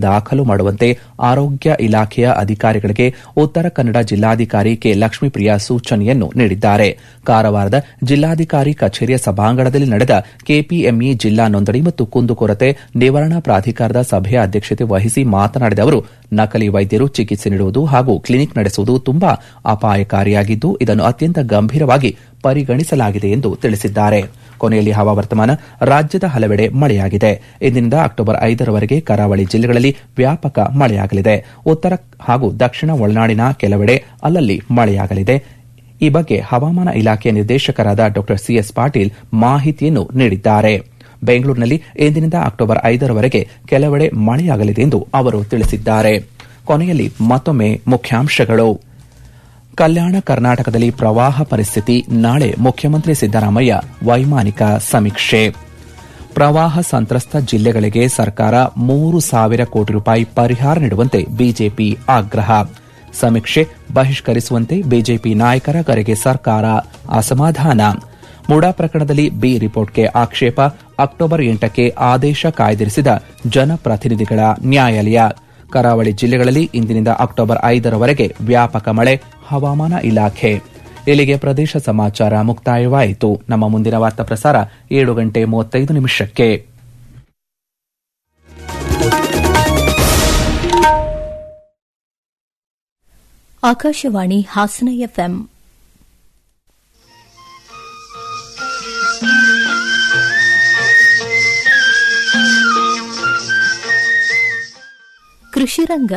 ದಾಖಲು ಮಾಡುವಂತೆ ಆರೋಗ್ಯ ಇಲಾಖೆಯ ಅಧಿಕಾರಿಗಳಿಗೆ ಉತ್ತರ ಕನ್ನಡ ಜಿಲ್ಲಾಧಿಕಾರಿ ಕೆ ಲಕ್ಷ್ಮೀಪ್ರಿಯಾ ಸೂಚನೆಯನ್ನು ನೀಡಿದ್ದಾರೆ ಕಾರವಾರದ ಜಿಲ್ಲಾಧಿಕಾರಿ ಕಚೇರಿಯ ಸಭಾಂಗಣದಲ್ಲಿ ನಡೆದ ಕೆಪಿಎಂಇ ಜಿಲ್ಲಾ ನೋಂದಣಿ ಮತ್ತು ಕುಂದುಕೊರತೆ ನಿವಾರಣಾ ಪ್ರಾಧಿಕಾರದ ಸಭೆಯ ಅಧ್ಯಕ್ಷತೆ ವಹಿಸಿ ಮಾತನಾಡಿದ ಅವರು ನಕಲಿ ವೈದ್ಯರು ಚಿಕಿತ್ಸೆ ನೀಡುವುದು ಹಾಗೂ ಕ್ಲಿನಿಕ್ ನಡೆಸುವುದು ತುಂಬಾ ಅಪಾಯಕಾರಿಯಾಗಿದ್ದು ಇದನ್ನು ಅತ್ಯಂತ ಗಂಭೀರವಾಗಿ ಪರಿಗಣಿಸಲಾಗಿದೆ ಎಂದು ತಿಳಿಸಿದ್ದಾರೆ ಕೊನೆಯಲ್ಲಿ ಹವಾವರ್ತಮಾನ ರಾಜ್ಯದ ಹಲವೆಡೆ ಮಳೆಯಾಗಿದೆ ಇಂದಿನಿಂದ ಅಕ್ಟೋಬರ್ ಐದರವರೆಗೆ ಕರಾವಳಿ ಜಿಲ್ಲೆಗಳಲ್ಲಿ ವ್ಯಾಪಕ ಮಳೆಯಾಗಲಿದೆ ಉತ್ತರ ಹಾಗೂ ದಕ್ಷಿಣ ಒಳನಾಡಿನ ಕೆಲವೆಡೆ ಅಲ್ಲಲ್ಲಿ ಮಳೆಯಾಗಲಿದೆ ಈ ಬಗ್ಗೆ ಹವಾಮಾನ ಇಲಾಖೆಯ ನಿರ್ದೇಶಕರಾದ ಡಾ ಸಿಎಸ್ ಪಾಟೀಲ್ ಮಾಹಿತಿಯನ್ನು ನೀಡಿದ್ದಾರೆ ಬೆಂಗಳೂರಿನಲ್ಲಿ ಇಂದಿನಿಂದ ಅಕ್ಟೋಬರ್ ಐದರವರೆಗೆ ಕೆಲವೆಡೆ ಮಳೆಯಾಗಲಿದೆ ಎಂದು ಅವರು ತಿಳಿಸಿದ್ದಾರೆ ಕೊನೆಯಲ್ಲಿ ಮತ್ತೊಮ್ಮೆ ಮುಖ್ಯಾಂಶಗಳು ಕಲ್ಯಾಣ ಕರ್ನಾಟಕದಲ್ಲಿ ಪ್ರವಾಹ ಪರಿಸ್ಥಿತಿ ನಾಳೆ ಮುಖ್ಯಮಂತ್ರಿ ಸಿದ್ದರಾಮಯ್ಯ ವೈಮಾನಿಕ ಸಮೀಕ್ಷೆ ಪ್ರವಾಹ ಸಂತ್ರಸ್ತ ಜಿಲ್ಲೆಗಳಿಗೆ ಸರ್ಕಾರ ಮೂರು ಸಾವಿರ ಕೋಟಿ ರೂಪಾಯಿ ಪರಿಹಾರ ನೀಡುವಂತೆ ಬಿಜೆಪಿ ಆಗ್ರಹ ಸಮೀಕ್ಷೆ ಬಹಿಷ್ಕರಿಸುವಂತೆ ಬಿಜೆಪಿ ನಾಯಕರ ಕರೆಗೆ ಸರ್ಕಾರ ಅಸಮಾಧಾನ ಮುಡಾ ಪ್ರಕರಣದಲ್ಲಿ ಬಿ ರಿಪೋರ್ಟ್ಗೆ ಆಕ್ಷೇಪ ಅಕ್ಟೋಬರ್ ಎಂಟಕ್ಕೆ ಆದೇಶ ಕಾಯ್ದಿರಿಸಿದ ಜನಪ್ರತಿನಿಧಿಗಳ ನ್ಯಾಯಾಲಯ ಕರಾವಳಿ ಜಿಲ್ಲೆಗಳಲ್ಲಿ ಇಂದಿನಿಂದ ಅಕ್ಟೋಬರ್ ಐದರವರೆಗೆ ವ್ಯಾಪಕ ಮಳೆ ಹವಾಮಾನ ಇಲಾಖೆ ಇಲ್ಲಿಗೆ ಪ್ರದೇಶ ಸಮಾಚಾರ ಮುಕ್ತಾಯವಾಯಿತು ನಮ್ಮ ಮುಂದಿನ ವಾರ್ತಾ ಪ್ರಸಾರ ಏಳು ಗಂಟೆ ಮೂವತ್ತೈದು ನಿಮಿಷಕ್ಕೆ ಆಕಾಶವಾಣಿ ಹಾಸನ ಎಫ್ಎಂ ಕೃಷಿ ರಂಗ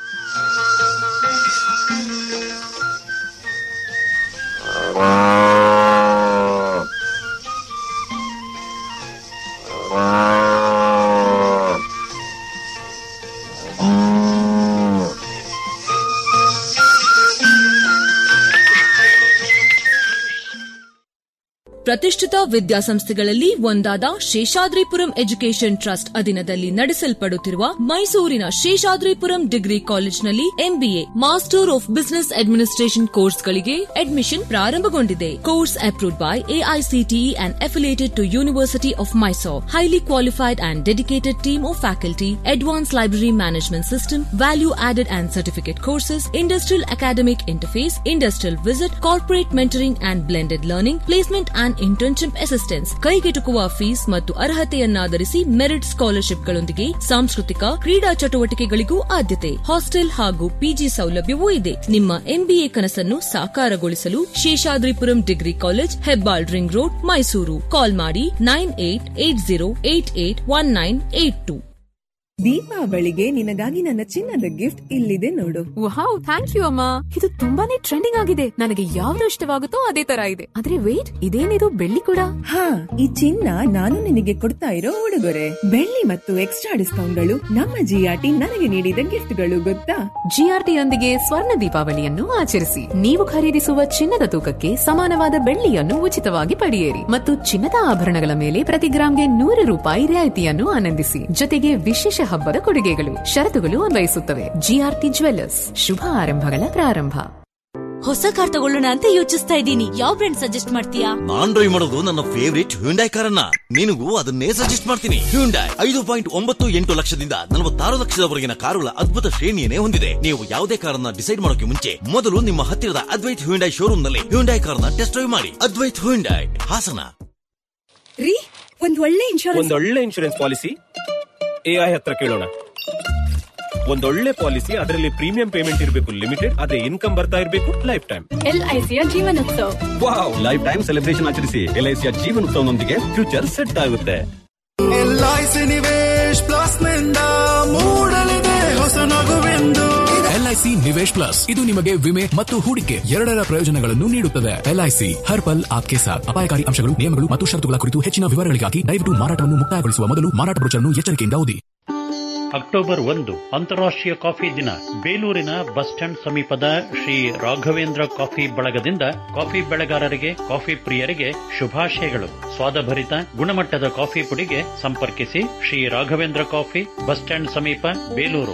ಪ್ರತಿಷ್ಠಿತ ವಿದ್ಯಾಸಂಸ್ಥೆಗಳಲ್ಲಿ ಒಂದಾದ ಶೇಷಾದ್ರಿಪುರಂ ಎಜುಕೇಷನ್ ಟ್ರಸ್ಟ್ ಅಧೀನದಲ್ಲಿ ನಡೆಸಲ್ಪಡುತ್ತಿರುವ ಮೈಸೂರಿನ ಶೇಷಾದ್ರಿಪುರಂ ಡಿಗ್ರಿ ಕಾಲೇಜಿನಲ್ಲಿ MBA master of business administration ಕೋರ್ಸ್ಗಳಿಗೆ ಅಡ್ಮಿಷನ್ ಪ್ರಾರಂಭಗೊಂಡಿದೆ course approved by AICTE and affiliated to university of Mysore highly qualified and dedicated team of faculty advance library management system value added and certificate courses industrial academic interface industrial visit corporate mentoring and blended learning placement and internship assistance ಕೈಗೆಟುಕುವ fees ಮತ್ತು ಅರ್ಹತೆಯನ್ನಾಧರಿಸಿ merit ಸ್ಕಾಲರ್ಶಿಪ್ಗಳೊಂದಿಗೆ ಸಾಂಸ್ಕೃತಿಕ ಕ್ರೀಡಾ ಚಟುವಟಿಕೆಗಳಿಗೂ ಆದ್ಯತೆ hostel ಹಾಗೂ PG ಸೌಲಭ್ಯವೂ ಇದೆ ನಿಮ್ಮ ಎಂಬಿಎ ಕನಸನ್ನು ಸಾಕಾರಗೊಳಿಸಲು Sheshadripuram degree college Hebbal ring road Mysuru call ಮಾಡಿ nine eight eight zero eight eight one nine eight two ದೀಪಾವಳಿಗೆ ನಿನಗಾಗಿ ನನ್ನ ಚಿನ್ನದ ಗಿಫ್ಟ್ ಇಲ್ಲಿದೆ ನೋಡು ವಾವ್ ಥ್ಯಾಂಕ್ ಯು ಅಮ್ಮ ಇದು ತುಂಬಾನೇ ಟ್ರೆಂಡಿಂಗ್ ಆಗಿದೆ ನನಗೆ ಯಾವ್ದು ಇಷ್ಟವಾಗುತ್ತೋ ಅದೇ ತರ ಇದೆ ಆದ್ರೆ ವೇಟ್ ಇದೇನಿದು ಬೆಳ್ಳಿ ಕೂಡ ಹಾ ಈ ಚಿನ್ನ ನಾನು ನಿನಗೆ ಕೊಡ್ತಾ ಇರೋ ಉಡುಗೊರೆ ಬೆಳ್ಳಿ ಮತ್ತು ಎಕ್ಸ್ಟ್ರಾ ಡಿಸ್ಕೌಂಟ್ಗಳು ನಮ್ಮ ಜಿಆರ್ಟಿ ನನಗೆ ನೀಡಿದ ಗಿಫ್ಟ್ಗಳು ಗೊತ್ತಾ ಜಿಆರ್ಟಿ ಯೊಂದಿಗೆ ಸ್ವರ್ಣ ದೀಪಾವಳಿಯನ್ನು ಆಚರಿಸಿ ನೀವು ಖರೀದಿಸುವ ಚಿನ್ನದ ತೂಕಕ್ಕೆ ಸಮಾನವಾದ ಬೆಳ್ಳಿಯನ್ನು ಉಚಿತವಾಗಿ ಪಡೆಯಿರಿ ಮತ್ತು ಚಿನ್ನದ ಆಭರಣಗಳ ಮೇಲೆ ಪ್ರತಿ ಗ್ರಾಂಗೆ ನೂರು ರೂಪಾಯಿ ರಿಯಾಯಿತಿಯನ್ನು ಆನಂದಿಸಿ ಜೊತೆಗೆ ವಿಶೇಷ ಹಬ್ಬದ ಕೊಡುಗೆಗಳು ಷರತ್ತುಗಳು ಅನ್ವಯಿಸುತ್ತವೆ ಜಿಆರ್ಟಿ ಜ್ವೆಲ್ಲರ್ಸ್ ಶುಭ ಆರಂಭಗಳ ಪ್ರಾರಂಭ ಹೊಸ ಕಾರ್ ತಗೊಳ್ಳೋಣ ಅಂತ ಯೋಚಿಸ್ತಾ ಇದ್ದೀನಿ ಯಾವ ಬ್ರ್ಯಾಂಡ್ ಸಜೆಸ್ಟ್ ಮಾಡ್ತೀಯಾ ನಾನ್ ಡ್ರೈವ್ ಮಾಡೋದು ನನ್ನ ಫೇವರಿಟ್ ಹ್ಯುಂಡೈ ಕಾರನ್ನ ನಿನಗೂ ಅದನ್ನೇ ಸಜೆಸ್ಟ್ ಮಾಡ್ತೀನಿ ಹ್ಯುಂಡೈ ಐದು ಪಾಯಿಂಟ್ ಒಂಬತ್ತು ಎಂಟು ಲಕ್ಷದಿಂದ ನಲವತ್ತಾರು ಲಕ್ಷದವರೆಗಿನ ಕಾರುಗಳ ಅದ್ಭುತ ಶ್ರೇಣಿಯನ್ನೇ ಹೊಂದಿದೆ ನೀವು ಯಾವುದೇ ಕಾರನ್ನ ಡಿಸೈಡ್ ಮಾಡೋಕೆ ಮುಂಚೆ ಮೊದಲು ನಿಮ್ಮ ಹತ್ತಿರದ ಅದ್ವೈತ್ ಹ್ಯುಂಡೈ ಶೋರೂಮ್ ನಲ್ಲಿ ಹ್ಯುಂಡೈ ಕಾರ್ನ ಟೆಸ್ಟ್ ಡ್ರೈವ್ ಮಾಡಿ ಅದ್ವೈತ್ ಹ್ಯುಂಡೈ ಹಾಸನ ರೀ ಒಂದ್ ಒಳ್ಳೆ ಇನ್ಶೂರೆನ್ಸ್ ಒಂದೊಳ್ಳೆ ಇನ್ಶೂರೆನ್ಸ್ ಪಾಲಿಸಿ ಎಐ ಹತ್ರ ಕೇಳೋಣ ಒಂದೊಳ್ಳೆ ಪಾಲಿಸಿ ಅದರಲ್ಲಿ ಪ್ರೀಮಿಯಂ ಪೇಮೆಂಟ್ ಇರಬೇಕು ಲಿಮಿಟೆಡ್ ಅದೇ ಇನ್ಕಮ್ ಬರ್ತಾ ಇರಬೇಕು ಲೈಫ್ ಟೈಮ್ ಎಲ್ಐಸಿಯ Jeevan Utsav wow life time celebration ಆಚರಿಸಿ ಎಲ್ಐಸಿಯ ಜೀವನೋತ್ಸವನೊಂದಿಗೆ ಫ್ಯೂಚರ್ ಸೆಟ್ ಆಗುತ್ತೆ ಎಲ್ಐಸಿ ನಿವೇಶ್ ಪ್ಲಸ್ ನಿಂದ ಮೂಡಲಿದೆ ಹೊಸ ನಗುವೆಂದು ಎಲ್ಐಸಿ ನಿವೇಶ್ ಪ್ಲಸ್ ಇದು ನಿಮಗೆ ವಿಮೆ ಮತ್ತು ಹೂಡಿಕೆ ಎರಡರ ಪ್ರಯೋಜನಗಳನ್ನು ನೀಡುತ್ತದೆ ಎಲ್ಐಸಿ ಹರ್ ಪಲ್ ಆಪ್ಕೆ ಸಾಥ್ ಅಪಾಯಕಾರಿ ಅಂಶಗಳು ನಿಯಮಗಳು ಮತ್ತು ಷರತ್ತುಗಳ ಕುರಿತು ಹೆಚ್ಚಿನ ವಿವರಗಳಿಗಾಗಿ ದಯವಿಟ್ಟು ಮಾರಾಟವನ್ನು ಮುಕ್ತಾಯಗೊಳಿಸುವ ಮೊದಲು ಮಾರಾಟ ಬ್ರೋಚರ್ನ್ನು ಎಚ್ಚರಿಕೆಯಿಂದ ಓದಿ ಅಕ್ಟೋಬರ್ ಒಂದು ಅಂತಾರಾಷ್ಟ್ರೀಯ ಕಾಫಿ ದಿನ ಬೇಲೂರಿನ ಬಸ್ ಸ್ಟ್ಯಾಂಡ್ ಸಮೀಪದ ಶ್ರೀ ರಾಘವೇಂದ್ರ ಕಾಫಿ ಬಳಗದಿಂದ ಕಾಫಿ ಬೆಳೆಗಾರರಿಗೆ ಕಾಫಿ ಪ್ರಿಯರಿಗೆ ಶುಭಾಶಯಗಳು ಸ್ವಾದಭರಿತ ಗುಣಮಟ್ಟದ ಕಾಫಿ ಪುಡಿಗೆ ಸಂಪರ್ಕಿಸಿ Shri Raghavendra coffee bus stand ಸಮೀಪ ಬೇಲೂರು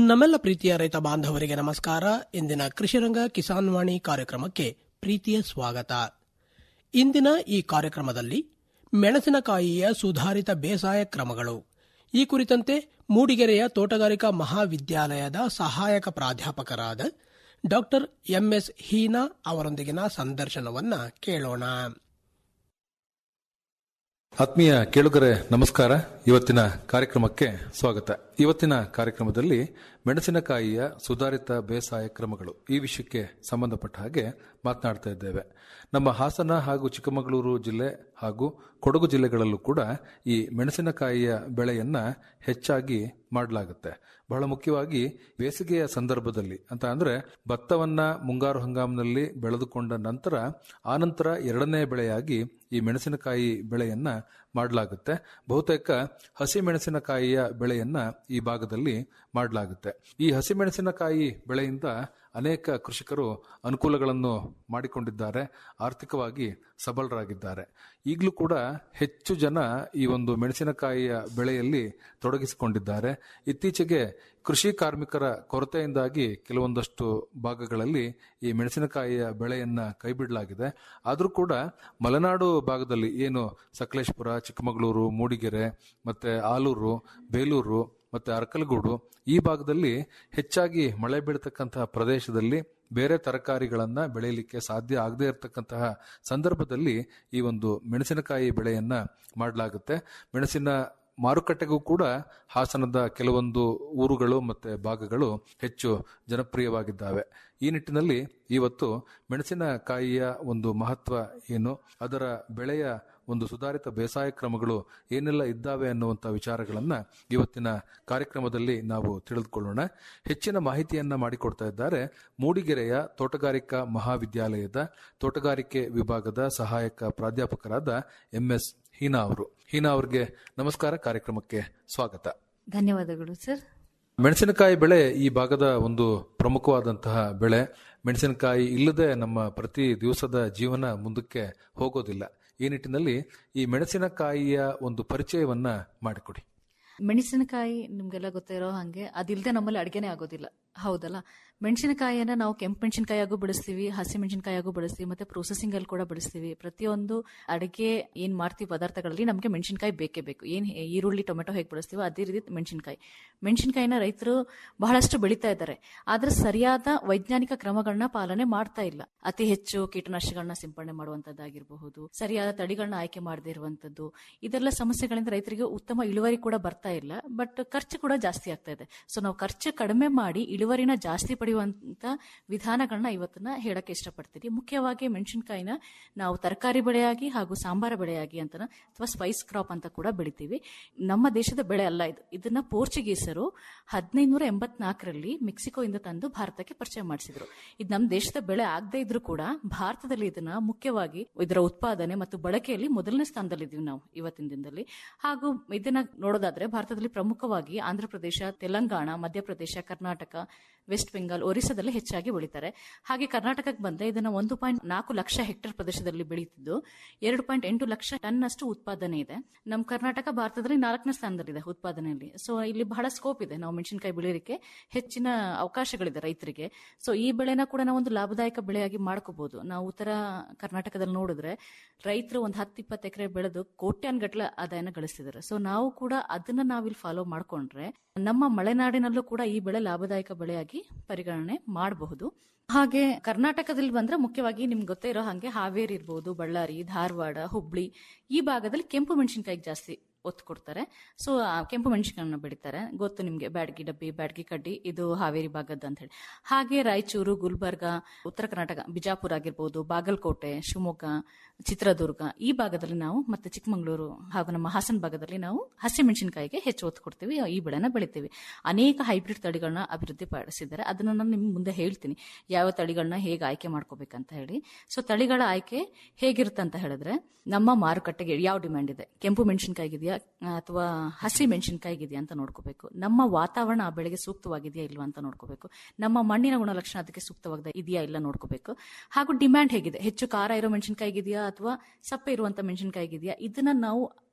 ನಮ್ಮೆಲ್ಲ ಪ್ರೀತಿಯ ರೈತ ಬಾಂಧವರಿಗೆ ನಮಸ್ಕಾರ ಇಂದಿನ ಕೃಷಿರಂಗ ಕಿಸಾನ್ ವಾಣಿ ಕಾರ್ಯಕ್ರಮಕ್ಕೆ ಪ್ರೀತಿಯ ಸ್ವಾಗತ ಇಂದಿನ ಈ ಕಾರ್ಯಕ್ರಮದಲ್ಲಿ ಮೆಣಸಿನಕಾಯಿಯ ಸುಧಾರಿತ ಬೇಸಾಯ ಕ್ರಮಗಳು ಈ ಕುರಿತಂತೆ ಮೂಡಿಗೆರೆಯ ತೋಟಗಾರಿಕಾ ಮಹಾವಿದ್ಯಾಲಯದ ಸಹಾಯಕ ಪ್ರಾಧ್ಯಾಪಕರಾದ ಡಾಕ್ಟರ್ ಎಂಎಸ್ ಹೀನಾ ಅವರೊಂದಿಗಿನ ಸಂದರ್ಶನವನ್ನ ಕೇಳೋಣ ಆತ್ಮೀಯ ಕೇಳುಗರೆ ನಮಸ್ಕಾರ ಇವತ್ತಿನ ಕಾರ್ಯಕ್ರಮಕ್ಕೆ ಸ್ವಾಗತ ಇವತ್ತಿನ ಕಾರ್ಯಕ್ರಮದಲ್ಲಿ ಮೆಣಸಿನಕಾಯಿಯ ಸುಧಾರಿತ ಬೇಸಾಯ ಕ್ರಮಗಳು ಈ ವಿಷಯಕ್ಕೆ ಸಂಬಂಧಪಟ್ಟ ಹಾಗೆ ಮಾತನಾಡ್ತಾ ಇದ್ದೇವೆ ನಮ್ಮ ಹಾಸನ ಹಾಗೂ ಚಿಕ್ಕಮಗಳೂರು ಜಿಲ್ಲೆ ಹಾಗೂ ಕೊಡಗು ಜಿಲ್ಲೆಗಳಲ್ಲೂ ಕೂಡ ಈ ಮೆಣಸಿನಕಾಯಿಯ ಬೆಳೆಯನ್ನ ಹೆಚ್ಚಾಗಿ ಮಾಡಲಾಗುತ್ತೆ ಬಹಳ ಮುಖ್ಯವಾಗಿ ಬೇಸಿಗೆಯ ಸಂದರ್ಭದಲ್ಲಿ ಅಂತ ಅಂದ್ರೆ ಭತ್ತವನ್ನ ಮುಂಗಾರು ಹಂಗಾಮಿನಲ್ಲಿ ಬೆಳೆದುಕೊಂಡ ನಂತರ ಆನಂತರ ಎರಡನೇ ಬೆಳೆಯಾಗಿ ಈ ಮೆಣಸಿನಕಾಯಿ ಬೆಳೆಯನ್ನ ಮಾಡಲಾಗುತ್ತೆ ಬಹುತೇಕ ಹಸಿ ಮೆಣಸಿನಕಾಯಿಯ ಬೆಳೆಯನ್ನ ಈ ಭಾಗದಲ್ಲಿ ಮಾಡಲಾಗುತ್ತೆ ಈ ಹಸಿ ಮೆಣಸಿನಕಾಯಿ ಬೆಳೆಯಿಂದ ಅನೇಕ ಕೃಷಿಕರು ಅನುಕೂಲಗಳನ್ನು ಮಾಡಿಕೊಂಡಿದ್ದಾರೆ ಆರ್ಥಿಕವಾಗಿ ಸಬಲರಾಗಿದ್ದಾರೆ ಈಗಲೂ ಕೂಡ ಹೆಚ್ಚು ಜನ ಈ ಒಂದು ಮೆಣಸಿನಕಾಯಿಯ ಬೆಳೆಯಲ್ಲಿ ತೊಡಗಿಸಿಕೊಂಡಿದ್ದಾರೆ ಇತ್ತೀಚೆಗೆ ಕೃಷಿ ಕಾರ್ಮಿಕರ ಕೊರತೆಯಿಂದಾಗಿ ಕೆಲವೊಂದಷ್ಟು ಭಾಗಗಳಲ್ಲಿ ಈ ಮೆಣಸಿನಕಾಯಿಯ ಬೆಳೆಯನ್ನ ಕೈಬಿಡಲಾಗಿದೆ ಆದರೂ ಕೂಡ ಮಲೆನಾಡು ಭಾಗದಲ್ಲಿ ಏನು ಸಕಲೇಶ್ಪುರ ಚಿಕ್ಕಮಗಳೂರು ಮೂಡಿಗೆರೆ ಮತ್ತೆ ಆಲೂರು ಬೇಲೂರು ಮತ್ತೆ ಅರಕಲಗೂಡು ಈ ಭಾಗದಲ್ಲಿ ಹೆಚ್ಚಾಗಿ ಮಳೆ ಬೀಳತಕ್ಕಂತಹ ಪ್ರದೇಶದಲ್ಲಿ ಬೇರೆ ತರಕಾರಿಗಳನ್ನ ಬೆಳೆಯಲಿಕ್ಕೆ ಸಾಧ್ಯ ಆಗದೇ ಇರತಕ್ಕಂತಹ ಸಂದರ್ಭದಲ್ಲಿ ಈ ಒಂದು ಮೆಣಸಿನಕಾಯಿ ಬೆಳೆಯನ್ನ ಮಾಡಲಾಗುತ್ತೆ ಮೆಣಸಿನ ಮಾರುಕಟ್ಟೆಗೂ ಕೂಡ ಹಾಸನದ ಕೆಲವೊಂದು ಊರುಗಳು ಮತ್ತೆ ಭಾಗಗಳು ಹೆಚ್ಚು ಜನಪ್ರಿಯವಾಗಿದ್ದಾವೆ ಈ ನಿಟ್ಟಿನಲ್ಲಿ ಇವತ್ತು ಮೆಣಸಿನಕಾಯಿಯ ಒಂದು ಮಹತ್ವ ಏನು ಅದರ ಬೆಳೆಯ ಒಂದು ಸುಧಾರಿತ ಬೇಸಾಯ ಕ್ರಮಗಳು ಏನೆಲ್ಲ ಇದ್ದಾವೆ ಅನ್ನುವಂಥ ವಿಚಾರಗಳನ್ನ ಇವತ್ತಿನ ಕಾರ್ಯಕ್ರಮದಲ್ಲಿ ನಾವು ತಿಳಿದುಕೊಳ್ಳೋಣ ಹೆಚ್ಚಿನ ಮಾಹಿತಿಯನ್ನ ಮಾಡಿಕೊಡ್ತಾ ಇದ್ದಾರೆ ಮೂಡಿಗೆರೆಯ ತೋಟಗಾರಿಕಾ ಮಹಾವಿದ್ಯಾಲಯದ ತೋಟಗಾರಿಕೆ ವಿಭಾಗದ ಸಹಾಯಕ ಪ್ರಾಧ್ಯಾಪಕರಾದ ಎಂಎಸ್ ಹೀನಾ ಅವರು ಹೀನಾ ಅವರಿಗೆ ನಮಸ್ಕಾರ ಕಾರ್ಯಕ್ರಮಕ್ಕೆ ಸ್ವಾಗತ ಧನ್ಯವಾದಗಳು ಸರ್ ಮೆಣಸಿನಕಾಯಿ ಬೆಳೆ ಈ ಭಾಗದ ಒಂದು ಪ್ರಮುಖವಾದಂತಹ ಬೆಳೆ ಮೆಣಸಿನಕಾಯಿ ಇಲ್ಲದೆ ನಮ್ಮ ಪ್ರತಿ ದಿವಸದ ಜೀವನ ಮುಂದಕ್ಕೆ ಹೋಗೋದಿಲ್ಲ ಈ ನಿಟ್ಟಿನಲ್ಲಿ ಈ ಮೆಣಸಿನಕಾಯಿಯ ಒಂದು ಪರಿಚಯವನ್ನ ಮಾಡಿಕೊಡಿ ಮೆಣಸಿನಕಾಯಿ ನಿಮ್ಗೆಲ್ಲ ಗೊತ್ತಿರೋ ಹಾಗೆ ಅದಿಲ್ಲದೆ ನಮ್ಮಲ್ಲಿ ಅಡುಗೆನೇ ಆಗೋದಿಲ್ಲ ಹೌದಲ್ಲ ಮೆಣಸಿನಕಾಯಿಯನ್ನ ನಾವು ಕೆಂಪು ಮೆಣಸಿನಕಾಯಾಗೂ ಬಳಸ್ತೀವಿ ಹಸಿ ಮೆಣಸಿನಕಾಯಾಗೂ ಬಳಸ್ತೀವಿ ಮತ್ತೆ ಪ್ರೊಸೆಸಿಂಗ್ ಅಲ್ಲಿ ಕೂಡ ಬಳಸ್ತೀವಿ ಪ್ರತಿಯೊಂದು ಅಡುಗೆ ಏನ್ ಮಾಡ್ತೀವಿ ಪದಾರ್ಥಗಳಲ್ಲಿ ನಮಗೆ ಮೆಣಸಿನಕಾಯಿ ಬೇಕೇ ಬೇಕು ಏನ್ ಈರುಳ್ಳಿ ಟೊಮೆಟೊ ಹೇಗೆ ಬಳಸ್ತೀವೋ ಅದೇ ರೀತಿ ಮೆಣಸಿನಕಾಯಿ ಮೆಣಸಿನಕಾಯಿನ ರೈತರು ಬಹಳಷ್ಟು ಬೆಳೀತಾ ಇದ್ದಾರೆ ಆದ್ರೆ ಸರಿಯಾದ ವೈಜ್ಞಾನಿಕ ಕ್ರಮಗಳನ್ನ ಪಾಲನೆ ಮಾಡ್ತಾ ಇಲ್ಲ ಅತಿ ಹೆಚ್ಚು ಕೀಟನಾಶಕಗಳನ್ನ ಸಿಂಪಡಣೆ ಮಾಡುವಂತದ್ದಾಗಿರಬಹುದು ಸರಿಯಾದ ತಳಿಗಳನ್ನ ಆಯ್ಕೆ ಮಾಡದೇ ಇರುವಂತದ್ದು ಇದೆಲ್ಲ ಸಮಸ್ಯೆಗಳಿಂದ ರೈತರಿಗೆ ಉತ್ತಮ ಇಳುವರಿ ಕೂಡ ಬರ್ತಾ ಇಲ್ಲ ಬಟ್ ಖರ್ಚು ಕೂಡ ಜಾಸ್ತಿ ಆಗ್ತಾ ಇದೆ ಸೊ ನಾವು ಖರ್ಚು ಕಡಿಮೆ ಮಾಡಿ ಇಳುವರಿನ ಜಾಸ್ತಿ ಪಡೆಯುವಂತ ವಿಧಾನಗಳನ್ನ ಇವತ್ತನ್ನ ಹೇಳಕ್ಕೆ ಇಷ್ಟಪಡ್ತೀನಿ ಮುಖ್ಯವಾಗಿ ಮೆಣಸಿನಕಾಯಿನ ನಾವು ತರಕಾರಿ ಬೆಳೆಯಾಗಿ ಹಾಗೂ ಸಾಂಬಾರ ಬೆಳೆಯಾಗಿ ಅಂತ ಅಥವಾ ಸ್ಪೈಸ್ ಕ್ರಾಪ್ ಅಂತ ಕೂಡ ಬೆಳಿತೀವಿ ನಮ್ಮ ದೇಶದ ಬೆಳೆ ಅಲ್ಲ ಇದು ಇದನ್ನ ಪೋರ್ಚುಗೀಸರು ಹದಿನೈದುನೂರ ಎಂಬತ್ನಾಲ್ಕರಲ್ಲಿ ಮೆಕ್ಸಿಕೋಯಿಂದ ತಂದು ಭಾರತಕ್ಕೆ ಪರಿಚಯ ಮಾಡಿಸಿದ್ರು ಇದು ನಮ್ಮ ದೇಶದ ಬೆಳೆ ಆಗದೇ ಇದ್ರೂ ಕೂಡ ಭಾರತದಲ್ಲಿ ಇದನ್ನ ಮುಖ್ಯವಾಗಿ ಇದರ ಉತ್ಪಾದನೆ ಮತ್ತು ಬಳಕೆಯಲ್ಲಿ ಮೊದಲನೇ ಸ್ಥಾನದಲ್ಲಿದ್ದೀವಿ ನಾವು ಇವತ್ತಿನ ದಿನದಲ್ಲಿ ಹಾಗೂ ಇದನ್ನ ನೋಡೋದಾದ್ರೆ ಭಾರತದಲ್ಲಿ ಪ್ರಮುಖವಾಗಿ ಆಂಧ್ರ ಪ್ರದೇಶ ತೆಲಂಗಾಣ ಮಧ್ಯಪ್ರದೇಶ ಕರ್ನಾಟಕ ವೆಸ್ಟ್ ಬೆಂಗಾಲ್ ಒರಿಸ್ಸಾದಲ್ಲಿ ಹೆಚ್ಚಾಗಿ ಬೆಳೀತಾರೆ ಹಾಗೆ ಕರ್ನಾಟಕಕ್ಕೆ ಬಂದ್ರೆ ಇದನ್ನ ಒಂದು ಪಾಯಿಂಟ್ ನಾಲ್ಕು ಲಕ್ಷ ಹೆಕ್ಟೇರ್ ಪ್ರದೇಶದಲ್ಲಿ ಬೆಳೀತಿದ್ದು ಎರಡು ಪಾಯಿಂಟ್ ಎಂಟು ಲಕ್ಷ ಟನ್ ಅಷ್ಟು ಉತ್ಪಾದನೆ ಇದೆ ನಮ್ಮ ಕರ್ನಾಟಕ ಭಾರತದಲ್ಲಿ ನಾಲ್ಕನೇ ಸ್ಥಾನದಲ್ಲಿದೆ ಉತ್ಪಾದನೆಯಲ್ಲಿ ಸೊ ಇಲ್ಲಿ ಬಹಳ ಸ್ಕೋಪ್ ಇದೆ ನಾವು ಮೆಣಸಿನಕಾಯಿ ಬೆಳೆಯೋದಕ್ಕೆ ಹೆಚ್ಚಿನ ಅವಕಾಶಗಳಿದೆ ರೈತರಿಗೆ ಸೊ ಈ ಬೆಳೆನ ಕೂಡ ನಾವು ಒಂದು ಲಾಭದಾಯಕ ಬೆಳೆಯಾಗಿ ಮಾಡ್ಕೋಬಹುದು ನಾವು ಉತ್ತರ ಕರ್ನಾಟಕದಲ್ಲಿ ನೋಡಿದ್ರೆ ರೈತರು ಒಂದು ಹತ್ತು ಇಪ್ಪತ್ತು ಎಕರೆ ಬೆಳೆದು ಕೋಟ್ಯಾನ್ಗಟ್ಲೆ ಆದಾಯನ ಗಳಿಸ್ತಿದ್ದಾರೆ ಸೊ ನಾವು ಕೂಡ ಅದನ್ನ ನಾವಿಲ್ಲಿ ಫಾಲೋ ಮಾಡ್ಕೊಂಡ್ರೆ ನಮ್ಮ ಮಲೆನಾಡಿನಲ್ಲೂ ಕೂಡ ಈ ಬೆಳೆ ಲಾಭದಾಯಕ ಬೆಳೆಯಾಗಿ ಪರಿಗಣನೆ ಮಾಡಬಹುದು ಹಾಗೆ ಕರ್ನಾಟಕದಲ್ಲಿ ಬಂದ್ರೆ ಮುಖ್ಯವಾಗಿ ನಿಮ್ಗೆ ಗೊತ್ತೇ ಇರೋ ಹಾಗೆ ಹಾವೇರಿ ಇರ್ಬೋದು ಬಳ್ಳಾರಿ ಧಾರವಾಡ ಹುಬ್ಳಿ ಈ ಭಾಗದಲ್ಲಿ ಕೆಂಪು ಮೆಣಸಿನಕಾಯಿಗೆ ಜಾಸ್ತಿ ಒತ್ತು ಕೊಡ್ತಾರೆ ಸೊ ಕೆಂಪು ಮೆಣಸಿನಕಾಯಿನ ಬೆಳಿತಾರೆ ಗೊತ್ತು ನಿಮಗೆ ಬ್ಯಾಡಗಿ ಡಬ್ಬಿ ಬ್ಯಾಡಗಿ ಕಡ್ಡಿ ಇದು ಹಾವೇರಿ ಭಾಗದ ಅಂತ ಹೇಳಿ ಹಾಗೆ ರಾಯಚೂರು ಗುಲ್ಬರ್ಗ ಉತ್ತರ ಕರ್ನಾಟಕ ಬಿಜಾಪುರ ಆಗಿರ್ಬೋದು ಬಾಗಲಕೋಟೆ ಶಿವಮೊಗ್ಗ ಚಿತ್ರದುರ್ಗ ಈ ಭಾಗದಲ್ಲಿ ನಾವು ಮತ್ತೆ ಚಿಕ್ಕಮಗಳೂರು ಹಾಗೂ ನಮ್ಮ ಹಾಸನ ಭಾಗದಲ್ಲಿ ನಾವು ಹಸಿ ಮೆಣಸಿನಕಾಯಿಗೆ ಹೆಚ್ಚು ಒತ್ತು ಕೊಡ್ತೀವಿ ಈ ಬೆಳೆನ ಬೆಳಿತೀವಿ ಅನೇಕ ಹೈಬ್ರಿಡ್ ತಳಿಗಳನ್ನ ಅಭಿವೃದ್ಧಿ ಪಡಿಸಿದ್ದಾರೆ ಅದನ್ನ ನಾನು ನಿಮ್ಗೆ ಮುಂದೆ ಹೇಳ್ತೀನಿ ಯಾವ ತಳಿಗಳನ್ನ ಹೇಗೆ ಆಯ್ಕೆ ಮಾಡ್ಕೋಬೇಕಂತ ಹೇಳಿ ಸೊ ತಳಿಗಳ ಆಯ್ಕೆ ಹೇಗಿರುತ್ತೆ ಅಂತ ಹೇಳಿದ್ರೆ ನಮ್ಮ ಮಾರುಕಟ್ಟೆಗೆ ಯಾವ ಡಿಮ್ಯಾಂಡ್ ಇದೆ ಕೆಂಪು ಮೆಣಸಿನಕಾಯಿಗಿದೆಯಾ ಅಥವಾ ಹಸಿ ಮೆಣಸಿನಕಾಯಿಗಿದೆಯಾ ಅಂತ ನೋಡ್ಕೋಬೇಕು ನಮ್ಮ ವಾತಾವರಣ ಆ ಬೆಳೆಗೆ ಸೂಕ್ತವಾಗಿದೆಯಾ ಇಲ್ವಾ ಅಂತ ನೋಡ್ಕೋಬೇಕು ನಮ್ಮ ಮಣ್ಣಿನ ಗುಣಲಕ್ಷಣ ಅದಕ್ಕೆ ಸೂಕ್ತವಾಗಿದೆ ಇದೆಯಾ ಇಲ್ಲ ನೋಡ್ಕೋಬೇಕು ಹಾಗೂ ಡಿಮ್ಯಾಂಡ್ ಹೇಗಿದೆ ಹೆಚ್ಚು ಖಾರ ಇರೋ ಮೆಣಸಿನಕಾಯಿಗಿದೆಯಾ ಅಥವಾ ಸಪ್ಪೆ ಇರುವಂತ ಮೆಣಸಿನಕಾಯಿಗಿದೆಯಾ ಇದನ್ನ ನಾವು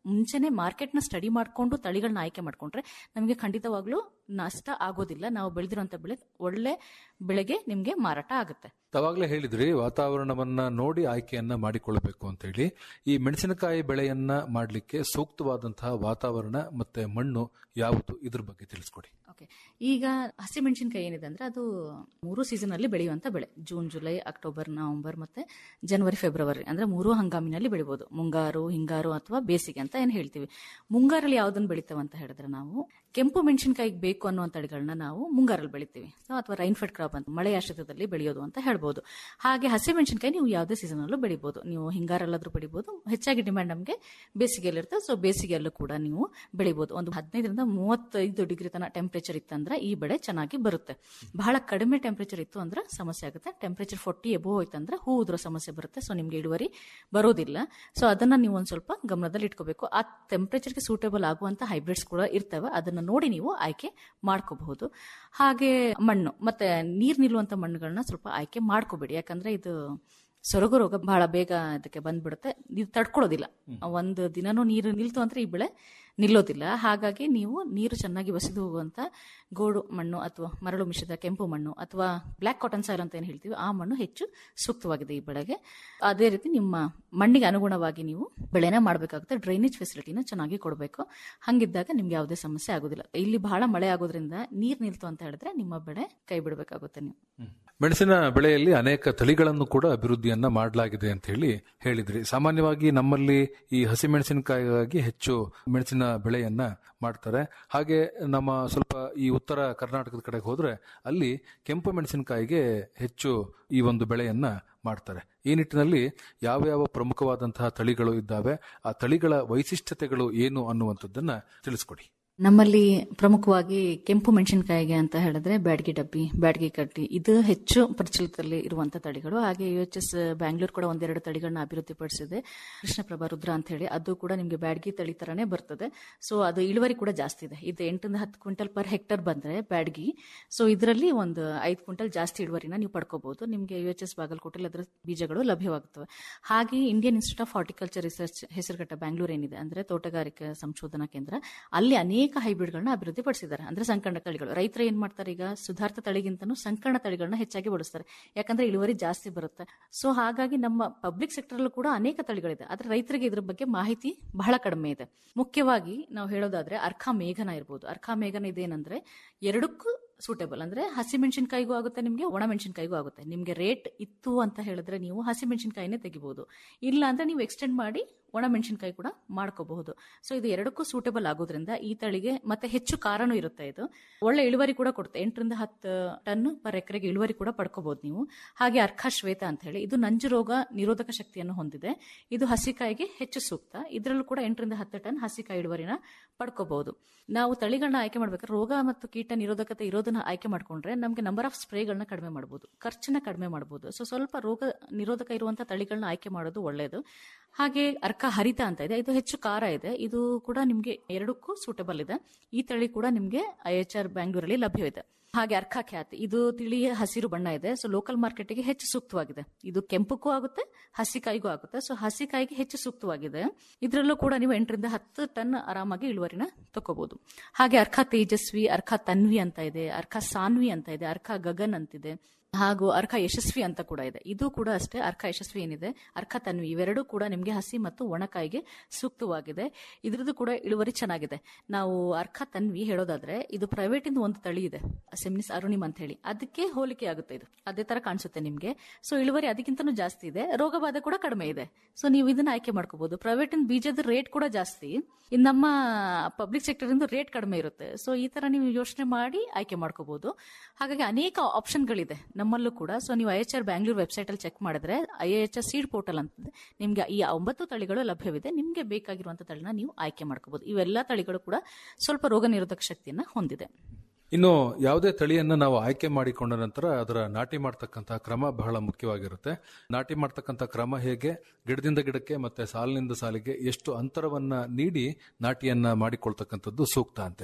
ಮುಂಚೆನೆ ಮಾರ್ಕೆಟ್ನ ಸ್ಟಡಿ ಮಾಡಿಕೊಂಡು ತಳಿಗಳನ್ನ ಆಯ್ಕೆ ಮಾಡ್ಕೊಂಡ್ರೆ ನಮಗೆ ಖಂಡಿತವಾಗ್ಲೂ ನಷ್ಟ ಆಗೋದಿಲ್ಲ ನಾವು ಬೆಳೆದಿರುವಂತ ಬೆಳೆ ಒಳ್ಳೆ ಬೆಳೆಗೆ ನಿಮಗೆ ಮಾರಾಟ ಆಗುತ್ತೆ ತಾವಾಗಲೇ ಹೇಳಿದ್ರಿ ವಾತಾವರಣವನ್ನ ನೋಡಿ ಆಯ್ಕೆಯನ್ನ ಮಾಡಿಕೊಳ್ಳಬೇಕು ಅಂತ ಹೇಳಿ ಈ ಮೆಣಸಿನಕಾಯಿ ಬೆಳೆಯನ್ನ ಮಾಡಲಿಕ್ಕೆ ಸೂಕ್ತವಾದಂತಹ ವಾತಾವರಣ ಮತ್ತೆ ಮಣ್ಣು ಯಾವುದು ಇದ್ರ ಬಗ್ಗೆ ತಿಳಿಸ್ಕೊಡಿ ಓಕೆ ಈಗ ಹಸಿಮೆಣಸಿನಕಾಯಿ ಏನಿದೆ ಅಂದ್ರೆ ಅದು ಮೂರು ಸೀಸನ್ ಅಲ್ಲಿ ಬೆಳೆಯುವಂತ ಬೆಳೆ ಜೂನ್ ಜುಲೈ ಅಕ್ಟೋಬರ್ ನವೆಂಬರ್ ಮತ್ತೆ ಜನವರಿ ಫೆಬ್ರವರಿ ಅಂದ್ರೆ ಮೂರು ಹಂಗಾಮಿನಲ್ಲಿ ಬೆಳಿಬಹುದು ಮುಂಗಾರು ಹಿಂಗಾರು ಅಥವಾ ಬೇಸಿಗೆ ಅಂತ ಏನ್ ಹೇಳ್ತೀವಿ ಮುಂಗಾರಲ್ಲಿ ಯಾವ್ದನ್ನ ಬೆಳಿತೇವೆ ಅಂತ ಹೇಳಿದ್ರೆ ನಾವು ಕೆಂಪು ಮೆಣಸಿನಕಾಯಿಗೆ ಬೇಕು ಅನ್ನೋ ತಳಿಗಳನ್ನ ನಾವು ಮುಂಗಾರಲ್ಲಿ ಬೆಳಿತೀವಿ So, ಅಥವಾ ರೈನ್ಫೆಡ್ ಕ್ರಾಪ್ ಅಂತ ಮಳೆ ಆಶ್ರಿತದಲ್ಲಿ ಬೆಳೆಯೋದು ಅಂತ ಹೇಳ್ಬೋದು ಹಾಗೆ ಹಸಿ ಮೆಣಸಿನಕಾಯಿ ನೀವು ಯಾವುದೇ ಸೀಸನ್ ಅಲ್ಲೂ ಬೆಳಿಬಹುದು ನೀವು ಹಿಂಗಾರಲ್ಲಾದ್ರೂ ಬೆಳಿಬಹುದು ಹೆಚ್ಚಾಗಿ ಡಿಮ್ಯಾಂಡ್ ನಮಗೆ ಬೇಸಿಗೆಯಲ್ಲಿರುತ್ತೆ ಸೊ ಬೇಸಿಗೆಯಲ್ಲೂ ಕೂಡ ನೀವು ಬೆಳಿಬಹುದು ಒಂದು ಹದಿನೈದರಿಂದ ಮೂವತ್ತೈದು ಡಿಗ್ರಿ ತನ ಟೆಂಪರೇಚರ್ ಇತ್ತಂದ್ರೆ ಈ ಬೆಳೆ ಚೆನ್ನಾಗಿ ಬರುತ್ತೆ ಬಹಳ ಕಡಿಮೆ ಟೆಂಪರೇಚರ್ ಇತ್ತು ಅಂದ್ರೆ ಸಮಸ್ಯೆ ಆಗುತ್ತೆ ಟೆಂಪರೇಚರ್ ಫೋರ್ಟಿ ಎಬೋ ಹೋಯ್ತಂದ್ರೆ ಹೂ ಉದುರೋ ಸಮಸ್ಯೆ ಬರುತ್ತೆ ಸೊ ನಿಮ್ಗೆ ಇಳುವರಿ ಬರೋದಿಲ್ಲ ಸೊ ಅದನ್ನ ನೀವು ಒಂದ್ ಸ್ವಲ್ಪ ಗಮನದಲ್ಲಿ ಇಟ್ಕೋಬೇಕು ಆ ಟೆಂಪರೇಚರ್ಗೆ ಸೂಟೇಬಲ್ ಆಗುವಂತ ಹೈಬ್ರಿಡ್ಸ್ ಕೂಡ ಇರ್ತವೆ ಅದನ್ನ ನೋಡಿ ನೀವು ಆಯ್ಕೆ ಮಾಡ್ಕೋಬಹುದು ಹಾಗೆ ಮಣ್ಣು ಮತ್ತೆ ನೀರ್ ನಿಲ್ಲುವಂತ ಮಣ್ಣುಗಳನ್ನ ಸ್ವಲ್ಪ ಆಯ್ಕೆ ಮಾಡ್ಕೋಬೇಡಿ ಯಾಕಂದ್ರೆ ಇದು ಸೊರಗು ರೋಗ ಬಹಳ ಬೇಗ ಇದಕ್ಕೆ ಬಂದ್ಬಿಡುತ್ತೆ ಇದು ತಡ್ಕೊಳ್ಳೋದಿಲ್ಲ ಒಂದು ದಿನನೂ ನೀರು ನಿಲ್ತು ಅಂದ್ರೆ ಈ ಬೆಳೆ ನಿಲ್ಲೋದಿಲ್ಲ ಹಾಗಾಗಿ ನೀವು ನೀರು ಚೆನ್ನಾಗಿ ಬಸಿದು ಹೋಗುವಂತ ಗೋಡು ಮಣ್ಣು ಅಥವಾ ಮರಳು ಮಿಶ್ರಿತ ಕೆಂಪು ಮಣ್ಣು ಅಥವಾ ಬ್ಲ್ಯಾಕ್ ಕಾಟನ್ ಸಾಯಿಲ್ ಅಂತ ಏನು ಹೇಳ್ತೀವಿ ಆ ಮಣ್ಣು ಹೆಚ್ಚು ಸೂಕ್ತವಾಗಿದೆ ಈ ಬೆಳೆಗೆ ಅದೇ ರೀತಿ ನಿಮ್ಮ ಮಣ್ಣಿಗೆ ಅನುಗುಣವಾಗಿ ನೀವು ಬೆಳೆನ ಮಾಡಬೇಕಾಗುತ್ತೆ ಡ್ರೈನೇಜ್ ಫೆಸಿಲಿಟಿನ ಚೆನ್ನಾಗಿ ಕೊಡಬೇಕು ಹಂಗಿದ್ದಾಗ ನಿಮ್ಗೆ ಯಾವುದೇ ಸಮಸ್ಯೆ ಆಗೋದಿಲ್ಲ ಇಲ್ಲಿ ಬಹಳ ಮಳೆ ಆಗೋದ್ರಿಂದ ನೀರ್ ನಿಲ್ತು ಅಂತ ಹೇಳಿದ್ರೆ ನಿಮ್ಮ ಬೆಳೆ ಕೈ ಬಿಡಬೇಕಾಗುತ್ತೆ ನೀವು ಮೆಣಸಿನ ಬೆಳೆಯಲ್ಲಿ ಅನೇಕ ತಳಿಗಳನ್ನು ಕೂಡ ಅಭಿವೃದ್ಧಿಯನ್ನ ಮಾಡಲಾಗಿದೆ ಅಂತ ಹೇಳಿ ಹೇಳಿದ್ರಿ ಸಾಮಾನ್ಯವಾಗಿ ನಮ್ಮಲ್ಲಿ ಈ ಹಸಿ ಮೆಣಸಿನಕಾಯಿಗಾಗಿ ಹೆಚ್ಚು ಮೆಣಸಿನ ಬೆಳೆಯನ್ನ ಮಾಡ್ತಾರೆ ಹಾಗೆ ನಮ್ಮ ಸ್ವಲ್ಪ ಈ ಉತ್ತರ ಕರ್ನಾಟಕದ ಕಡೆಗೆ ಹೋದ್ರೆ ಅಲ್ಲಿ ಕೆಂಪು ಮೆಣಸಿನಕಾಯಿಗೆ ಹೆಚ್ಚು ಈ ಒಂದು ಬೆಳೆಯನ್ನ ಮಾಡ್ತಾರೆ ಈ ನಿಟ್ಟಿನಲ್ಲಿ ಯಾವ ಯಾವ ಪ್ರಮುಖವಾದಂತಹ ತಳಿಗಳು ಇದ್ದಾವೆ ಆ ತಳಿಗಳ ವೈಶಿಷ್ಟ್ಯತೆಗಳು ಏನು ಅನ್ನುವಂಥದ್ದನ್ನ ತಿಳಿಸ್ಕೊಡಿ ನಮ್ಮಲ್ಲಿ ಪ್ರಮುಖವಾಗಿ ಕೆಂಪು ಮೆಣಸಿನಕಾಯಿಗೆ ಅಂತ ಹೇಳಿದ್ರೆ ಬ್ಯಾಡಗಿ ಡಬ್ಬಿ ಬ್ಯಾಡಗಿ ಕಡ್ಡಿ ಇದು ಹೆಚ್ಚು ಪ್ರಚಲಿತದಲ್ಲಿ ಇರುವಂತ ತಳಿಗಳು ಹಾಗೆ ಯು ಎಚ್ ಎಸ್ ಬ್ಯಾಂಗ್ಳೂರ್ ಕೂಡ ಒಂದೆರಡು ತಳಿಗಳನ್ನ ಅಭಿವೃದ್ಧಿಪಡಿಸಿದೆ ಕೃಷ್ಣಪ್ರಭಾ ರುದ್ರ ಅಂತ ಹೇಳಿ ಅದು ಕೂಡ ನಿಮಗೆ ಬ್ಯಾಡಗಿ ತಳಿ ತರನೇ ಬರ್ತದೆ ಸೊ ಅದು ಇಳುವರಿ ಕೂಡ ಜಾಸ್ತಿ ಇದೆ ಇದು ಎಂಟರಿಂದ ಹತ್ತು ಕ್ವಿಂಟಲ್ ಪರ್ ಹೆಕ್ಟರ್ ಬಂದ್ರೆ ಬ್ಯಾಡಗಿ ಸೊ ಇದರಲ್ಲಿ ಒಂದು ಐದು ಕ್ವಿಂಟಲ್ ಜಾಸ್ತಿ ಇಳುವರಿನ ನೀವು ಪಡ್ಕೋಬಹುದು ನಿಮಗೆ ಯು ಎಚ್ ಎಸ್ ಬಾಗಲಕೋಟೆಯಲ್ಲಿ ಅದರ ಬೀಜಗಳು ಲಭ್ಯವಾಗುತ್ತವೆ ಹಾಗೆ Indian institute of horticulture research Hesaraghatta Bangalore ಏನಿದೆ ಅಂದ್ರೆ ತೋಟಗಾರಿಕೆ ಸಂಶೋಧನಾ ಕೇಂದ್ರ ಅಲ್ಲಿ ಅನೇಕ ಹೈಬ್ರಿಡ್ಗಳನ್ನ ಅಭಿವೃದ್ಧಿ ಪಡಿಸಿದ್ದಾರೆ ಅಂದ್ರೆ ಸಂಕರಣ ತಳಿಗಳು ರೈತರು ಏನ್ ಮಾಡ್ತಾರೆ ಈಗ ಸುಧಾರಿತ ತಳಿಗಿಂತನೂ ಸಂಕರಣ ತಳಿಗಳನ್ನ ಹೆಚ್ಚಾಗಿ ಬಳಸ್ತಾರೆ ಯಾಕಂದ್ರೆ ಇಳುವರಿ ಜಾಸ್ತಿ ಬರುತ್ತೆ ಸೊ ಹಾಗಾಗಿ ನಮ್ಮ ಪಬ್ಲಿಕ್ ಸೆಕ್ಟರ್ ಅಲ್ಲೂ ಕೂಡ ಅನೇಕ ತಳಿಗಳಿದೆ ಆದ್ರೆ ರೈತರಿಗೆ ಇದ್ರ ಬಗ್ಗೆ ಮಾಹಿತಿ ಬಹಳ ಕಡಿಮೆ ಇದೆ ಮುಖ್ಯವಾಗಿ ನಾವು ಹೇಳೋದಾದ್ರೆ ಅರ್ಖಾ ಮೇಘನ ಇರ್ಬೋದು ಅರ್ಖಾ ಮೇಘನ ಇದೇನಂದ್ರೆ ಎರಡಕ್ಕೂ ಸೂಟೇಬಲ್ ಅಂದ್ರೆ ಹಸಿ ಮೆಣಸಿನಕಾಯಿಗೂ ಆಗುತ್ತೆ ನಿಮಗೆ ಒಣ ಮೆಣಸಿನಕಾಯಿಗೂ ಆಗುತ್ತೆ ನಿಮಗೆ ರೇಟ್ ಇತ್ತು ಅಂತ ಹೇಳಿದ್ರೆ ನೀವು ಹಸಿ ಮೆಣಸಿನಕಾಯಿನೇ ತೆಗಿಬಹುದು ಇಲ್ಲ ಅಂದ್ರೆ ನೀವು ಎಕ್ಸ್ಟೆಂಡ್ ಮಾಡಿ ಒಣ ಮೆಣಸಿನಕಾಯಿ ಕೂಡ ಮಾಡ್ಕೋಬಹುದು ಸೊ ಇದು ಎರಡಕ್ಕೂ ಸೂಟೇಬಲ್ ಆಗೋದ್ರಿಂದ ಈ ತಳಿಗೆ ಮತ್ತೆ ಹೆಚ್ಚು ಕಾರಣೂ ಇರುತ್ತೆ ಇದು ಒಳ್ಳೆ ಇಳುವರಿ ಕೂಡ ಕೊಡುತ್ತೆ ಎಂಟರಿಂದ ಹತ್ತು ಟನ್ ಪರ್ ಎಕರೆಗೆ ಇಳುವರಿ ಕೂಡ ಪಡ್ಕೋಬಹುದು ನೀವು ಹಾಗೆ ಅರ್ಕ ಶ್ವೇತ ಅಂತ ಹೇಳಿ ಇದು ನಂಜು ರೋಗ ನಿರೋಧಕ ಶಕ್ತಿಯನ್ನು ಹೊಂದಿದೆ ಇದು ಹಸಿಕಾಯಿಗೆ ಹೆಚ್ಚು ಸೂಕ್ತ ಇದರಲ್ಲೂ ಕೂಡ ಎಂಟರಿಂದ ಹತ್ತು ಟನ್ ಹಸಿಕಾಯಿ ಇಳುವರಿನ ಪಡ್ಕೋಬಹುದು ನಾವು ತಳಿಗಳನ್ನ ಆಯ್ಕೆ ಮಾಡ್ಬೇಕಾದ್ರೆ ರೋಗ ಮತ್ತು ಕೀಟ ನಿರೋಧಕತೆ ಇರೋದನ್ನ ಆಯ್ಕೆ ಮಾಡ್ಕೊಂಡ್ರೆ ನಮಗೆ ನಂಬರ್ ಆಫ್ ಸ್ಪ್ರೇಗಳನ್ನ ಕಡಿಮೆ ಮಾಡಬಹುದು ಖರ್ಚನ್ನ ಕಡಿಮೆ ಮಾಡಬಹುದು ಸೊ ಸ್ವಲ್ಪ ರೋಗ ನಿರೋಧಕ ಇರುವಂತಹ ತಳಿಗಳನ್ನ ಆಯ್ಕೆ ಮಾಡೋದು ಒಳ್ಳೆಯದು ಹಾಗೆ ಅರ್ಕ ಹರಿತ ಅಂತ ಇದೆ ಇದು ಹೆಚ್ಚು ಖಾರ ಇದೆ ಇದು ಕೂಡ ನಿಮ್ಗೆ ಎರಡಕ್ಕೂ ಸೂಟಬಲ್ ಇದೆ ಈ ತಳಿ ಕೂಡ ನಿಮ್ಗೆ ಐ ಎಚ್ ಆರ್ ಬ್ಯಾಂಗ್ಳೂರಲ್ಲಿ ಲಭ್ಯವಿದೆ ಹಾಗೆ ಅರ್ಕ ಖ್ಯಾತಿ ಇದು ತಿಳಿ ಹಸಿರು ಬಣ್ಣ ಇದೆ ಸೊ ಲೋಕಲ್ ಮಾರ್ಕೆಟ್ಗೆ ಹೆಚ್ಚು ಸೂಕ್ತವಾಗಿದೆ ಇದು ಕೆಂಪಕ್ಕೂ ಆಗುತ್ತೆ ಹಸಿಕಾಯಿಗೂ ಆಗುತ್ತೆ ಸೊ ಹಸಿಕಾಯಿಗೆ ಹೆಚ್ಚು ಸೂಕ್ತವಾಗಿದೆ ಇದರಲ್ಲೂ ಕೂಡ ನೀವು ಎಂಟರಿಂದ ಹತ್ತು ಟನ್ ಆರಾಮಾಗಿ ಇಳುವರಿನ ತಗೋಬಹುದು ಹಾಗೆ ಅರ್ಕ ತೇಜಸ್ವಿ ಅರ್ಕ ತನ್ವಿ ಅಂತ ಇದೆ ಅರ್ಕ ಸಾನ್ವಿ ಅಂತ ಇದೆ ಅರ್ಕ ಗಗನ್ ಅಂತಿದೆ ಹಾಗೂ ಅರ್ಕ ಯಶಸ್ವಿ ಅಂತ ಕೂಡ ಇದೆ ಇದು ಕೂಡ ಅಷ್ಟೇ ಅರ್ಕ ಯಶಸ್ವಿ ಏನಿದೆ ಅರ್ಕ ತನ್ವಿ ಇವೆರಡೂ ಕೂಡ ನಿಮಗೆ ಹಸಿ ಮತ್ತು ಒಣಕಾಯಿಗೆ ಸೂಕ್ತವಾಗಿದೆ ಇದ್ರದ್ದು ಕೂಡ ಇಳುವರಿ ಚೆನ್ನಾಗಿದೆ ನಾವು ಅರ್ಕ ತನ್ವಿ ಹೇಳೋದಾದ್ರೆ ಇದು ಪ್ರೈವೇಟ್ ಇಂದ ಒಂದು ತಳಿ ಇದೆ ಸೆಮಿನಿಸ್ ಅರುಣಿಮ್ ಅಂತ ಹೇಳಿ ಅದಕ್ಕೆ ಹೋಲಿಕೆ ಆಗುತ್ತೆ ಇದು ಅದೇ ತರ ಕಾಣಿಸುತ್ತೆ ನಿಮ್ಗೆ ಸೊ ಇಳುವರಿ ಅದಕ್ಕಿಂತನೂ ಜಾಸ್ತಿ ಇದೆ ರೋಗಬಾಧೆ ಕೂಡ ಕಡಿಮೆ ಇದೆ ಸೊ ನೀವು ಇದನ್ನ ಆಯ್ಕೆ ಮಾಡ್ಕೋಬಹುದು ಪ್ರೈವೇಟ್ ಇಂದ ಬೀಜದ ರೇಟ್ ಕೂಡ ಜಾಸ್ತಿ ಇನ್ನು ನಮ್ಮ ಪಬ್ಲಿಕ್ ಸೆಕ್ಟರ್ ಇಂದ ರೇಟ್ ಕಡಿಮೆ ಇರುತ್ತೆ ಸೊ ಈ ತರ ನೀವು ಯೋಚನೆ ಮಾಡಿ ಆಯ್ಕೆ ಮಾಡ್ಕೋಬಹುದು ಹಾಗಾಗಿ ಅನೇಕ ಆಪ್ಷನ್ಗಳಿದೆ ನಮ್ಮಲ್ಲೂ ಕೂಡ ಸೊ ನೀವು I H R Bangalore website ಅಲ್ಲಿ ಚೆಕ್ ಮಾಡಿದ್ರೆ I H R seed portal ಅಂತ ನಿಮ್ಗೆ ಈ ಒಂಬತ್ತು ತಳಿಗಳು ಲಭ್ಯವಿದೆ ನಿಮ್ಗೆ ಬೇಕಾಗಿರುವಂತ ತಳಿನ ನೀವು ಆಯ್ಕೆ ಮಾಡ್ಕೋಬಹುದು ಇವೆಲ್ಲ ತಳಿಗಳು ಕೂಡ ಸ್ವಲ್ಪ ರೋಗ ನಿರೋಧಕ ಶಕ್ತಿಯನ್ನ ಹೊಂದಿದೆ ಇನ್ನು ಯಾವುದೇ ತಳಿಯನ್ನ ನಾವು ಆಯ್ಕೆ ಮಾಡಿಕೊಂಡ ನಂತರ ಅದರ ನಾಟಿ ಮಾಡ್ತಕ್ಕಂತಹ ಕ್ರಮ ಬಹಳ ಮುಖ್ಯವಾಗಿರುತ್ತೆ ನಾಟಿ ಮಾಡ್ತಕ್ಕಂಥ ಕ್ರಮ ಹೇಗೆ ಗಿಡದಿಂದ ಗಿಡಕ್ಕೆ ಮತ್ತೆ ಸಾಲಿನಿಂದ ಸಾಲಿಗೆ ಎಷ್ಟು ಅಂತರವನ್ನ ನೀಡಿ ನಾಟಿಯನ್ನ ಮಾಡಿಕೊಳ್ತಕ್ಕಂಥದ್ದು ಸೂಕ್ತ ಅಂತೀರಿ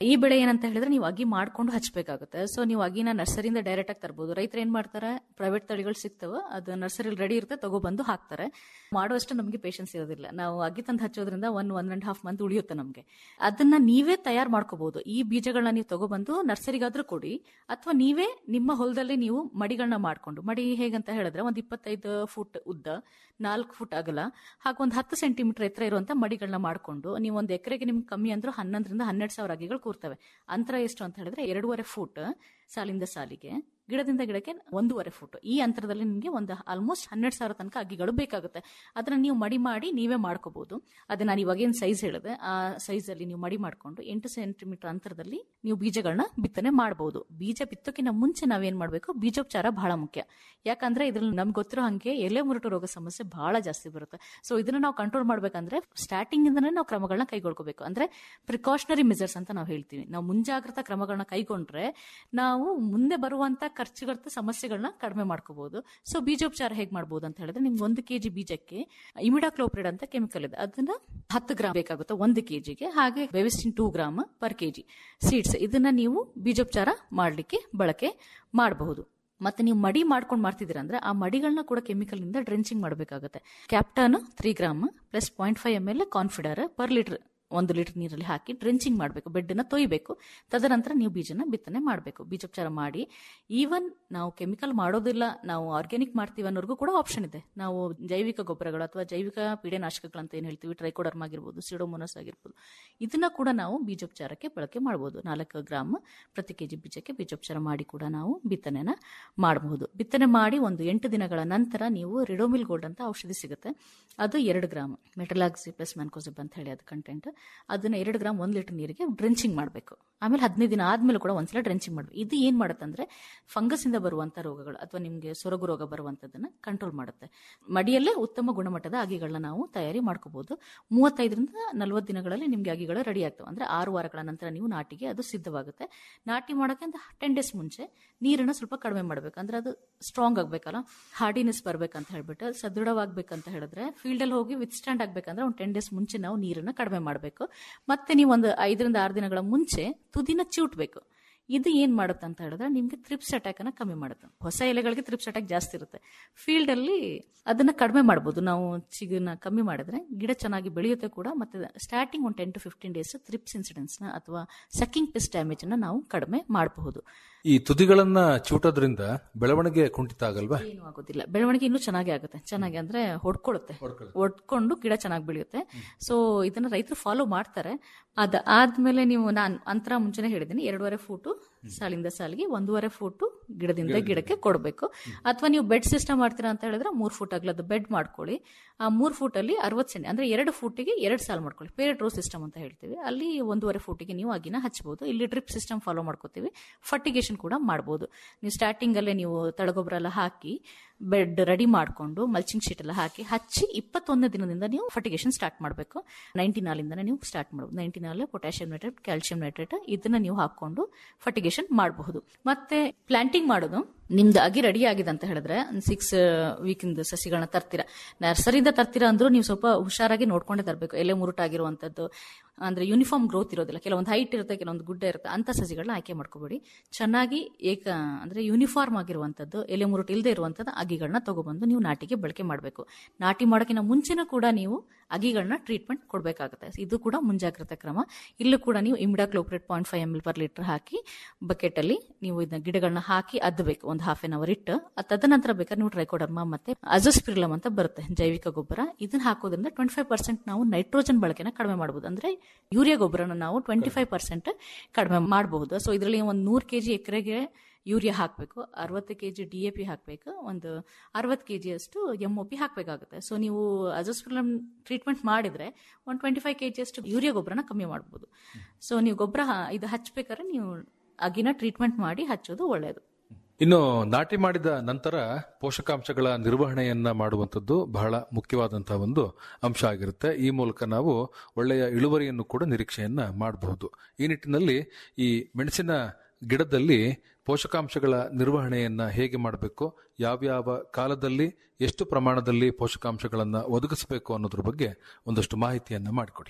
ಈ ಬೆಳೆ ಏನಂತ ಹೇಳಿದ್ರೆ ನೀವು ಅಗಿ ಮಾಡ್ಕೊಂಡು ಹಚ್ಬೇಕಾಗುತ್ತೆ ಸೊ ನೀವು ಅಗಿನ ನರ್ಸರಿಯಿಂದ ಡೈರೆಕ್ಟ್ ಆಗಿ ತರಬಹುದು ರೈತರು ಏನ್ ಮಾಡ್ತಾರೆ ಪ್ರೈವೇಟ್ ತಳಿಗಳು ಸಿಗ್ತವೆ ಅದು ನರ್ಸರಿಲಿ ರೆಡಿ ಇರುತ್ತೆ ತಗೊಬಂದು ಹಾಕ್ತಾರೆ ಮಾಡುವಷ್ಟು ನಮಗೆ ಪೇಷನ್ಸ್ ಇರೋದಿಲ್ಲ ನಾವು ಅಗಿ ತಂದು ಹಚ್ಚೋದ್ರಿಂದ one one and half month ಉಳಿಯುತ್ತೆ ನಮಗೆ ಅದನ್ನ ನೀವೇ ತಯಾರು ಮಾಡ್ಕೋಬಹುದು ಈ ಬೀಜಗಳನ್ನ ನೀವು ತಗೊಬಂದು ನರ್ಸರಿಗಾದ್ರೂ ಕೊಡಿ ಅಥವಾ ನೀವೇ ನಿಮ್ಮ ಹೊಲದಲ್ಲಿ ನೀವು ಮಡಿಗಳನ್ನ ಮಾಡ್ಕೊಂಡು ಮಡಿ ಹೇಗಂತ ಹೇಳಿದ್ರೆ ಒಂದು ಇಪ್ಪತ್ತೈದು ಫುಟ್ ಉದ್ದ ನಾಲ್ಕು ಫುಟ್ ಅಗಲ ಹಾಗೂ ಒಂದು ಹತ್ತು ಸೆಂಟಿಮೀಟರ್ ಎತ್ತರ ಇರುವಂತ ಮಡಿಗಳನ್ನ ಮಾಡ್ಕೊಂಡು ನೀವು ಒಂದು ಎಕರೆಗೆ ನಿಮ್ಗೆ ಕಮ್ಮಿ ಅಂದ್ರೂ ಹನ್ನೊಂದರಿಂದ ಹನ್ನೆರಡು ಸಾವಿರ ಅಗಿಗಳು ಕೂರ್ತವೆ ಅಂತರ ಎಷ್ಟು ಅಂತ ಹೇಳಿದ್ರೆ ಎರಡೂವರೆ ಫುಟ್ ಸಾಲಿಂದ ಸಾಲಿಗೆ ಗಿಡದಿಂದ ಗಿಡಕ್ಕೆ ಒಂದೂವರೆ ಫುಟ್ ಈ ಅಂತರದಲ್ಲಿ ನಿಮಗೆ ಒಂದು ಆಲ್ಮೋಸ್ಟ್ ಹನ್ನೆರಡು ಸಾವಿರ ತನಕ ಅಗಿಗಳು ಬೇಕಾಗುತ್ತೆ ಅದನ್ನ ನೀವು ಮಡಿ ಮಾಡಿ ನೀವೇ ಮಾಡ್ಕೋಬಹುದು ಅದೇ ನಾನು ಇವಾಗೇನು ಸೈಜ್ ಹೇಳಿದೆ ಆ ಸೈಜ್ ಅಲ್ಲಿ ನೀವು ಮಡಿ ಮಾಡ್ಕೊಂಡು ಎಂಟು ಸೆಂಟಿಮೀಟರ್ ಅಂತರದಲ್ಲಿ ನೀವು ಬೀಜಗಳನ್ನ ಬಿತ್ತನೆ ಮಾಡಬಹುದು ಬೀಜ ಬಿತ್ತೋಕ್ಕಿಂತ ಮುಂಚೆ ನಾವೇನ್ ಮಾಡಬೇಕು ಬೀಜೋಪಚಾರ ಬಹಳ ಮುಖ್ಯ ಯಾಕಂದ್ರೆ ಇದ್ರಲ್ಲಿ ನಮ್ಗೆ ಗೊತ್ತಿರೋ ಹಂಗೆ ಎಲೆ ಮುರುಟು ರೋಗ ಸಮಸ್ಯೆ ಬಹಳ ಜಾಸ್ತಿ ಬರುತ್ತೆ ಸೊ ಇದನ್ನ ನಾವು ಕಂಟ್ರೋಲ್ ಮಾಡ್ಬೇಕಂದ್ರೆ ಸ್ಟಾರ್ಟಿಂಗ್ ಇಂದನೇ ನಾವು ಕ್ರಮಗಳನ್ನ ಕೈಗೊಳ್ಕೋಬೇಕು ಅಂದ್ರೆ ಪ್ರಿಕಾಷನರಿ ಮೆಜರ್ಸ್ ಅಂತ ನಾವು ಹೇಳ್ತೀವಿ ನಾವು ಮುಂಜಾಗ್ರತಾ ಕ್ರಮಗಳನ್ನ ಕೈಗೊಂಡ್ರೆ ನಾವು ಮುಂದೆ ಬರುವಂತ ಖರ್ಚುಗರ್ತ ಸಮಸ್ಯೆಗಳನ್ನ ಕಡಿಮೆ ಮಾಡ್ಕೋಬಹುದು ಸೊ ಬೀಜೋಪಚಾರ ಹೇಗೆ ಮಾಡಬಹುದು ಅಂತ ಹೇಳಿದ್ರೆ ನಿಮ್ಗೆ ಒಂದು ಕೆಜಿ ಬೀಜಕ್ಕೆ ಇಮಿಡಾಕ್ಲೋಪ್ರಿಡ್ ಅಂತ ಕೆಮಿಕಲ್ ಇದೆ ಅದನ್ನ ಹತ್ತು ಗ್ರಾಮ್ ಬೇಕಾಗುತ್ತೆ ಒಂದು ಕೆಜಿಗೆ ಹಾಗೆ Bavistin two gram per K G seeds ಇದನ್ನ ನೀವು ಬೀಜೋಪಚಾರ ಮಾಡಲಿಕ್ಕೆ ಬಳಕೆ ಮಾಡಬಹುದು ಮತ್ತೆ ನೀವು ಮಡಿ ಮಾಡ್ಕೊಂಡು ಮಾಡ್ತಿದ್ದೀರಾ ಅಂದ್ರೆ ಆ ಮಡಿಗಳನ್ನ ಕೂಡ ಕೆಮಿಕಲ್ ಇಂದ ಡ್ರೆಂಚಿಂಗ್ ಮಾಡಬೇಕಾಗುತ್ತೆ captan three gram plus point five M L Confidor per litre ಒಂದು ಲೀಟರ್ ನೀರಲ್ಲಿ ಹಾಕಿ ಡ್ರೆಂಚಿಂಗ್ ಮಾಡಬೇಕು ಬೆಡ್ನ ತೊಯ್ಬೇಕು ತದನಂತರ ನೀವು ಬೀಜನ ಬಿತ್ತನೆ ಮಾಡಬೇಕು ಬೀಜೋಪಚಾರ ಮಾಡಿ ಈವನ್ ನಾವು ಕೆಮಿಕಲ್ ಮಾಡೋದಿಲ್ಲ ನಾವು ಆರ್ಗ್ಯಾನಿಕ್ ಮಾಡ್ತೀವಿ ಅನ್ನೋರ್ಗೂ ಕೂಡ ಆಪ್ಷನ್ ಇದೆ ನಾವು ಜೈವಿಕ ಗೊಬ್ಬರಗಳು ಅಥವಾ ಜೈವಿಕ ಪೀಡೆನಾಶಕಗಳು ಅಂತ ಏನು ಹೇಳ್ತೀವಿ ಟ್ರೈಕೋಡರ್ಮ್ ಆಗಿರ್ಬೋದು ಸಿಡೋಮೋನಸ್ ಆಗಿರ್ಬೋದು ಇದನ್ನ ಕೂಡ ನಾವು ಬೀಜೋಪಚಾರಕ್ಕೆ ಬಳಕೆ ಮಾಡಬಹುದು ನಾಲ್ಕು ಗ್ರಾಮ್ ಪ್ರತಿ ಕೆಜಿ ಬೀಜಕ್ಕೆ ಬೀಜೋಪಚಾರ ಮಾಡಿ ಕೂಡ ನಾವು ಬಿತ್ತನೆನ ಮಾಡಬಹುದು ಬಿತ್ತನೆ ಮಾಡಿ ಒಂದು ಎಂಟು ದಿನಗಳ ನಂತರ ನೀವು ರಿಡೋಮಿಲ್ ಗೋಲ್ಡ್ ಅಂತ ಔಷಧಿ ಸಿಗುತ್ತೆ ಅದು ಎರಡು ಗ್ರಾಮ್ ಮೆಟಲಾಕ್ಸಿ ಪ್ಲಸ್ ಮ್ಯಾನ್ಕೋಸಿಬ್ ಅಂತ ಹೇಳಿ ಅದು ಕಂಟೆಂಟ್ ಅದನ್ನ ಎರಡು ಗ್ರಾಮ್ ಒಂದು ಲೀಟರ್ ನೀರಿಗೆ ಡ್ರೆಂಚಿಂಗ್ ಮಾಡಬೇಕು ಆಮೇಲೆ ಹದಿನೈದು ದಿನ ಆದ್ಮೇಲೆ ಕೂಡ ಒಂದ್ಸಲ ಡ್ರೆಂಚಿಂಗ್ ಮಾಡಬೇಕು ಇದು ಏನ್ ಮಾಡುತ್ತಂದ್ರೆ ಫಂಗಸ್ ಇಂದ ಬರುವಂತ ರೋಗಗಳು ಅಥವಾ ನಿಮಗೆ ಸೊರಗು ರೋಗ ಬರುವಂತದನ್ನ ಕಂಟ್ರೋಲ್ ಮಾಡುತ್ತೆ ಮಡಿಯಲ್ಲೇ ಉತ್ತಮ ಗುಣಮಟ್ಟದ ಅಗಿಗಳನ್ನ ನಾವು ತಯಾರಿ ಮಾಡ್ಕೋಬಹುದು ಮೂವತ್ತೈದರಿಂದ ನಲವತ್ತು ದಿನಗಳಲ್ಲಿ ನಿಮ್ಗೆ ಅಗಿಗಳು ರೆಡಿ ಆಗ್ತವೆ ಅಂದ್ರೆ ಆರು ವಾರಗಳ ನಂತರ ನೀವು ನಾಟಿಗೆ ಅದು ಸಿದ್ಧವಾಗುತ್ತೆ ನಾಟಿ ಮಾಡೋಕೆ ಅಂತ ಟೆನ್ ಡೇಸ್ ಮುಂಚೆ ನೀರನ್ನ ಸ್ವಲ್ಪ ಕಡಿಮೆ ಮಾಡಬೇಕು ಅಂದ್ರೆ ಅದು ಸ್ಟ್ರಾಂಗ್ ಆಗ್ಬೇಕಲ್ಲ ಹಾರ್ಡಿನೆಸ್ ಬರ್ಬೇಕಂತ ಹೇಳ್ಬಿಟ್ಟು ಸದೃಢವಾಗ್ಬೇಕಂತ ಹೇಳಿದ್ರೆ ಫೀಲ್ಡ್ ಅಲ್ಲಿ ಹೋಗಿ ವಿತ್ ಸ್ಟ್ಯಾಂಡ್ ಆಗ್ಬೇಕಂದ್ರೆ ಒಂದು ಟೆನ್ ಡೇಸ್ ಮುಂಚೆ ನಾವು ನೀರನ್ನ ಕಡಿಮೆ ಮಾಡಬೇಕು ಮತ್ತೆ ನೀವು ಒಂದು ಐದರಿಂದ ಆರು ದಿನಗಳ ಮುಂಚೆ ತುದಿನ ಚಿವುಟ್ಬೇಕು ಇದು ಏನ್ ಮಾಡುತ್ತೆ ಅಂತ ಹೇಳಿದ್ರೆ ನಿಮ್ಗೆ ತ್ರಿಪ್ಸ್ ಅಟ್ಯಾಕ್ ಅನ್ನ ಕಮ್ಮಿ ಮಾಡುತ್ತೆ ಹೊಸ ಎಲೆಗಳಿಗೆ ತ್ರಿಪ್ಸ್ ಅಟ್ಯಾಕ್ ಜಾಸ್ತಿ ಇರುತ್ತೆ ಫೀಲ್ಡ್ ಅಲ್ಲಿ ಅದನ್ನ ಕಡಿಮೆ ಮಾಡಬಹುದು ನಾವು ಚಿಗುನ ಕಮ್ಮಿ ಮಾಡಿದ್ರೆ ಗಿಡ ಚೆನ್ನಾಗಿ ಬೆಳೆಯುತ್ತೆ ಕೂಡ ಮತ್ತೆ ಸ್ಟಾರ್ಟಿಂಗ್ ಒಂದು ten to fifteen days thrips incidence ನ ಅಥವಾ ಸಕ್ಕಿಂಗ್ ಪಿಸ್ ಡ್ಯಾಮೇಜ್ ನ ನಾವು ಕಡಿಮೆ ಮಾಡಬಹುದು ಈ ತುದಿಗಳನ್ನ ಚೂಟೋದ್ರಿಂದ ಬೆಳವಣಿಗೆ ಕುಂಠಿತ ಆಗಲ್ವಾ ಏನು ಆಗೋದಿಲ್ಲ ಬೆಳವಣಿಗೆ ಇನ್ನೂ ಚೆನ್ನಾಗಿ ಆಗುತ್ತೆ ಚೆನ್ನಾಗಿ ಅಂದ್ರೆ ಹೊಡ್ಕೊಳ್ಳುತ್ತೆ ಹೊಡ್ಕೊಂಡು ಗಿಡ ಚೆನ್ನಾಗಿ ಬೆಳೆಯುತ್ತೆ ಸೊ ಇದನ್ನ ರೈತರು ಫಾಲೋ ಮಾಡ್ತಾರೆ ಅದ ಆದ್ಮೇಲೆ ನೀವು ನಾನು ಅಂತರ ಮುಂಚೆನೆ ಹೇಳಿದ್ದೀನಿ ಎರಡೂವರೆ ಫೂಟು ಸಾಲಿಂದ ಸಾಲಿಗೆ ಒಂದೂವರೆ ಫೂಟು ಗಿಡದಿಂದ ಗಿಡಕ್ಕೆ ಕೊಡಬೇಕು ಅಥವಾ ನೀವು ಬೆಡ್ ಸಿಸ್ಟಮ್ ಮಾಡ್ತೀರಾ ಅಂತ ಹೇಳಿದ್ರೆ ಮೂರ್ ಫೂಟ್ ಅಗ್ಲದ ಬೆಡ್ ಮಾಡ್ಕೊಳ್ಳಿ ಆ ಮೂರ್ ಫೂಟ್ ಅಲ್ಲಿ ಅರವತ್ತು ಸೆಂಟಿ ಅಂದ್ರೆ ಎರಡು ಫೂಟಿಗೆ ಎರಡು ಸಾಲ್ ಮಾಡ್ಕೊಳ್ಳಿ ಪೇರೆಡ್ ರೋ ಸಿಸ್ಟಮ್ ಅಂತ ಹೇಳ್ತೀವಿ ಅಲ್ಲಿ ಒಂದೂವರೆ ಫೂಟಿಗೆ ನೀವು ಅಗಿನ ಹಚ್ಚಬಹುದು ಇಲ್ಲಿ ಡ್ರಿಪ್ ಸಿಸ್ಟಮ್ ಫಾಲೋ ಮಾಡ್ಕೋತೀವಿ ಫರ್ಟಿಗೇಷನ್ ಕೂಡ ಮಾಡಬಹುದು ನೀವು ಸ್ಟಾರ್ಟಿಂಗ್ ಅಲ್ಲೇ ನೀವು ತಳಗೊಬ್ಬರ ಎಲ್ಲ ಹಾಕಿ ಬೆಡ್ ರೆಡಿ ಮಾಡಿಕೊಂಡು ಮಲ್ಚಿಂಗ್ ಶೀಟ್ ಎಲ್ಲ ಹಾಕಿ ಹಚ್ಚಿ ಇಪ್ಪತ್ತೊಂದನೇ ದಿನದಿಂದ ನೀವು ಫರ್ಟಿಗೇಷನ್ ಸ್ಟಾರ್ಟ್ ಮಾಡಬೇಕು ನೈಂಟಿನಾಲಿಂದ ನೀವು ಸ್ಟಾರ್ಟ್ ಮಾಡಬಹುದು ನೈಂಟಿನಾಲ್ ಪೊಟ್ಯಾಷಿಯಂ ನೈಟ್ರೇಟ್ ಕ್ಯಾಲ್ಸಿಯಂ ನೈಟ್ರೇಟ್ ಇದನ್ನ ನೀವು ಹಾಕೊಂಡು ಫರ್ಟಿಗೇಷನ್ ಮಾಡಬಹುದು ಮತ್ತೆ ಪ್ಲಾಂಟಿಂಗ್ ಮಾಡೋದು ನಿಮ್ದು ಅಗಿ ರೆಡಿ ಆಗಿದೆ ಅಂತ ಹೇಳಿದ್ರೆ ಸಿಕ್ಸ್ ವೀಕ್ ಇಂದ ಸಸಿಗಳನ್ನ ತರ್ತೀರಾ ನರ್ಸರಿಯಿಂದ ತರ್ತೀರಾ ಅಂದ್ರೂ ನೀವು ಸ್ವಲ್ಪ ಹುಷಾರಾಗಿ ನೋಡ್ಕೊಂಡೇ ತರಬೇಕು ಎಲೆ ಮುರುಟಾಗಿರುವಂತದ್ದು ಅಂದ್ರೆ ಯೂನಿಫಾರ್ಮ್ ಗ್ರೋತ್ ಇರೋದಿಲ್ಲ ಕೆಲವೊಂದು ಹೈಟ್ ಇರುತ್ತೆ ಕೆಲವೊಂದು ಗುಡ್ಡ ಇರುತ್ತೆ ಅಂತ ಸಸಿಗಳನ್ನ ಆಯ್ಕೆ ಮಾಡ್ಕೋಬೇಡಿ ಚೆನ್ನಾಗಿ ಏಕ ಅಂದ್ರೆ ಯೂನಿಫಾರ್ಮ್ ಆಗಿರುವಂತದ್ದು ಎಲೆ ಮುರುಟು ಇಲ್ಲದೆ ಇರುವಂತದ್ದು ಅಗಿಗಳನ್ನ ತಗೊಬಂದು ನೀವು ನಾಟಿಗೆ ಬಳಕೆ ಮಾಡಬೇಕು ನಾಟಿ ಮಾಡೋಕ್ಕಿಂತ ಮುಂಚೆನೂ ಕೂಡ ನೀವು ಅಗಿಗಳನ್ನ ಟ್ರೀಟ್ಮೆಂಟ್ ಕೊಡಬೇಕಾಗುತ್ತೆ ಇದು ಕೂಡ ಮುಂಜಾಗ್ರತಾ ಕ್ರಮ ಇಲ್ಲೂ ಕೂಡ ನೀವು imidacloprid point five M L per litre ಹಾಕಿ ಬಕೆಟ್ ಅಲ್ಲಿ ನೀವು ಇದನ್ನ ಗಿಡಗಳನ್ನ ಹಾಕಿ ಅದ್ದಬೇಕು ಒಂದು ಹಾಫ್ ಎನ್ ಅವರ್ ಇಟ್ಟು ಅದ್ ತದನಂತರ ಬೇಕಾದ್ರೆ ನೀವು ಟ್ರೈಕೋಡರ್ಮಾ ಮತ್ತೆ ಅಜೋಸ್ಪಿರಿಲಮ್ ಅಂತ ಬರುತ್ತೆ ಜೈವಿಕ ಗೊಬ್ಬರ ಇದನ್ನ ಹಾಕೋದ್ರಿಂದ ಟ್ವೆಂಟಿ ಫೈವ್ ಪರ್ಸೆಂಟ್ ನಾವು ನೈಟ್ರೋಜನ್ ಬಳಕೆನ ಕಡಿಮೆ ಮಾಡಬಹುದು ಅಂದ್ರೆ ಯೂರಿಯಾ ಗೊಬ್ಬರನ ನಾವು ಟ್ವೆಂಟಿ ಫೈವ್ ಪರ್ಸೆಂಟ್ ಕಡಿಮೆ ಮಾಡಬಹುದು ಸೊ ಇದರಲ್ಲಿ ಒಂದು ನೂರು ಕೆಜಿ ಎಕರೆಗೆ ಯೂರಿಯಾ ಹಾಕಬೇಕು ಅರವತ್ತು K G D A P ಹಾಕಬೇಕು ಒಂದು ಅರವತ್ತು ಕೆ ಜಿಯಷ್ಟು ಎಮ್ ಒ ಪಿ ಹಾಕಬೇಕಾಗುತ್ತೆ ಸೊ ನೀವು ಅಜೋಸ್ಪಿರಲಮ್ ಟ್ರೀಟ್ಮೆಂಟ್ ಮಾಡಿದ್ರೆ ಒಂದು ಟ್ವೆಂಟಿ ಫೈವ್ ಕೆ ಜಿಯಷ್ಟು ಯೂರಿಯಾ ಗೊಬ್ಬರನ ಕಮ್ಮಿ ಮಾಡ್ಬೋದು ಸೊ ನೀವು ಗೊಬ್ಬರ ಇದು ಹಚ್ಬೇಕಾದ್ರೆ ನೀವು ಅಗಿನ ಟ್ರೀಟ್ಮೆಂಟ್ ಮಾಡಿ ಹಚ್ಚೋದು ಒಳ್ಳೆಯದು ಇನ್ನು ನಾಟಿ ಮಾಡಿದ ನಂತರ ಪೋಷಕಾಂಶಗಳ ನಿರ್ವಹಣೆಯನ್ನ ಮಾಡುವಂಥದ್ದು ಬಹಳ ಮುಖ್ಯವಾದಂತಹ ಒಂದು ಅಂಶ ಆಗಿರುತ್ತೆ ಈ ಮೂಲಕ ನಾವು ಒಳ್ಳೆಯ ಇಳುವರಿಯನ್ನು ಕೂಡ ನಿರೀಕ್ಷೆಯನ್ನ ಮಾಡಬಹುದು ಈ ನಿಟ್ಟಿನಲ್ಲಿ ಈ ಮೆಣಸಿನ ಗಿಡದಲ್ಲಿ ಪೋಷಕಾಂಶಗಳ ನಿರ್ವಹಣೆಯನ್ನ ಹೇಗೆ ಮಾಡಬೇಕು ಯಾವ್ಯಾವ ಕಾಲದಲ್ಲಿ ಎಷ್ಟು ಪ್ರಮಾಣದಲ್ಲಿ ಪೋಷಕಾಂಶಗಳನ್ನ ಒದಗಿಸಬೇಕು ಅನ್ನೋದ್ರ ಬಗ್ಗೆ ಒಂದಷ್ಟು ಮಾಹಿತಿಯನ್ನ ಮಾಡಿಕೊಡಿ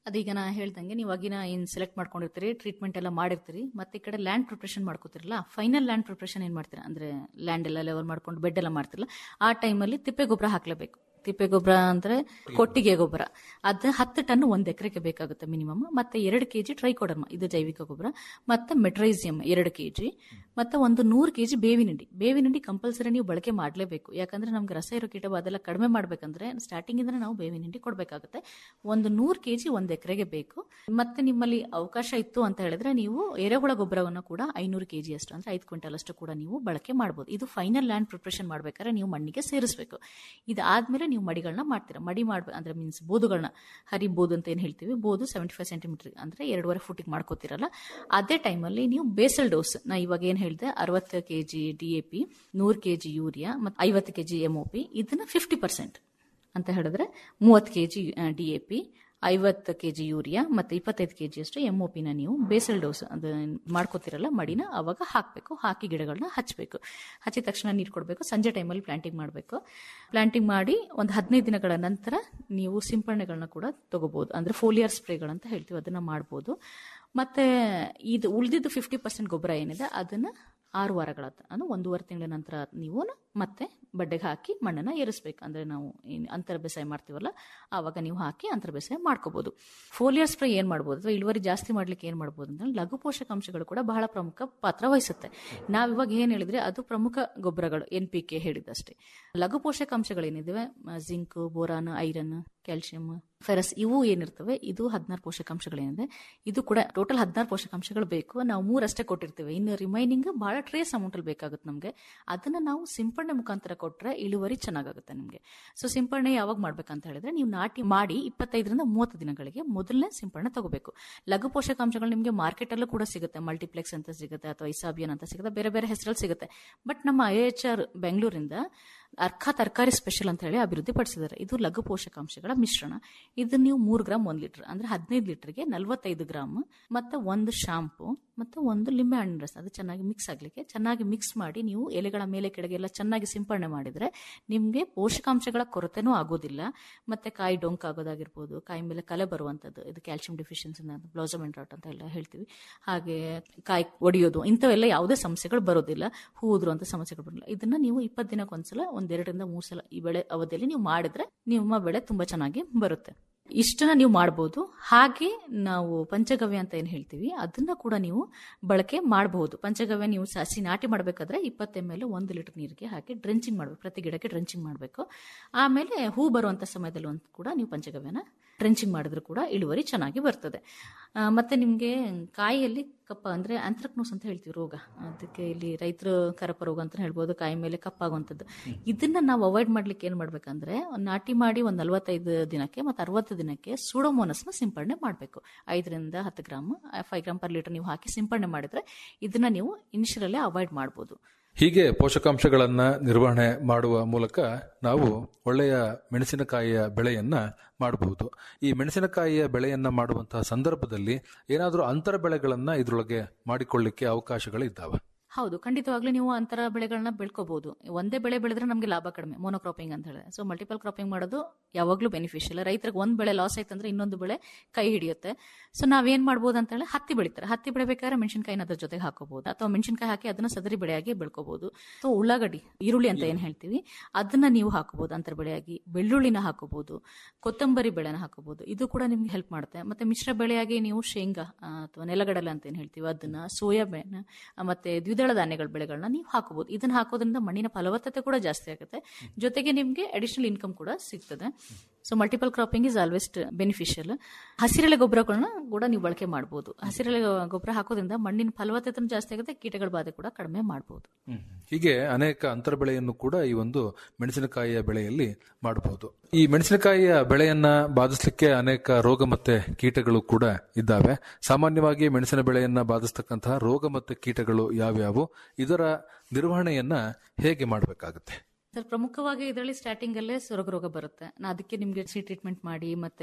ಅದೀಗ ನಾ ಹೇಳ್ದಂಗೆ ನೀವು ಆಗಿನ ಏನು ಸೆಲೆಕ್ಟ್ ಮಾಡ್ಕೊಂಡಿರ್ತೀರಿ ಟ್ರೀಟ್ಮೆಂಟ್ ಎಲ್ಲ ಮಾಡಿರ್ತೀರಿ ಮತ್ತೆ ಈ ಕಡೆ ಲ್ಯಾಂಡ್ ಪ್ರಿಪ್ರೇಷನ್ ಮಾಡ್ಕೋತಿರಲ್ಲ ಫೈನಲ್ ಲ್ಯಾಂಡ್ ಪ್ರಿಪ್ರೇಷನ್ ಏನು ಮಾಡ್ತೀರಾ ಅಂದ್ರೆ ಲ್ಯಾಂಡ್ ಎಲ್ಲ ಲೆವೆಲ್ ಮಾಡ್ಕೊಂಡು ಬೆಡ್ ಎಲ್ಲ ಮಾಡ್ತಿರಲ್ಲ ಆ ಟೈಮಲ್ಲಿ ತಿಪ್ಪೆ ಗೊಬ್ಬರ ಹಾಕ್ಲೇಬೇಕು ತಿಪ್ಪೆ ಗೊಬ್ಬರ ಅಂದ್ರೆ ಕೊಟ್ಟಿಗೆ ಗೊಬ್ಬರ ಅದು ಹತ್ತು ಟನ್ ಒಂದ್ ಎಕರೆಗೆ ಬೇಕಾಗುತ್ತೆ ಮಿನಿಮಮ್ ಮತ್ತೆ ಎರಡು ಕೆಜಿ ಟ್ರೈಕೋಡರ್ಮ ಇದು ಜೈವಿಕ ಗೊಬ್ಬರ ಮತ್ತೆ ಮೆಟ್ರೈಸಿಯಂ ಎರಡು ಕೆಜಿ ಮತ್ತೆ ಒಂದು ನೂರು ಕೆಜಿ ಬೇವಿನ ಹಿಂಡಿ ಬೇವಿನ ಹಿಂಡಿ ಕಂಪಲ್ಸರಿ ನೀವು ಬಳಕೆ ಮಾಡಲೇಬೇಕು ಯಾಕಂದ್ರೆ ನಮ್ಗೆ ರಸ ಇರೋ ಕೀಟ ಅದೆಲ್ಲ ಕಡಿಮೆ ಮಾಡ್ಬೇಕಂದ್ರೆ ಸ್ಟಾರ್ಟಿಂಗ್ ಇಂದ ನಾವು ಬೇವಿನ ಹಿಂಡಿ ಕೊಡಬೇಕಾಗುತ್ತೆ ಒಂದು ನೂರು ಕೆಜಿ ಒಂದ್ ಎಕರೆಗೆ ಬೇಕು ಮತ್ತೆ ನಿಮ್ಮಲ್ಲಿ ಅವಕಾಶ ಇತ್ತು ಅಂತ ಹೇಳಿದ್ರೆ ನೀವು ಎರೆಹುಳ ಗೊಬ್ಬರವನ್ನು ಕೂಡ ಐನೂರು ಕೆಜಿ ಅಷ್ಟು ಅಂದ್ರೆ ಐದು ಕ್ವಿಂಟಲ್ ಅಷ್ಟು ಕೂಡ ನೀವು ಬಳಕೆ ಮಾಡಬಹುದು ಇದು ಫೈನಲ್ ಲ್ಯಾಂಡ್ ಪ್ರಿಪ್ರೇಷನ್ ಮಾಡ್ಬೇಕಾದ್ರೆ ನೀವು ಮಣ್ಣಿಗೆ ಸೇರಿಸಬೇಕು ಇದಾದ್ಮೇಲೆ ನೀವು ಮಡಿಗಳನ್ನ ಮಾಡ್ತೀರಾ ಮಡಿ ಮಾಡ್ಬೇಕು ಅಂದ್ರೆ ಮೀನ್ಸ್ ಬೋದುಗಳನ್ನ ಹರಿ ಬೋದು ಅಂತ ಏನ್ ಹೇಳ್ತೀವಿ ಬೋದು ಸೆವೆಂಟಿ ಫೈವ್ ಸೆಂಟಿಮೀಟರ್ ಅಂದ್ರೆ ಎರಡೂವರೆ ಫುಟಿಗೆ ಮಾಡ್ಕೋತಿರಲ್ಲ ಅದೇ ಟೈಮಲ್ಲಿ ನೀವು ಬೇಸಲ್ ಡೋಸ್ ನಾ ಇವಾಗ ಏನ್ ಹೇಳಿದೆ ಅರವತ್ತು ಕೆಜಿ ಡಿ ಎ ಪಿ ನೂರು ಕೆಜಿ ಯೂರಿಯಾ ಮತ್ತೆ ಐವತ್ತು ಕೆಜಿ ಎಂ ಒ ಪಿ ಇದನ್ನ ಫಿಫ್ಟಿ ಪರ್ಸೆಂಟ್ ಅಂತ ಹೇಳಿದ್ರೆ ಮೂವತ್ತು ಕೆಜಿ ಡಿ ಎ ಪಿ ಐವತ್ತು ಕೆಜಿ ಯೂರಿಯಾ ಮತ್ತೆ ಇಪ್ಪತ್ತೈದು ಕೆಜಿ ಅಷ್ಟು ಎಂ ಒ ಪಿನ ನೀವು ಬೇಸಲ್ ಡೋಸ್ ಅದು ಮಾಡ್ಕೋತಿರಲ್ಲ ಮಡಿನ ಅವಾಗ ಹಾಕಬೇಕು ಹಾಕಿ ಗಿಡಗಳನ್ನ ಹಚ್ಚಬೇಕು ಹಚ್ಚಿದ ತಕ್ಷಣ ನೀರು ಕೊಡಬೇಕು ಸಂಜೆ ಟೈಮಲ್ಲಿ ಪ್ಲಾಂಟಿಂಗ್ ಮಾಡಬೇಕು ಪ್ಲಾಂಟಿಂಗ್ ಮಾಡಿ ಒಂದು ಹದಿನೈದು ದಿನಗಳ ನಂತರ ನೀವು ಸಿಂಪರಣೆಗಳನ್ನ ಕೂಡ ತಗೋಬಹುದು ಅಂದ್ರೆ ಫೋಲಿಯರ್ ಸ್ಪ್ರೇಗಳಂತ ಹೇಳ್ತೀವಿ ಅದನ್ನ ಮಾಡ್ಬೋದು ಮತ್ತೆ ಇದು ಉಳಿದಿದ್ದು ಫಿಫ್ಟಿ ಪರ್ಸೆಂಟ್ ಗೊಬ್ಬರ ಏನಿದೆ ಅದನ್ನ ಆರು ವಾರಗಳ ಅಂದ್ರೆ ಒಂದೂವರೆ ತಿಂಗಳ ನಂತರ ನೀವು ಮತ್ತೆ ಬಡ್ಡೆಗೆ ಹಾಕಿ ಮಣ್ಣನ್ನ ಏರಿಸ್ಬೇಕು ಅಂದ್ರೆ ನಾವು ಏನ್ ಅಂತರ ಬೇಸಾಯ ಮಾಡ್ತೀವಲ್ಲ ಆವಾಗ ನೀವು ಹಾಕಿ ಅಂತರ ಬೇಸಾಯ ಮಾಡ್ಕೋಬಹುದು ಫೋಲಿಯರ್ ಸ್ಪ್ರೇ ಏನ್ ಮಾಡ್ಬೋದು ಅಥವಾ ಇಳುವರಿ ಜಾಸ್ತಿ ಮಾಡ್ಲಿಕ್ಕೆ ಏನ್ ಮಾಡ್ಬೋದು ಅಂದ್ರೆ ಲಘು ಪೋಷಕಾಂಶಗಳು ಕೂಡ ಬಹಳ ಪ್ರಮುಖ ಪಾತ್ರ ವಹಿಸುತ್ತೆ ನಾವಿವಾಗ ಏನ್ ಹೇಳಿದ್ರೆ ಅದು ಪ್ರಮುಖ ಗೊಬ್ಬರಗಳು ಎನ್ ಪಿ ಕೆ ಹೇಳಿದಷ್ಟೇ ಲಘು ಪೋಷಕಾಂಶಗಳೇನಿದಾವೆ zinc boron iron calcium ferrous ಇವು ಏನಿರ್ತವೆ ಇದು ಹದಿನಾರು ಪೋಷಕಾಂಶಗಳೇನಿದೆ ಇದು ಕೂಡ ಟೋಟಲ್ ಹದಿನಾರು ಪೋಷಕಾಂಶಗಳು ಬೇಕು ನಾವು ಮೂರಷ್ಟೇ ಕೊಟ್ಟಿರ್ತೇವೆ ಇನ್ನು ರಿಮೈನಿಂಗ್ ಬಹಳ ಟ್ರೇಸ್ ಅಮೌಂಟ್ ಅಲ್ಲಿ ಬೇಕಾಗುತ್ತೆ ನಮಗೆ ಅದನ್ನ ನಾವು ಸಿಂಪಡಣೆ ಮುಖಾಂತರ ಕೊಟ್ರೆ ಇಳುವರಿ ಚೆನ್ನಾಗುತ್ತೆ ನಿಮಗೆ ಸೊ ಸಿಂಪಡಣೆ ಯಾವಾಗ ಮಾಡ್ಬೇಕಂತ ಹೇಳಿದ್ರೆ ನೀವು ನಾಟಿ ಮಾಡಿ ಇಪ್ಪತ್ತೈದರಿಂದ ಮೂವತ್ತು ದಿನಗಳಿಗೆ ಮೊದಲನೇ ಸಿಂಪಡಣೆ ತಗೋಬೇಕು ಲಘು ಪೋಷಕಾಂಶಗಳು ನಿಮಗೆ ಮಾರ್ಕೆಟ್ ಅಲ್ಲೂ ಕೂಡ ಸಿಗುತ್ತೆ ಮಲ್ಟಿಪ್ಲೆಕ್ಸ್ ಅಂತ ಸಿಗುತ್ತೆ ಅಥವಾ ಇಸಾಬಿಯನ್ ಅಂತ ಸಿಗುತ್ತೆ ಬೇರೆ ಬೇರೆ ಹೆಸರಲ್ಲಿ ಸಿಗುತ್ತೆ ಬಟ್ ನಮ್ಮ ಐ ಎಚ್ ಆರ್ ಬೆಂಗಳೂರಿಂದ ಅರ್ಕ ತರಕಾರಿ ಸ್ಪೆಷಲ್ ಅಂತ ಹೇಳಿ ಅಭಿವೃದ್ಧಿ ಪಡಿಸಿದ್ದಾರೆ ಇದು ಲಘು ಪೋಷಕಾಂಶಗಳ ಮಿಶ್ರಣ ಇದು ನೀವು ಮೂರು ಗ್ರಾಮ್ ಒಂದು ಲೀಟರ್ ಅಂದ್ರೆ ಹದಿನೈದು ಲೀಟರ್ಗೆ ನಲವತ್ತೈದು ಗ್ರಾಮ್ ಮತ್ತೆ ಒಂದು ಶಾಂಪು ಮತ್ತೆ ಒಂದು ಲಿಂಬೆ ಹಣ್ಣಿನ ರಸ ಅದು ಚೆನ್ನಾಗಿ ಮಿಕ್ಸ್ ಆಗ್ಲಿಕ್ಕೆ ಚೆನ್ನಾಗಿ ಮಿಕ್ಸ್ ಮಾಡಿ ನೀವು ಎಲೆಗಳ ಮೇಲೆ ಕೆಳಗೆ ಎಲ್ಲ ಚೆನ್ನಾಗಿ ಸಿಂಪಡಣೆ ಮಾಡಿದ್ರೆ ನಿಮಗೆ ಪೋಷಕಾಂಶಗಳ ಕೊರತೆನೂ ಆಗೋದಿಲ್ಲ ಮತ್ತೆ ಕಾಯಿ ಡೊಂಕ್ ಆಗೋದಾಗಿರ್ಬೋದು ಕಾಯಿ ಮೇಲೆ ಕಲೆ ಬರುವಂತದ್ದು ಇದು ಕ್ಯಾಲ್ಸಿಯಂ ಡಿಫಿಷಿಯನ್ಸಿ ಬ್ಲೌಸಮೆಂಟ್ ರಾಟ್ ಅಂತ ಎಲ್ಲ ಹೇಳ್ತೀವಿ ಹಾಗೆ ಕಾಯಿ ಒಡೆಯೋದು ಇಂಥವೆಲ್ಲ ಯಾವುದೇ ಸಮಸ್ಯೆಗಳು ಬರೋದಿಲ್ಲ ಹೂದ್ರು ಅಂತ ಸಮಸ್ಯೆಗಳು ಬರೋಲ್ಲ ಇದನ್ನ ನೀವು ಇಪ್ಪತ್ತು ದಿನಕ್ಕೊಂದ್ಸಲ ಒಂದೆರಡರಿಂದ ಮೂರು ಸಲ ಈ ಬೆಳೆ ಅವಧಿಯಲ್ಲಿ ನೀವು ಮಾಡಿದ್ರೆ ನಿಮ್ಮ ಬೆಳೆ ತುಂಬಾ ಚೆನ್ನಾಗಿ ಬರುತ್ತೆ ಇಷ್ಟನ್ನ ನೀವು ಮಾಡ್ಬೋದು ಹಾಗೆ ನಾವು ಪಂಚಗವ್ಯ ಅಂತ ಏನ್ ಹೇಳ್ತೀವಿ ಅದನ್ನ ಕೂಡ ನೀವು ಬಳಕೆ ಮಾಡಬಹುದು ಪಂಚಗವ್ಯ ನೀವು ಸಸಿ ನಾಟಿ ಮಾಡಬೇಕಾದ್ರೆ ಇಪ್ಪತ್ತು ಎಮ್ ಎಲ್ ಒಂದು ಲೀಟರ್ ನೀರಿಗೆ ಹಾಕಿ ಡ್ರೆಂಚಿಂಗ್ ಮಾಡಬೇಕು ಪ್ರತಿ ಗಿಡಕ್ಕೆ ಡ್ರೆಂಚಿಂಗ್ ಮಾಡಬೇಕು ಆಮೇಲೆ ಹೂ ಬರುವಂತ ಸಮಯದಲ್ಲಿ ಒಂದು ಕೂಡ ನೀವು ಪಂಚಗವ್ಯನ ಡ್ರೆಂಚಿಂಗ್ ಮಾಡಿದ್ರು ಕೂಡ ಇಳುವರಿ ಚೆನ್ನಾಗಿ ಬರ್ತದೆ ಆ, ಮತ್ತೆ ನಿಮಗೆ ಕಾಯಿಯಲ್ಲಿ ಕಪ್ಪ ಅಂದ್ರೆ ಆಂಥ್ರಕ್ನೋಸ್ ಅಂತ ಹೇಳ್ತೀವಿ ರೋಗ ಅದಕ್ಕೆ ಇಲ್ಲಿ ರೈತರು ಕರಪ ರೋಗ ಅಂತ ಹೇಳ್ಬೋದು ಕಾಯಿ ಮೇಲೆ ಕಪ್ಪಾಗುವಂಥದ್ದು ಇದನ್ನ ನಾವು ಅವಾಯ್ಡ್ ಮಾಡ್ಲಿಕ್ಕೆ ಏನ್ ಮಾಡ್ಬೇಕಂದ್ರೆ ಒಂದ್ ನಾಟಿ ಮಾಡಿ ಒಂದ್ ನಲವತ್ತೈದು ದಿನಕ್ಕೆ ಮತ್ತೆ ಅರವತ್ತು ದಿನಕ್ಕೆ ಸೂಡೋಮೋನಸ್ನ ಸಿಂಪಡಣೆ ಮಾಡಬೇಕು ಐದರಿಂದ ಹತ್ತು gram five gram per litre ನೀವು ಹಾಕಿ ಸಿಂಪಡಣೆ ಮಾಡಿದ್ರೆ ಇದನ್ನ ನೀವು ಇನಿಷಿಯಲಲ್ಲೇ ಅವಾಯ್ಡ್ ಮಾಡ್ಬೋದು ಹೀಗೆ ಪೋಷಕಾಂಶಗಳನ್ನ ನಿರ್ವಹಣೆ ಮಾಡುವ ಮೂಲಕ ನಾವು ಒಳ್ಳೆಯ ಮೆಣಸಿನಕಾಯಿಯ ಬೆಳೆಯನ್ನ ಮಾಡಬಹುದು ಈ ಮೆಣಸಿನಕಾಯಿಯ ಬೆಳೆಯನ್ನ ಮಾಡುವಂತಹ ಸಂದರ್ಭದಲ್ಲಿ ಏನಾದರೂ ಅಂತರ ಬೆಳೆಗಳನ್ನ ಇದರೊಳಗೆ ಮಾಡಿಕೊಳ್ಳಿಕ್ಕೆ ಅವಕಾಶಗಳಿದ್ದಾವೆ ಹೌದು ಖಂಡಿತವಾಗ್ಲೂ ನೀವು ಅಂತರ ಬೆಳೆಗಳನ್ನ ಬೆಳ್ಕೋಬಹುದು ಒಂದೇ ಬೆಳೆ ಬೆಳೆದ್ರೆ ನಮಗೆ ಲಾಭ ಕಡಿಮೆ ಮೋನೋಕ್ರಾಪಿಂಗ್ ಅಂತ ಹೇಳಿದ್ರೆ ಸೊ ಮಲ್ಟಿಪಲ್ ಕ್ರಾಪಿಂಗ್ ಮಾಡೋದು ಯಾವಾಗ್ಲೂ ಬೆನಿಫಿಷಿಯಲ್ ರೈತರಿಗೆ ಒಂದ್ ಬೆಳೆ ಲಾಸ್ ಆಯ್ತಂದ್ರೆ ಇನ್ನೊಂದು ಬೆಳೆ ಕೈ ಹಿಡಿಯುತ್ತೆ ಸೊ ನಾವೇನ್ ಮಾಡ್ಬೋದು ಅಂತ ಹೇಳಿ ಹತ್ತಿ ಬೆಳಿತಾರೆ ಹತ್ತಿ ಬೆಳಿಬೇಕಾದ್ರೆ ಮೆಣಸಿನಕಾಯಿನ ಅದ್ರ ಜೊತೆಗೆ ಹಾಕೋಬಹುದು ಅಥವಾ ಮೆಣಸಿನಕಾಯಿ ಹಾಕಿ ಅದನ್ನ ಸದರಿ ಬೆಳೆಯಾಗಿ ಬೆಳ್ಕೋಬಹುದು ಸೊ ಉಳ್ಳಾಗಡ್ಡಿ ಈರುಳ್ಳಿ ಅಂತ ಏನ್ ಹೇಳ್ತೀವಿ ಅದನ್ನ ನೀವು ಹಾಕೋಬಹುದು ಅಂತರ ಬೆಳೆಯಾಗಿ ಬೆಳ್ಳುಳ್ಳಿನ ಹಾಕೋಬಹುದು ಕೊತ್ತಂಬರಿ ಬೆಳೆನ ಹಾಕೋಬಹುದು ಇದು ಕೂಡ ನಿಮ್ಗೆ ಹೆಲ್ಪ್ ಮಾಡುತ್ತೆ ಮತ್ತೆ ಮಿಶ್ರ ಬೆಳೆಯಾಗಿ ನೀವು ಶೇಂಗಾ ಆ, ಅಥವಾ ನೆಲಗಡಲೆ ಅಂತ ಏನ್ ಹೇಳ್ತೀವಿ ಅದನ್ನ ಸೋಯಾಬೀನ್ ಆ, ಮತ್ತೆ ದ್ವಿದಳ ಧಾನ್ಯಗಳ ಬೆಳೆಗಳನ್ನ ನೀವು ಹಾಕೋಬಹುದು ಇದನ್ನ ಹಾಕೋದ್ರಿಂದ ಮಣ್ಣಿನ ಫಲವತ್ತತೆ ಕೂಡ ಜಾಸ್ತಿ ಆಗುತ್ತೆ ಜೊತೆಗೆ ನಿಮ್ಗೆ ಅಡಿಷನಲ್ ಇನ್ಕಮ್ ಕೂಡ ಸಿಗ್ತದೆ so multiple cropping is always beneficial ಹಸಿರೆಲೆ ಗೊಬ್ಬರಗಳನ್ನ ಕೂಡ ನೀವು ಬಳಕೆ ಮಾಡಬಹುದು ಹಸಿರೆಲೆ ಗೊಬ್ಬರ ಹಾಕೋದ್ರಿಂದ ಮಣ್ಣಿನ ಫಲವತ್ತತೆ ಜಾಸ್ತಿ ಆಗುತ್ತೆ ಕೀಟಗಳ ಬಾಧೆ ಕೂಡ ಕಡಿಮೆ ಮಾಡಬಹುದು ಹೀಗೆ ಅನೇಕ ಅಂತರ ಬೆಳೆಯನ್ನು ಕೂಡ ಈ ಒಂದು ಮೆಣಸಿನಕಾಯಿಯ ಬೆಳೆಯಲ್ಲಿ ಮಾಡಬಹುದು ಈ ಮೆಣಸಿನಕಾಯಿಯ ಬೆಳೆಯನ್ನ ಬಾಧಿಸಲಿಕ್ಕೆ ಅನೇಕ ರೋಗ ಮತ್ತೆ ಕೀಟಗಳು ಕೂಡ ಇದ್ದಾವೆ ಸಾಮಾನ್ಯವಾಗಿ ಮೆಣಸಿನ ಬೆಳೆಯನ್ನ ಬಾಧಿಸ್ತಕ್ಕಂತಹ ರೋಗ ಮತ್ತೆ ಕೀಟಗಳು ಯಾವ್ಯಾವು ಇದರ ನಿರ್ವಹಣೆಯನ್ನ ಹೇಗೆ ಮಾಡಬೇಕಾಗುತ್ತೆ ಸರ್ ಪ್ರಮುಖವಾಗಿ ಇದರಲ್ಲಿ ಸ್ಟಾರ್ಟಿಂಗ್ ಅಲ್ಲೇ ಸೊರಗ ರೋಗ ಬರುತ್ತೆ ನಾ ಅದಕ್ಕೆ ನಿಮ್ಗೆ ಸಿ ಟ್ರೀಟ್ಮೆಂಟ್ ಮಾಡಿ ಮತ್ತೆ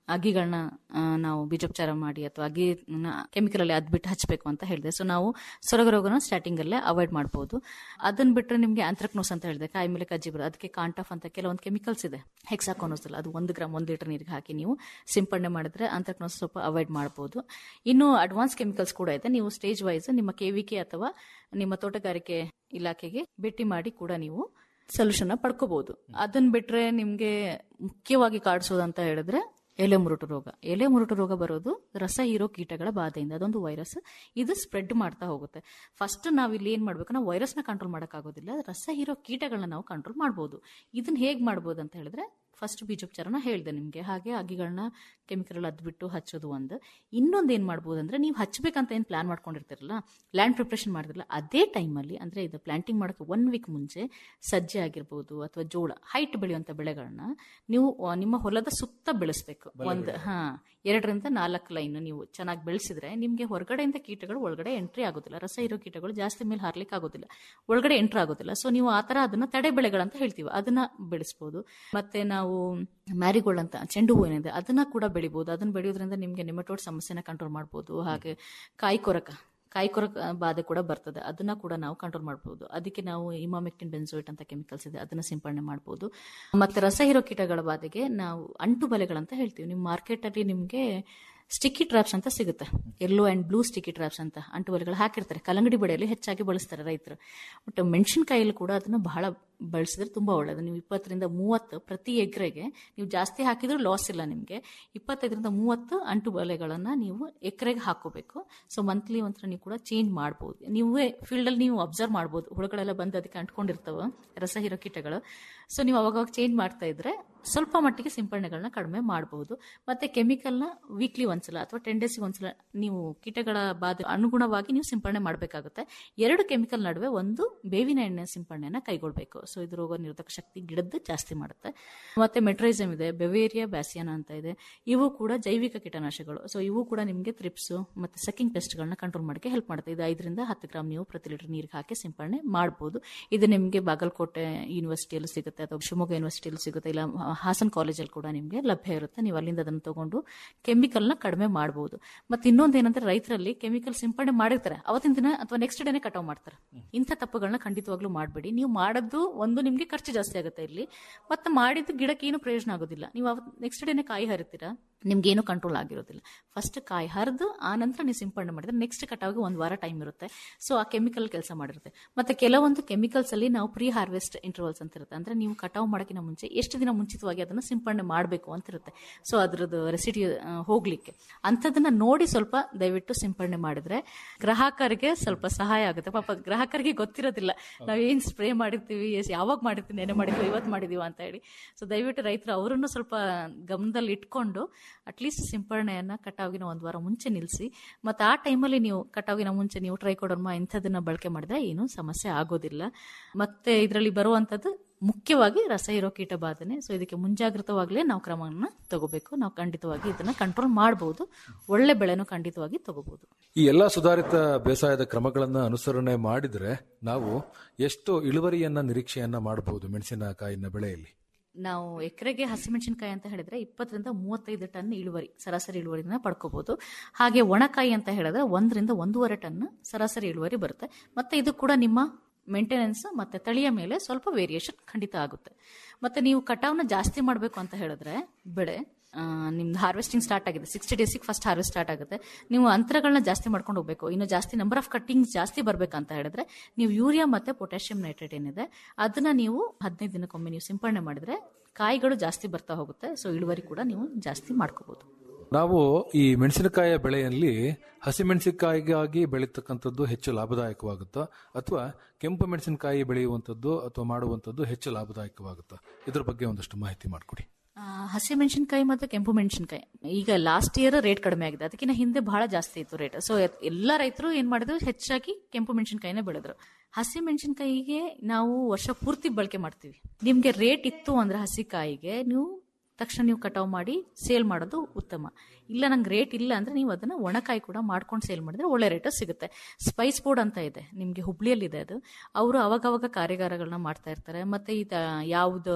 ಅಗ್ಗಿಗಳನ್ನ ಆ, ನಾವು ಬೀಜೋಪಚಾರ ಮಾಡಿ ಅಥವಾ ಅಗ್ಗಿ ಕೆಮಿಕಲ್ ಅಲ್ಲಿ ಅದ್ಬಿಟ್ಟು ಹಚ್ಚಬೇಕು ಅಂತ ಹೇಳಿದೆ ಸೊ ನಾವು ಸೊರಗ ರೋಗನ ಸ್ಟಾರ್ಟಿಂಗ್ ಅಲ್ಲೇ ಅವಾಯ್ಡ್ ಮಾಡಬಹುದು ಅದನ್ನ ಬಿಟ್ರೆ ನಿಮಗೆ ಆಂಥ್ರಕ್ನೋಸ್ ಅಂತ ಹೇಳಿದೆ ಕಾಯಿ ಮೇಲೆ ಕಜ್ಜಿ ಬರೋದು ಅದಕ್ಕೆ ಕಾಂಟಾಫ್ ಅಂತ ಕೆಲವೊಂದು ಕೆಮಿಕಲ್ಸ್ ಇದೆ ಹೆಕ್ಸಾಕೋನೋಸ್ ಅದು ಒಂದು ಗ್ರಾಮ್ ಒಂದು ಲೀಟರ್ ನೀರಿಗೆ ಹಾಕಿ ನೀವು ಸಿಂಪಡಣೆ ಮಾಡಿದ್ರೆ ಆಂಥ್ರಕ್ನೋಸ್ ಸ್ವಲ್ಪ ಅವಾಯ್ಡ್ ಮಾಡಬಹುದು ಇನ್ನು ಅಡ್ವಾನ್ಸ್ ಕೆಮಿಕಲ್ಸ್ ಕೂಡ ಇದೆ ನೀವು ಸ್ಟೇಜ್ ವೈಸ್ ನಿಮ್ಮ ಕೆವಿಕೆ ಅಥವಾ ನಿಮ್ಮ ತೋಟಗಾರಿಕೆ ಇಲಾಖೆಗೆ ಭೇಟಿ ಮಾಡಿ ಕೂಡ ನೀವು ಸೊಲ್ಯೂಷನ್ ಪಡ್ಕೋಬಹುದು ಅದನ್ನ ಬಿಟ್ರೆ ನಿಮ್ಗೆ ಮುಖ್ಯವಾಗಿ ಕಾಡಿಸೋದಂತ ಹೇಳಿದ್ರೆ ಎಲೆ ಮುರುಟು ರೋಗ ಎಲೆ ಮುರುಟು ರೋಗ ಬರೋದು ರಸ ಹೀರೋ ಕೀಟಗಳ ಬಾಧೆಯಿಂದ ಅದೊಂದು ವೈರಸ್ ಇದು ಸ್ಪ್ರೆಡ್ ಮಾಡ್ತಾ ಹೋಗುತ್ತೆ ಫಸ್ಟ್ ನಾವು ಇಲ್ಲಿ ಏನ್ ಮಾಡ್ಬೇಕು ನಾವು ವೈರಸ್ನ ಕಂಟ್ರೋಲ್ ಮಾಡೋಕ್ಕಾಗೋದಿಲ್ಲ ರಸ ಹೀರೋ ಕೀಟಗಳನ್ನ ನಾವು ಕಂಟ್ರೋಲ್ ಮಾಡ್ಬೋದು ಇದನ್ನ ಹೇಗ್ ಮಾಡ್ಬೋದು ಅಂತ ಹೇಳಿದ್ರೆ ಫಸ್ಟ್ ಬೀಜೋಪಚಾರನ ಹೇಳಿದೆ ನಿಮಗೆ ಹಾಗೆ ಅಗಿಗಳನ್ನ ಕೆಮಿಕಲ್ ಅದ್ಬಿಟ್ಟು ಹಚ್ಚೋದು ಒಂದು ಇನ್ನೊಂದು ಏನು ಮಾಡ್ಬೋದು ಅಂದ್ರೆ ನೀವು ಹಚ್ಚಬೇಕಂತ ಏನು ಪ್ಲಾನ್ ಮಾಡ್ಕೊಂಡಿರ್ತಿರಲ್ಲ ಲ್ಯಾಂಡ್ ಪ್ರಿಪ್ರೇಷನ್ ಮಾಡಿದ್ರಲ್ಲ ಅದೇ ಟೈಮಲ್ಲಿ ಅಂದ್ರೆ ಇದು ಪ್ಲಾಂಟಿಂಗ್ ಮಾಡೋಕ್ಕೆ ಒನ್ ವೀಕ್ ಮುಂಚೆ ಸಜ್ಜೆ ಆಗಿರ್ಬೋದು ಅಥವಾ ಜೋಳ ಹೈಟ್ ಬೆಳೆಯುವಂಥ ಬೆಳೆಗಳನ್ನ ನೀವು ಆ, ನಿಮ್ಮ ಹೊಲದ ಸುತ್ತ ಬೆಳೆಸ್ಬೇಕು ಒಂದು ಹಾ ಎರಡರಿಂದ ನಾಲ್ಕು ಲೈನ್ ನೀವು ಚೆನ್ನಾಗಿ ಬೆಳೆಸಿದ್ರೆ ನಿಮಗೆ ಹೊರಗಡೆಯಿಂದ ಕೀಟಗಳು ಒಳಗಡೆ ಎಂಟ್ರಿ ಆಗೋದಿಲ್ಲ ರಸ ಇರೋ ಕೀಟಗಳು ಜಾಸ್ತಿ ಮೇಲೆ ಹಾರ್ಲಿಕ್ಕೆ ಆಗೋದಿಲ್ಲ ಒಳಗಡೆ ಎಂಟ್ರಿ ಆಗೋದಿಲ್ಲ ಸೊ ನೀವು ಆ ತರ ಅದನ್ನ ತಡೆ ಬೆಳೆಗಳಂತ ಹೇಳ್ತೀವಿ ಅದನ್ನ ಬೆಳೆಸ್ಬೋದು ಮತ್ತೆ ನಾವು ಮ್ಯಾರಿಗೋಲ್ಡ್ ಅಂತ ಚೆಂಡು ಹೂವಿನಿದೆ ಅದನ್ನ ಕೂಡ ಬೆಳಿಬಹುದು ಅದನ್ನ ಬೆಳೆಯೋದ್ರಿಂದ ನಿಮಗೆ ನಿಮಟೋಡ್ ಸಮಸ್ಯೆನ ಕಂಟ್ರೋಲ್ ಮಾಡ್ಬೋದು ಹಾಗೆ ಕಾಯಿ ಕೊರಕ ಕಾಯಿ ಕೊರಕ ಬಾಧೆ ಕೂಡ ಬರ್ತದೆ ಅದನ್ನ ಕೂಡ ನಾವು ಕಂಟ್ರೋಲ್ ಮಾಡ್ಬೋದು ಅದಕ್ಕೆ ನಾವು ಇಮಾಮೆಕ್ಟಿನ್ ಬೆನ್ಸೋಯಿಟ್ ಅಂತ ಕೆಮಿಕಲ್ಸ್ ಇದೆ ಅದನ್ನ ಸಿಂಪಡಣೆ ಮಾಡ್ಬೋದು ಮತ್ತೆ ರಸ ಹೀರೋ ಕೀಟಗಳ ಬಾಧೆಗೆ ನಾವು ಅಂಟು ಬಲೆಗಳಂತ ಹೇಳ್ತೀವಿ ನಿಮ್ಮ ಮಾರ್ಕೆಟ್ ಅಲ್ಲಿ ನಿಮಗೆ ಸ್ಟಿಕ್ಕಿ ಟ್ರಾಪ್ಸ್ ಅಂತ ಸಿಗುತ್ತೆ yellow and blue sticky traps ಅಂತ ಅಂಟು ಬಲೆಗಳು ಹಾಕಿರ್ತಾರೆ ಕಲ್ಲಂಗಡಿ ಬೆಳೆಯಲ್ಲಿ ಹೆಚ್ಚಾಗಿ ಬಳಸ್ತಾರೆ ರೈತರು ಬಟ್ ಮೆಣಸಿನಕಾಯಲ್ಲಿ ಕೂಡ ಅದನ್ನ ಬಹಳ ಬಳಸಿದ್ರೆ ತುಂಬಾ ಒಳ್ಳೇದು ನೀವು ಇಪ್ಪತ್ತರಿಂದ ಮೂವತ್ತು ಪ್ರತಿ ಎಕರೆಗೆ ನೀವು ಜಾಸ್ತಿ ಹಾಕಿದ್ರೂ ಲಾಸ್ ಇಲ್ಲ ನಿಮಗೆ ಇಪ್ಪತ್ತೈದರಿಂದ ಮೂವತ್ತು ಅಂಟು ಬಲೆಗಳನ್ನ ನೀವು ಎಕರೆಗೆ ಹಾಕೋಬೇಕು ಸೊ ಮಂತ್ಲಿ ಒಂಥರ ನೀವು ಕೂಡ ಚೇಂಜ್ ಮಾಡ್ಬೋದು ನೀವೇ ಫೀಲ್ಡ್ ಅಲ್ಲಿ ನೀವು ಅಬ್ಸರ್ವ್ ಮಾಡ್ಬೋದು ಹುಳುಗಳೆಲ್ಲ ಬಂದು ಅದಕ್ಕೆ ಅಂಟ್ಕೊಂಡಿರ್ತಾವ ರಸ ಹೀರೋ ಕೀಟಗಳು ಸೊ ನೀವು ಅವಾಗ ಚೇಂಜ್ ಮಾಡ್ತಾ ಇದ್ರೆ ಸ್ವಲ್ಪ ಮಟ್ಟಿಗೆ ಸಿಂಪಡಣೆಗಳನ್ನ ಕಡಿಮೆ ಮಾಡಬಹುದು ಮತ್ತೆ ಕೆಮಿಕಲ್ನ ವೀಕ್ಲಿ ಒಂದ್ಸಲ ಅಥವಾ ಟೆನ್ ಡೇಸ್ಗೆ ಒಂದ್ಸಲ ನೀವು ಕೀಟಗಳ ಬಾಧೆ ಅನುಗುಣವಾಗಿ ನೀವು ಸಿಂಪಡಣೆ ಮಾಡಬೇಕಾಗುತ್ತೆ ಎರಡು ಕೆಮಿಕಲ್ ನಡುವೆ ಒಂದು ಬೇವಿನ ಎಣ್ಣೆ ಸಿಂಪಡಣೆನ ಕೈಗೊಳ್ಬೇಕು ಸೊ ಇದು ರೋಗ ನಿರೋಧಕ ಶಕ್ತಿ ಗಿಡದ್ದು ಜಾಸ್ತಿ ಮಾಡುತ್ತೆ ಮತ್ತೆ ಮೆಟ್ರೈಸಮ್ ಇದೆ ಬೆವೇರಿಯಾ ಬ್ಯಾಸಿಯಾನ ಅಂತ ಇದೆ ಇವು ಕೂಡ ಜೈವಿಕ ಕೀಟನಾಶಕಗಳು ಸೊ ಇವು ಕೂಡ ನಿಮಗೆ ತ್ರಿಪ್ಸು ಮತ್ತೆ ಸೆಕಿಂಗ್ ಪೆಸ್ಟ್ಗಳನ್ನ ಕಂಟ್ರೋಲ್ ಮಾಡೋಕ್ಕೆ ಹೆಲ್ಪ್ ಮಾಡುತ್ತೆ ಇದು ಐದರಿಂದ ಹತ್ತು ಗ್ರಾಮ್ ನೀವು ಪ್ರತಿ ಲೀಟರ್ ನೀರಿಗೆ ಹಾಕಿ ಸಿಂಪಡಣೆ ಮಾಡಬಹುದು ಇದು ನಿಮಗೆ ಬಾಗಲಕೋಟೆ ಯೂನಿವರ್ಸಿಟಿಯಲ್ಲೂ ಸಿಗುತ್ತೆ ಅಥವಾ ಶಿವಮೊಗ್ಗ ಯೂನಿವರ್ಸಿಟಿಯಲ್ಲಿ ಸಿಗುತ್ತೆ ಇಲ್ಲ ಹಾಸನ್ ಕಾಲೇಜಲ್ಲಿ ಕೂಡ ನಿಮಗೆ ಲಭ್ಯ ಇರುತ್ತೆ ನೀವು ಅಲ್ಲಿಂದ ಅದನ್ನು ತಗೊಂಡು ಕೆಮಿಕಲ್ನ ಕಡಿಮೆ ಮಾಡಬಹುದು ಮತ್ತೆ ಇನ್ನೊಂದು ಏನಂದ್ರೆ ರೈತರಲ್ಲಿ ಕೆಮಿಕಲ್ ಸಿಂಪಡಣೆ ಮಾಡಿರ್ತಾರೆ ಅವತ್ತಿನ ದಿನ ಅಥವಾ ನೆಕ್ಸ್ಟ್ ಡೇನೆ ಕಟಾವ್ ಮಾಡ್ತಾರೆ ಇಂಥ ತಪ್ಪುಗಳನ್ನ ಖಂಡಿತವಾಗ್ಲೂ ಮಾಡಬೇಡಿ ನೀವು ಮಾಡದ್ದು ಒಂದು ನಿಮಗೆ ಖರ್ಚು ಜಾಸ್ತಿ ಆಗುತ್ತೆ ಇಲ್ಲಿ ಮತ್ತೆ ಮಾಡಿದ್ದು ಗಿಡಕ್ಕೆ ಏನು ಪ್ರಯೋಜನ ಆಗೋದಿಲ್ಲ ನೀವು ಅವತ್ತು ನೆಕ್ಸ್ಟ್ ಡೇನೆ ಕಾಯಿ ಹರಿತೀರಾ ನಿಮ್ಗೆ ಏನು ಕಂಟ್ರೋಲ್ ಆಗಿರೋದಿಲ್ಲ ಫಸ್ಟ್ ಕಾಯಿ ಹರಿದು ಆ ನಂತರ ನೀವು ಸಿಂಪಡಣೆ ಮಾಡಿದ್ರೆ ನೆಕ್ಸ್ಟ್ ಕಟಾವ್ಗೆ ಒಂದು ವಾರ ಟೈಮ್ ಇರುತ್ತೆ ಸೊ ಆ ಕೆಮಿಕಲ್ ಕೆಲಸ ಮಾಡಿರುತ್ತೆ ಮತ್ತೆ ಕೆಲವೊಂದು ಕೆಮಿಕಲ್ಸ್ ಅಲ್ಲಿ ನಾವು ಪ್ರೀ ಹಾರ್ವೆಸ್ಟ್ ಇಂಟರ್ವಲ್ಸ್ ಅಂತ ಇರುತ್ತೆ ಅಂದ್ರೆ ನೀವು ಕಟಾವ್ ಮಾಡೋಕ್ಕಿಂತ ಮುಂಚೆ ಎಷ್ಟು ದಿನ ಮುಂಚಿತವಾಗಿ ಅದನ್ನು ಸಿಂಪಡಣೆ ಮಾಡಬೇಕು ಅಂತ ಇರುತ್ತೆ ಸೊ ಅದ್ರದ್ದು ರೆಸಿಡಿ ಹೋಗ್ಲಿಕ್ಕೆ ಅಂಥದನ್ನ ನೋಡಿ ಸ್ವಲ್ಪ ದಯವಿಟ್ಟು ಸಿಂಪಡಣೆ ಮಾಡಿದ್ರೆ ಗ್ರಾಹಕರಿಗೆ ಸ್ವಲ್ಪ ಸಹಾಯ ಆಗುತ್ತೆ ಪಾಪ ಗ್ರಾಹಕರಿಗೆ ಗೊತ್ತಿರೋದಿಲ್ಲ ನಾವು ಏನ್ ಸ್ಪ್ರೇ ಮಾಡಿರ್ತೀವಿ ಎಷ್ಟ್- ಯಾವಾಗ ಮಾಡಿರ್ತೀವಿ ನೆನೆ ಮಾಡಿದ್ವಿ ಇವತ್ತು ಮಾಡಿದೀವ ಅಂತ ಹೇಳಿ ಸೊ ದಯವಿಟ್ಟು ರೈತರು ಅವರನ್ನು ಸ್ವಲ್ಪ ಗಮನದಲ್ಲಿ ಇಟ್ಕೊಂಡು ಅಟ್ಲೀಸ್ಟ್ ಸಿಂಪಡಣೆಯನ್ನ ಕಟಾವಿನ ಒಂದು ವಾರ ಮುಂಚೆ ನಿಲ್ಲಿಸಿ ಮತ್ತೆ ಆ ಟೈಮಲ್ಲಿ ನೀವು ಕಟಾವಿನ ಮುಂಚೆ ನೀವು ಟ್ರೈಕೋಡರ್ಮಾ ಇಂಥದನ್ನ ಬಳಕೆ ಮಾಡಿದ್ರೆ ಏನು ಸಮಸ್ಯೆ ಆಗೋದಿಲ್ಲ ಮತ್ತೆ ಇದರಲ್ಲಿ ಬರುವಂತದ್ದು ಮುಖ್ಯವಾಗಿ ರಸ ಇರೋ ಕೀಟ ಬಾಧನೆ ಸೊ ಇದಕ್ಕೆ ಮುಂಜಾಗ್ರತವಾಗಲೇ ನಾವು ಕ್ರಮವನ್ನು ತಗೋಬೇಕು ನಾವು ಖಂಡಿತವಾಗಿ ಇದನ್ನ ಕಂಟ್ರೋಲ್ ಮಾಡಬಹುದು ಒಳ್ಳೆ ಬೆಳೆನೂ ಖಂಡಿತವಾಗಿ ತಗೋಬಹುದು ಈ ಎಲ್ಲಾ ಸುಧಾರಿತ ಬೇಸಾಯದ ಕ್ರಮಗಳನ್ನ ಅನುಸರಣೆ ಮಾಡಿದ್ರೆ ನಾವು ಎಷ್ಟು ಇಳುವರಿಯನ್ನ ನಿರೀಕ್ಷೆಯನ್ನ ಮಾಡಬಹುದು ಮೆಣಸಿನಕಾಯಿನ ಬೆಳೆಯಲ್ಲಿ ನಾವು ಎಕರೆಗೆ ಹಸಿಮೆಣಸಿನಕಾಯಿ ಅಂತ ಹೇಳಿದ್ರೆ ಇಪ್ಪತ್ತರಿಂದ ಮೂವತ್ತೈದು ಟನ್ ಇಳುವರಿ ಸರಾಸರಿ ಇಳುವರಿನ ಪಡ್ಕೋಬಹುದು ಹಾಗೆ ಒಣಕಾಯಿ ಅಂತ ಹೇಳಿದ್ರೆ ಒಂದರಿಂದ ಒಂದೂವರೆ ಟನ್ ಸರಾಸರಿ ಇಳುವರಿ ಬರುತ್ತೆ ಮತ್ತೆ ಇದು ಕೂಡ ನಿಮ್ಮ ಮೇಂಟೆನೆನ್ಸ್ ಮತ್ತೆ ತಳಿಯ ಮೇಲೆ ಸ್ವಲ್ಪ ವೇರಿಯೇಷನ್ ಖಂಡಿತ ಆಗುತ್ತೆ ಮತ್ತೆ ನೀವು ಕಟಾವ್ನ ಜಾಸ್ತಿ ಮಾಡಬೇಕು ಅಂತ ಹೇಳಿದ್ರೆ ಬೆಳೆ ಆ, ನಿಮ್ದು ಹಾರ್ವೆಸ್ಟಿಂಗ್ ಸ್ಟಾರ್ಟ್ ಆಗಿದೆ ಸಿಕ್ಸ್ಟಿ ಡೇಸಿಗೆ ಫಸ್ಟ್ ಹಾರ್ವೆಸ್ಟ್ ಸ್ಟಾರ್ಟ್ ಆಗುತ್ತೆ ನೀವು ಅಂತರಗಳನ್ನ ಜಾಸ್ತಿ ಮಾಡ್ಕೊಂಡು ಹೋಗ್ಬೇಕು ಇನ್ನು ಜಾಸ್ತಿ ನಂಬರ್ ಆಫ್ ಕಟ್ಟಿಂಗ್ಸ್ ಜಾಸ್ತಿ ಬರ್ಬೇಕಂತ ಹೇಳಿದ್ರೆ ನೀವು ಯೂರಿಯಾ ಮತ್ತೆ ಪೊಟ್ಯಾಷಿಯಂ ನೈಟ್ರೇಟ್ ಏನಿದೆ ಅದನ್ನ ನೀವು ಹದಿನೈದು ದಿನಕ್ಕೊಮ್ಮೆ ನೀವು ಸಿಂಪಡಣೆ ಮಾಡಿದ್ರೆ ಕಾಯಿಗಳು ಜಾಸ್ತಿ ಬರ್ತಾ ಹೋಗುತ್ತೆ ಸೊ ಇಳುವರಿ ಕೂಡ ನೀವು ಜಾಸ್ತಿ ಮಾಡ್ಕೋಬಹುದು ನಾವು ಈ ಮೆಣಸಿನಕಾಯಿಯ ಬೆಳೆಯಲ್ಲಿ ಹಸಿಮೆಣಸಿನಕಾಯಿಗಾಗಿ ಬೆಳೀತಕ್ಕಂಥದ್ದು ಹೆಚ್ಚು ಲಾಭದಾಯಕವಾಗುತ್ತಾ ಅಥವಾ ಕೆಂಪು ಮೆಣಸಿನಕಾಯಿ ಬೆಳೆಯುವಂಥದ್ದು ಅಥವಾ ಮಾಡುವಂಥದ್ದು ಹೆಚ್ಚು ಲಾಭದಾಯಕವಾಗುತ್ತಾ ಇದ್ರ ಬಗ್ಗೆ ಒಂದಷ್ಟು ಮಾಹಿತಿ ಮಾಡಿಕೊಡಿ ಆ, ಹಸಿಮೆಣಸಿನಕಾಯಿ ಮತ್ತು ಕೆಂಪು ಮೆಣಸಿನಕಾಯಿ ಈಗ ಲಾಸ್ಟ್ ಇಯರ್ ರೇಟ್ ಕಡಿಮೆ ಆಗಿದೆ ಅದಕ್ಕಿಂತ ಹಿಂದೆ ಬಹಳ ಜಾಸ್ತಿ ಇತ್ತು ರೇಟ್ ಸೊ ಎಲ್ಲ ರೈತರು ಏನ್ ಮಾಡಿದ್ರು ಹೆಚ್ಚಾಗಿ ಕೆಂಪು ಮೆಣಸಿನಕಾಯಿನೇ ಬೆಳೆದ್ರು ಹಸಿ ಮೆಣಸಿನಕಾಯಿಗೆ ನಾವು ವರ್ಷ ಪೂರ್ತಿ ಬಳಕೆ ಮಾಡ್ತೀವಿ ನಿಮ್ಗೆ ರೇಟ್ ಇತ್ತು ಅಂದ್ರೆ ಹಸಿಕಾಯಿಗೆ ನೀವು ತಕ್ಷಣ ನೀವು ಕಟಾವ್ ಮಾಡಿ ಸೇಲ್ ಮಾಡೋದು ಉತ್ತಮ ಇಲ್ಲ ನಂಗೆ ರೇಟ್ ಇಲ್ಲ ಅಂದ್ರೆ ನೀವು ಅದನ್ನ ಒಣಕಾಯಿ ಕೂಡ ಮಾಡ್ಕೊಂಡು ಸೇಲ್ ಮಾಡಿದ್ರೆ ಒಳ್ಳೆ ರೇಟ್ ಸಿಗುತ್ತೆ ಸ್ಪೈಸ್ ಬೋರ್ಡ್ ಅಂತ ಇದೆ ನಿಮ್ಗೆ ಹುಬ್ಳಿಯಲ್ಲಿದೆ ಅದು ಅವರು ಅವಾಗವಾಗ ಕಾರ್ಯಾಗಾರಗಳನ್ನ ಮಾಡ್ತಾ ಇರ್ತಾರೆ ಮತ್ತೆ ಈ ತ- ಯಾವ್ದು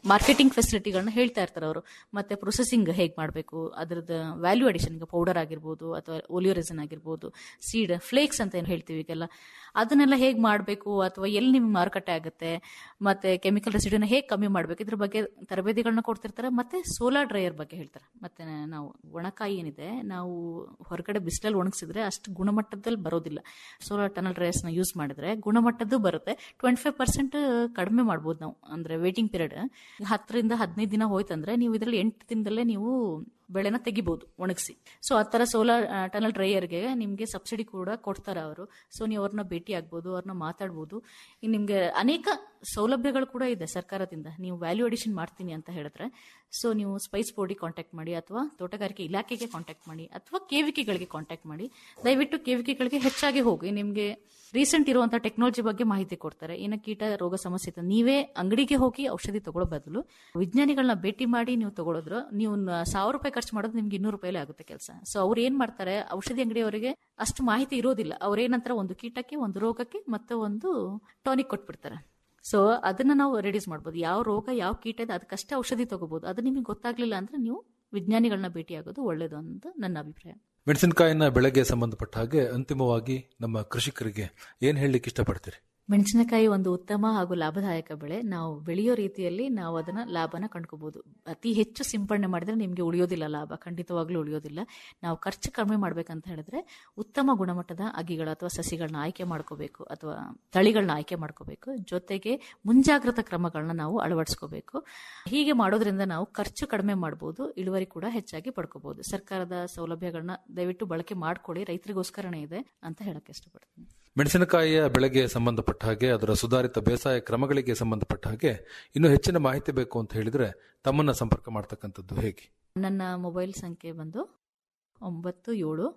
ಮಾರ್ಕೆಟಿಂಗ್ ಫೆಸಿಲಿಟಿಗಳನ್ನ ಹೇಳ್ತಾ ಇರ್ತಾರೆ ಅವರು ಮತ್ತೆ ಪ್ರೊಸೆಸಿಂಗ್ ಹೇಗೆ ಮಾಡಬೇಕು ಅದ್ರದ್ದು ವ್ಯಾಲ್ಯೂ ಅಡಿಷನ್ ಈಗ ಪೌಡರ್ ಆಗಿರ್ಬೋದು ಅಥವಾ ಓಲಿಯೋರೆಸನ್ ಆಗಿರ್ಬೋದು ಸೀಡ್ ಫ್ಲೇಕ್ಸ್ ಅಂತ ಏನು ಹೇಳ್ತೀವಿ ಈಗೆಲ್ಲ ಅದನ್ನೆಲ್ಲ ಹೇಗೆ ಮಾಡಬೇಕು ಅಥವಾ ಎಲ್ಲಿ ನಿಮ್ಗೆ ಮಾರುಕಟ್ಟೆ ಆಗುತ್ತೆ ಮತ್ತೆ ಕೆಮಿಕಲ್ ರೆಸಿಡ್ಯೂನ ಹೇಗೆ ಕಮ್ಮಿ ಮಾಡಬೇಕು ಇದ್ರ ಬಗ್ಗೆ ತರಬೇತಿಗಳನ್ನ ಕೊಡ್ತಿರ್ತಾರೆ ಮತ್ತೆ ಸೋಲಾರ್ ಡ್ರೈಯರ್ ಬಗ್ಗೆ ಹೇಳ್ತಾರೆ ಮತ್ತೆ ನಾವು ಒಣಕಾಯಿ ಏನಿದೆ ನಾವು ಹೊರಗಡೆ ಬಿಸಿಲಲ್ಲಿ ಒಣಗಿಸಿದ್ರೆ ಅಷ್ಟು ಗುಣಮಟ್ಟದಲ್ಲಿ ಬರೋದಿಲ್ಲ ಸೋಲಾರ್ ಟನಲ್ ಡ್ರೈಯರ್ಸ್ನ ಯೂಸ್ ಮಾಡಿದ್ರೆ ಗುಣಮಟ್ಟದ್ದು ಬರುತ್ತೆ ಟ್ವೆಂಟಿ ಫೈವ್ ಪರ್ಸೆಂಟ್ ಕಡಿಮೆ ಮಾಡ್ಬೋದು ನಾವು ಅಂದ್ರೆ ವೇಟಿಂಗ್ ಪೀರಿಯಡ್ ಹತ್ತರಿಂದ ಹದಿನೈದು ದಿನ ಹೋಯ್ತಂದ್ರೆ ನೀವು ಇದರಲ್ಲಿ ಎಂಟು ದಿನದಲ್ಲೇ ನೀವು ಬೆಳೆನ ತೆಗಿಬಹುದು ಒಣಗಿಸಿ ಸೊ ಆ ಥರ ಸೋಲಾರ್ ಟನಲ್ ಡ್ರೈಯರ್ಗೆ ನಿಮಗೆ ಸಬ್ಸಿಡಿ ಕೂಡ ಕೊಡ್ತಾರೆ ಅವರು ಸೊ ನೀವು ಅವ್ರನ್ನ ಭೇಟಿ ಆಗ್ಬೋದು ಅವ್ರನ್ನ ಮಾತಾಡ್ಬೋದು ಇನ್ನು ನಿಮಗೆ ಅನೇಕ ಸೌಲಭ್ಯಗಳು ಕೂಡ ಇದೆ ಸರ್ಕಾರದಿಂದ ನೀವು ವ್ಯಾಲ್ಯೂ ಅಡಿಷನ್ ಮಾಡ್ತೀನಿ ಅಂತ ಹೇಳಿದ್ರೆ ಸೊ ನೀವು ಸ್ಪೈಸ್ ಬೋರ್ಡಿಗೆ ಕಾಂಟ್ಯಾಕ್ಟ್ ಮಾಡಿ ಅಥವಾ ತೋಟಗಾರಿಕೆ ಇಲಾಖೆಗೆ ಕಾಂಟ್ಯಾಕ್ಟ್ ಮಾಡಿ ಅಥವಾ ಕೇವಿಕೆಗಳಿಗೆ ಕಾಂಟ್ಯಾಕ್ಟ್ ಮಾಡಿ ದಯವಿಟ್ಟು ಕೇವಿಕೆಗಳಿಗೆ ಹೆಚ್ಚಾಗಿ ಹೋಗಿ ನಿಮಗೆ ರೀಸೆಂಟ್ ಇರುವಂತಹ ಟೆಕ್ನಾಲಜಿ ಬಗ್ಗೆ ಮಾಹಿತಿ ಕೊಡ್ತಾರೆ ಇನ್ನು ಕೀಟ ರೋಗ ಸಮಸ್ಯೆ ಇತ್ತು ನೀವೇ ಅಂಗಡಿಗೆ ಹೋಗಿ ಔಷಧಿ ತಗೊಳ್ಳೋ ಬದಲು ವಿಜ್ಞಾನಿಗಳನ್ನ ಭೇಟಿ ಮಾಡಿ ನೀವು ತಗೊಳಿದ್ರು ನೀವು ನ- ಸಾವಿರ ರೂಪಾಯಿ ಖರ್ಚು ಮಾಡೋದು ನಿಮ್ಗೆ ಇನ್ನೂರು ರೂಪಾಯಿ ಆಗುತ್ತೆ ಕೆಲಸ ಸೊ ಅವ್ರು ಏನ್ ಮಾಡ್ತಾರೆ ಔಷಧಿ ಅಂಗಡಿಯವರಿಗೆ ಅಷ್ಟು ಮಾಹಿತಿ ಇರೋದಿಲ್ಲ ಅವ್ರು ಏನಂತಾರೆ ಒಂದು ಕೀಟಕ್ಕೆ ಒಂದು ರೋಗಕ್ಕೆ ಮತ್ತೆ ಒಂದು ಟಾನಿಕ್ ಕೊಟ್ಬಿಡ್ತಾರೆ ಸೊ ಅದನ್ನ ನಾವು ರೆಡ್ಯೂಸ್ ಮಾಡ್ಬೋದು ಯಾವ ರೋಗ ಯಾವ ಕೀಟ ಇದೆ ಅದಕ್ಕಷ್ಟೇ ಔಷಧಿ ತಗೋಬಹುದು ಅದು ನಿಮಗೆ ಗೊತ್ತಾಗ್ಲಿಲ್ಲ ಅಂದ್ರೆ ನೀವು ವಿಜ್ಞಾನಿಗಳನ್ನ ಭೇಟಿ ಆಗೋದು ಒಳ್ಳೇದು ಅಂತ ನನ್ನ ಅಭಿಪ್ರಾಯ ಮೆಣಸಿನಕಾಯಿನ ಬೆಳೆಗೆ ಸಂಬಂಧಪಟ್ಟ ಹಾಗೆ ಅಂತಿಮವಾಗಿ ನಮ್ಮ ಕೃಷಿಕರಿಗೆ ಏನ್ ಹೇಳಲಿಕ್ಕೆ ಇಷ್ಟಪಡ್ತೀರಿ ಮೆಣಸಿನಕಾಯಿ ಒಂದು ಉತ್ತಮ ಹಾಗೂ ಲಾಭದಾಯಕ ಬೆಳೆ ನಾವು ಬೆಳೆಯೋ ರೀತಿಯಲ್ಲಿ ನಾವು ಅದನ್ನ ಲಾಭನ ಕಂಡ್ಕೋಬಹುದು ಅತಿ ಹೆಚ್ಚು ಸಿಂಪಡಣೆ ಮಾಡಿದ್ರೆ ನಿಮಗೆ ಉಳಿಯೋದಿಲ್ಲ ಲಾಭ ಖಂಡಿತವಾಗ್ಲೂ ಉಳಿಯೋದಿಲ್ಲ ನಾವು ಖರ್ಚು ಕಡಿಮೆ ಮಾಡ್ಬೇಕಂತ ಹೇಳಿದ್ರೆ ಉತ್ತಮ ಗುಣಮಟ್ಟದ ಅಗಿಗಳ ಅಥವಾ ಸಸಿಗಳನ್ನ ಆಯ್ಕೆ ಮಾಡ್ಕೋಬೇಕು ಅಥವಾ ತಳಿಗಳನ್ನ ಆಯ್ಕೆ ಮಾಡ್ಕೋಬೇಕು ಜೊತೆಗೆ ಮುಂಜಾಗ್ರತಾ ಕ್ರಮಗಳನ್ನ ನಾವು ಅಳವಡಿಸ್ಕೋಬೇಕು ಹೀಗೆ ಮಾಡೋದ್ರಿಂದ ನಾವು ಖರ್ಚು ಕಡಿಮೆ ಮಾಡಬಹುದು ಇಳುವರಿ ಕೂಡ ಹೆಚ್ಚಾಗಿ ಪಡ್ಕೋಬಹುದು ಸರ್ಕಾರದ ಸೌಲಭ್ಯಗಳನ್ನ ದಯವಿಟ್ಟು ಬಳಕೆ ಮಾಡ್ಕೊಳ್ಳಿ ರೈತರಿಗೋಸ್ಕರನೇ ಇದೆ ಅಂತ ಹೇಳಕ್ ಇಷ್ಟಪಡ್ತೀನಿ ಮೆಣಸಿನಕಾಯಿಯ ಬೆಳೆಗೆ ಸಂಬಂಧಪಟ್ಟ ಹಾಗೆ ಅದರ ಸುಧಾರಿತ ಬೇಸಾಯ ಕ್ರಮಗಳಿಗೆ ಸಂಬಂಧಪಟ್ಟ ಹಾಗೆ ಇನ್ನೂ ಹೆಚ್ಚಿನ ಮಾಹಿತಿ ಬೇಕು ಅಂತ ಹೇಳಿದ್ರೆ ತಮ್ಮನ್ನ ಸಂಪರ್ಕ ಮಾಡ್ತಕ್ಕಂಥದ್ದು ಹೇಗೆ ನನ್ನ ಮೊಬೈಲ್ ಸಂಖ್ಯೆ ಬಂದು ಒಂಬತ್ತು ಏಳು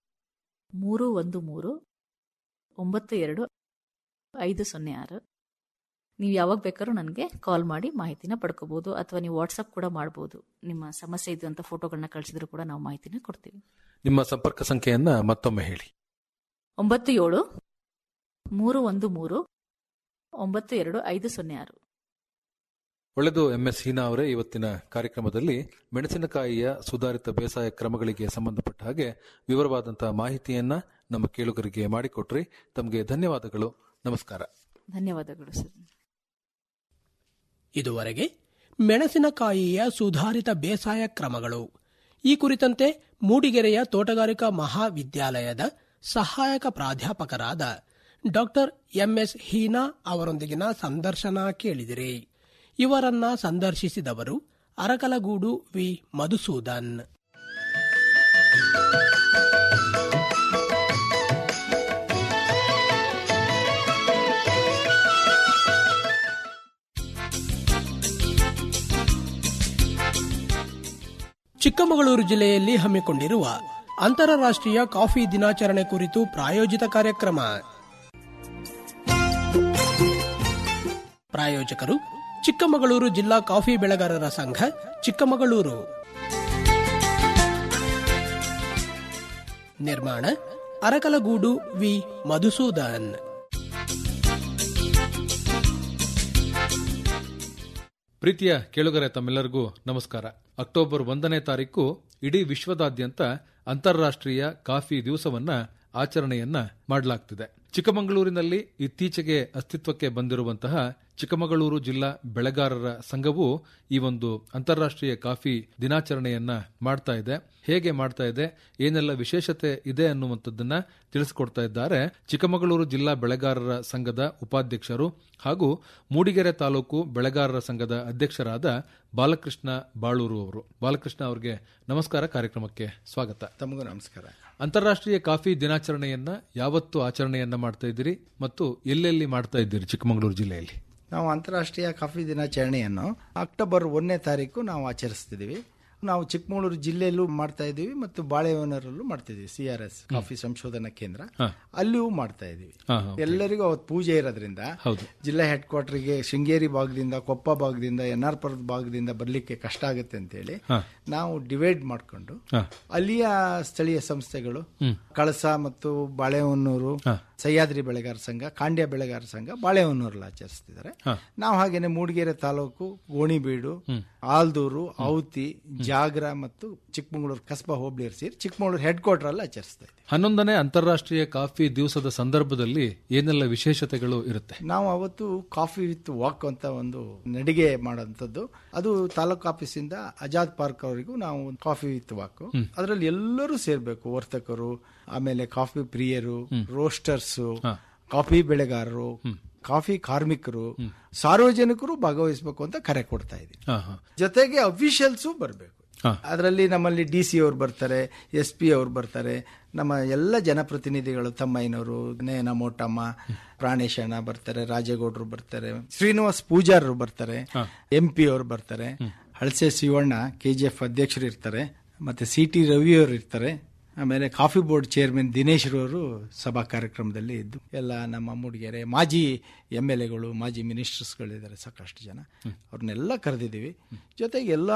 ಮೂರು ಒಂದು ಮೂರು ಒಂಬತ್ತು ಎರಡು ಐದು ಸೊನ್ನೆ ಆರು ನೀವು ಯಾವಾಗ ಬೇಕಾದ್ರೂ ನನಗೆ ಕಾಲ್ ಮಾಡಿ ಮಾಹಿತಿನ ಪಡ್ಕೋಬಹುದು ಅಥವಾ ನೀವು ವಾಟ್ಸಪ್ ಕೂಡ ಮಾಡ್ಬೋದು ನಿಮ್ಮ ಸಮಸ್ಯೆ ಇದೆ ಅಂತ ಫೋಟೋಗಳನ್ನ ಕಳಿಸಿದ್ರು ಕೂಡ ನಾವು ಮಾಹಿತಿನ ಕೊಡ್ತೀವಿ ನಿಮ್ಮ ಸಂಪರ್ಕ ಸಂಖ್ಯೆಯನ್ನ ಮತ್ತೊಮ್ಮೆ ಹೇಳಿ ಒಂಬತ್ತು ಏಳು ಮೂರು ಒಂದು ಮೂರು ಒಂಬತ್ತು ಎರಡು ಐದು ಸೊನ್ನೆ ಆರು ಒಳ್ಳೆದು ಎಂ ಎಸ್ ಹೀನಾ ಅವರೇ ಇವತ್ತಿನ ಕಾರ್ಯಕ್ರಮದಲ್ಲಿ ಮೆಣಸಿನಕಾಯಿಯ ಸುಧಾರಿತ ಬೇಸಾಯ ಕ್ರಮಗಳಿಗೆ ಸಂಬಂಧಪಟ್ಟ ಹಾಗೆ ವಿವರವಾದಂತಹ ಮಾಹಿತಿಯನ್ನ ನಮ್ಮ ಕೇಳುಗರಿಗೆ ಮಾಡಿಕೊಟ್ರಿ ತಮಗೆ ಧನ್ಯವಾದಗಳು ನಮಸ್ಕಾರ ಧನ್ಯವಾದಗಳು ಸರ್ ಇದುವರೆಗೆ ಮೆಣಸಿನಕಾಯಿಯ ಸುಧಾರಿತ ಬೇಸಾಯ ಕ್ರಮಗಳು ಈ ಕುರಿತಂತೆ ಮೂಡಿಗೆರೆಯ ತೋಟಗಾರಿಕಾ ಮಹಾವಿದ್ಯಾಲಯದ ಸಹಾಯಕ ಪ್ರಾಧ್ಯಾಪಕರಾದ ಡಾಕ್ಟರ್ ಎಂಎಸ್ ಹೀನಾ ಅವರೊಂದಿಗಿನ ಸಂದರ್ಶನ ಕೇಳಿದಿರಿ ಇವರನ್ನ ಸಂದರ್ಶಿಸಿದವರು ಅರಕಲಗೂಡು ವಿ ಮಧುಸೂದನ್ ಚಿಕ್ಕಮಗಳೂರು ಜಿಲ್ಲೆಯಲ್ಲಿ ಹಮ್ಮಿಕೊಂಡಿರುವ ಅಂತಾರಾಷ್ಟ್ರೀಯ ಕಾಫಿ ದಿನಾಚರಣೆ ಕುರಿತು ಪ್ರಾಯೋಜಿತ ಕಾರ್ಯಕ್ರಮ ಪ್ರಾಯೋಜಕರು ಚಿಕ್ಕಮಗಳೂರು ಜಿಲ್ಲಾ ಕಾಫಿ ಬೆಳೆಗಾರರ ಸಂಘ ಚಿಕ್ಕಮಗಳೂರು ನಿರ್ಮಾಣ ಅರಕಲಗೂಡು ವಿ ಮಧುಸೂದನ್ ಪ್ರೀತಿಯ ಕೇಳುಗರೆ ತಮ್ಮೆಲ್ಲರಿಗೂ ನಮಸ್ಕಾರ ಅಕ್ಟೋಬರ್ ಒಂದನೇ ತಾರೀಕು ಇಡೀ ವಿಶ್ವದಾದ್ಯಂತ ಅಂತಾರಾಷ್ಟ್ರೀಯ ಕಾಫಿ ದಿವಸವನ್ನ ಆಚರಣೆಯನ್ನ ಮಾಡಲಾಗ್ತಿದೆ ಚಿಕ್ಕಮಗಳೂರಿನಲ್ಲಿ ಇತ್ತೀಚೆಗೆ ಅಸ್ತಿತ್ವಕ್ಕೆ ಬಂದಿರುವಂತಹ ಚಿಕ್ಕಮಗಳೂರು ಜಿಲ್ಲಾ ಬೆಳೆಗಾರರ ಸಂಘವು ಈ ಒಂದು ಅಂತಾರಾಷ್ಟ್ರೀಯ ಕಾಫಿ ದಿನಾಚರಣೆಯನ್ನ ಮಾಡ್ತಾ ಇದೆ ಹೇಗೆ ಮಾಡ್ತಾ ಇದೆ ಏನೆಲ್ಲ ವಿಶೇಷತೆ ಇದೆ ಅನ್ನುವಂಥದ್ದನ್ನ ತಿಳಿಸಿಕೊಡ್ತಾ ಇದ್ದಾರೆ ಚಿಕ್ಕಮಗಳೂರು ಜಿಲ್ಲಾ ಬೆಳೆಗಾರರ ಸಂಘದ ಉಪಾಧ್ಯಕ್ಷರು ಹಾಗೂ ಮೂಡಿಗೆರೆ ತಾಲೂಕು ಬೆಳೆಗಾರರ ಸಂಘದ ಅಧ್ಯಕ್ಷರಾದ ಬಾಲಕೃಷ್ಣ ಬಾಳೂರು ಅವರು ಬಾಲಕೃಷ್ಣ ಅವರಿಗೆ ನಮಸ್ಕಾರ ಕಾರ್ಯಕ್ರಮಕ್ಕೆ ಸ್ವಾಗತ ತಮಗೂ ನಮಸ್ಕಾರ ಅಂತಾರಾಷ್ಟ್ರೀಯ ಕಾಫಿ ದಿನಾಚರಣೆಯನ್ನ ಯಾವತ್ತು ಆಚರಣೆಯನ್ನ ಮಾಡ್ತಾ ಇದ್ದೀರಿ ಮತ್ತು ಎಲ್ಲೆಲ್ಲಿ ಮಾಡ್ತಾ ಇದ್ದೀರಿ ಚಿಕ್ಕಮಗಳೂರು ಜಿಲ್ಲೆಯಲ್ಲಿ ನಾವು ಅಂತಾರಾಷ್ಟ್ರೀಯ ಕಾಫಿ ದಿನಾಚರಣೆಯನ್ನು ಅಕ್ಟೋಬರ್ ಒಂದನೇ ತಾರೀಕು ನಾವು ಆಚರಿಸ್ತಿದ್ದೀವಿ ನಾವು ಚಿಕ್ಕಮಗಳೂರು ಜಿಲ್ಲೆಯಲ್ಲೂ ಮಾಡ್ತಾ ಇದ್ದೀವಿ ಮತ್ತು ಬಾಳೆಹೊನ್ನರಲ್ಲೂ ಮಾಡ್ತಾ ಇದೀವಿ ಸಿ ಆರ್ ಎಸ್ ಕಾಫಿ ಸಂಶೋಧನಾ ಕೇಂದ್ರ ಹಾ. ಅಲ್ಲಿಯೂ ಮಾಡ್ತಾ ಇದೀವಿ ಹಾ, ಹಾ, okay. ಎಲ್ಲರಿಗೂ ಅವತ್ತು ಪೂಜೆ ಇರೋದ್ರಿಂದ ಹೌದು. ಜಿಲ್ಲಾ ಹೆಡ್ ಕ್ವಾರ್ಟರ್ಗೆ ಶೃಂಗೇರಿ ಭಾಗದಿಂದ ಕೊಪ್ಪ ಭಾಗದಿಂದ ಎನ್ ಆರ್ ಪುರದ ಭಾಗದಿಂದ ಬರ್ಲಿಕ್ಕೆ ಕಷ್ಟ ಆಗುತ್ತೆ ಅಂತೇಳಿ ಹಾ. ನಾವು ಡಿವೈಡ್ ಮಾಡಿಕೊಂಡು ಹಾ. ಅಲ್ಲಿಯ ಸ್ಥಳೀಯ ಸಂಸ್ಥೆಗಳು ಹ್ಮ್. ಕಳಸ ಮತ್ತು ಬಾಳೆಹೊನ್ನೂರು ಸಹ್ಯಾದ್ರಿ ಬೆಳೆಗಾರ ಸಂಘ ಕಾಂಡ್ಯ ಬೆಳೆಗಾರ ಸಂಘ ಬಾಳೆಹೊನ್ನೂರಲ್ಲಿ ಆಚರಿಸ್ತಿದ್ದಾರೆ ಹಾ. ನಾವು ಹಾಗೇನೆ ಮೂಡಿಗೆರೆ ತಾಲೂಕು ಗೋಣಿಬೀಡು ಆಲ್ದೂರು ಔತಿ ಜಾಗ್ರ ಮತ್ತು ಚಿಕ್ಕಮಗಳೂರು ಕಸ್ಬಾ ಹೋಬಳಿ ಸೇರಿ ಚಿಕ್ಕಮಗಳೂರು ಹೆಡ್ ಕ್ವಾರ್ಟರ್ ಅಲ್ಲಿ ಆಚರಿಸ್ತಾ ಇದ್ದೀವಿ ಹನ್ನೊಂದನೇ ಅಂತಾರಾಷ್ಟ್ರೀಯ ಕಾಫಿ ದಿವಸದ ಸಂದರ್ಭದಲ್ಲಿ ಏನೆಲ್ಲ ವಿಶೇಷತೆಗಳು ಇರುತ್ತೆ ನಾವು ಅವತ್ತು ಕಾಫಿ ವಿತ್ ವಾಕ್ ಅಂತ ಒಂದು ನಡಿಗೆ ಮಾಡೋಂಥದ್ದು ಅದು ತಾಲೂಕು ಆಫೀಸಿಂದ ಆಜಾದ್ ಪಾರ್ಕ್ ಅವರಿಗೂ ನಾವು ಒಂದು ಕಾಫಿ ವಿತ್ ವಾಕ್ ಅದರಲ್ಲಿ ಎಲ್ಲರೂ ಸೇರ್ಬೇಕು ವರ್ತಕರು ಆಮೇಲೆ ಕಾಫಿ ಪ್ರಿಯರು ರೋಸ್ಟರ್ಸು ಕಾಫಿ ಬೆಳೆಗಾರರು ಕಾಫಿ ಕಾರ್ಮಿಕರು ಸಾರ್ವಜನಿಕರು ಭಾಗವಹಿಸಬೇಕು ಅಂತ ಕರೆ ಕೊಡ್ತಾ ಇದ್ದೀವಿ ಹಾ, ಹಾ. ಜೊತೆಗೆ ಅಫಿಷಿಯಲ್ಸು ಬರಬೇಕು ಹಾ. ಅದರಲ್ಲಿ ನಮ್ಮಲ್ಲಿ ಡಿ ಸಿ ಅವರು ಬರ್ತಾರೆ ಎಸ್ ಪಿ ಅವರು ಬರ್ತಾರೆ ನಮ್ಮ ಎಲ್ಲ ಜನಪ್ರತಿನಿಧಿಗಳು ತಮ್ಮಯ್ಯನವರು ನೇನ ಮೋಟಮ್ಮ ಪ್ರಾಣೇಶ್ ಅಣ್ಣ ಬರ್ತಾರೆ ರಾಜೇಗೌಡರು ಬರ್ತಾರೆ ಶ್ರೀನಿವಾಸ್ ಪೂಜಾರರು ಬರ್ತಾರೆ ಎಂ ಪಿ ಅವರು ಬರ್ತಾರೆ ಹಳಸೆ ಶಿವಣ್ಣ ಕೆ ಜಿ ಎಫ್ ಅಧ್ಯಕ್ಷರು ಇರ್ತಾರೆ ಮತ್ತೆ ಸಿ ಟಿ ರವಿ ಅವರು ಇರ್ತಾರೆ ಆಮೇಲೆ ಕಾಫಿ ಬೋರ್ಡ್ ಚೇರ್ಮನ್ ದಿನೇಶ್ ರವರು ಸಭಾ ಕಾರ್ಯಕ್ರಮದಲ್ಲಿ ಇದ್ದು ಎಲ್ಲ ನಮ್ಮ ಮೂಡಿಗೆರೆ ಮಾಜಿ ಎಮ್ ಎಲ್ ಎಗಳು ಮಾಜಿ ಮಿನಿಸ್ಟರ್ಸ್ಗಳಿದ್ದಾರೆ ಸಾಕಷ್ಟು ಜನ ಅವ್ರನ್ನೆಲ್ಲ ಕರೆದಿದ್ದೀವಿ ಜೊತೆಗೆ ಎಲ್ಲ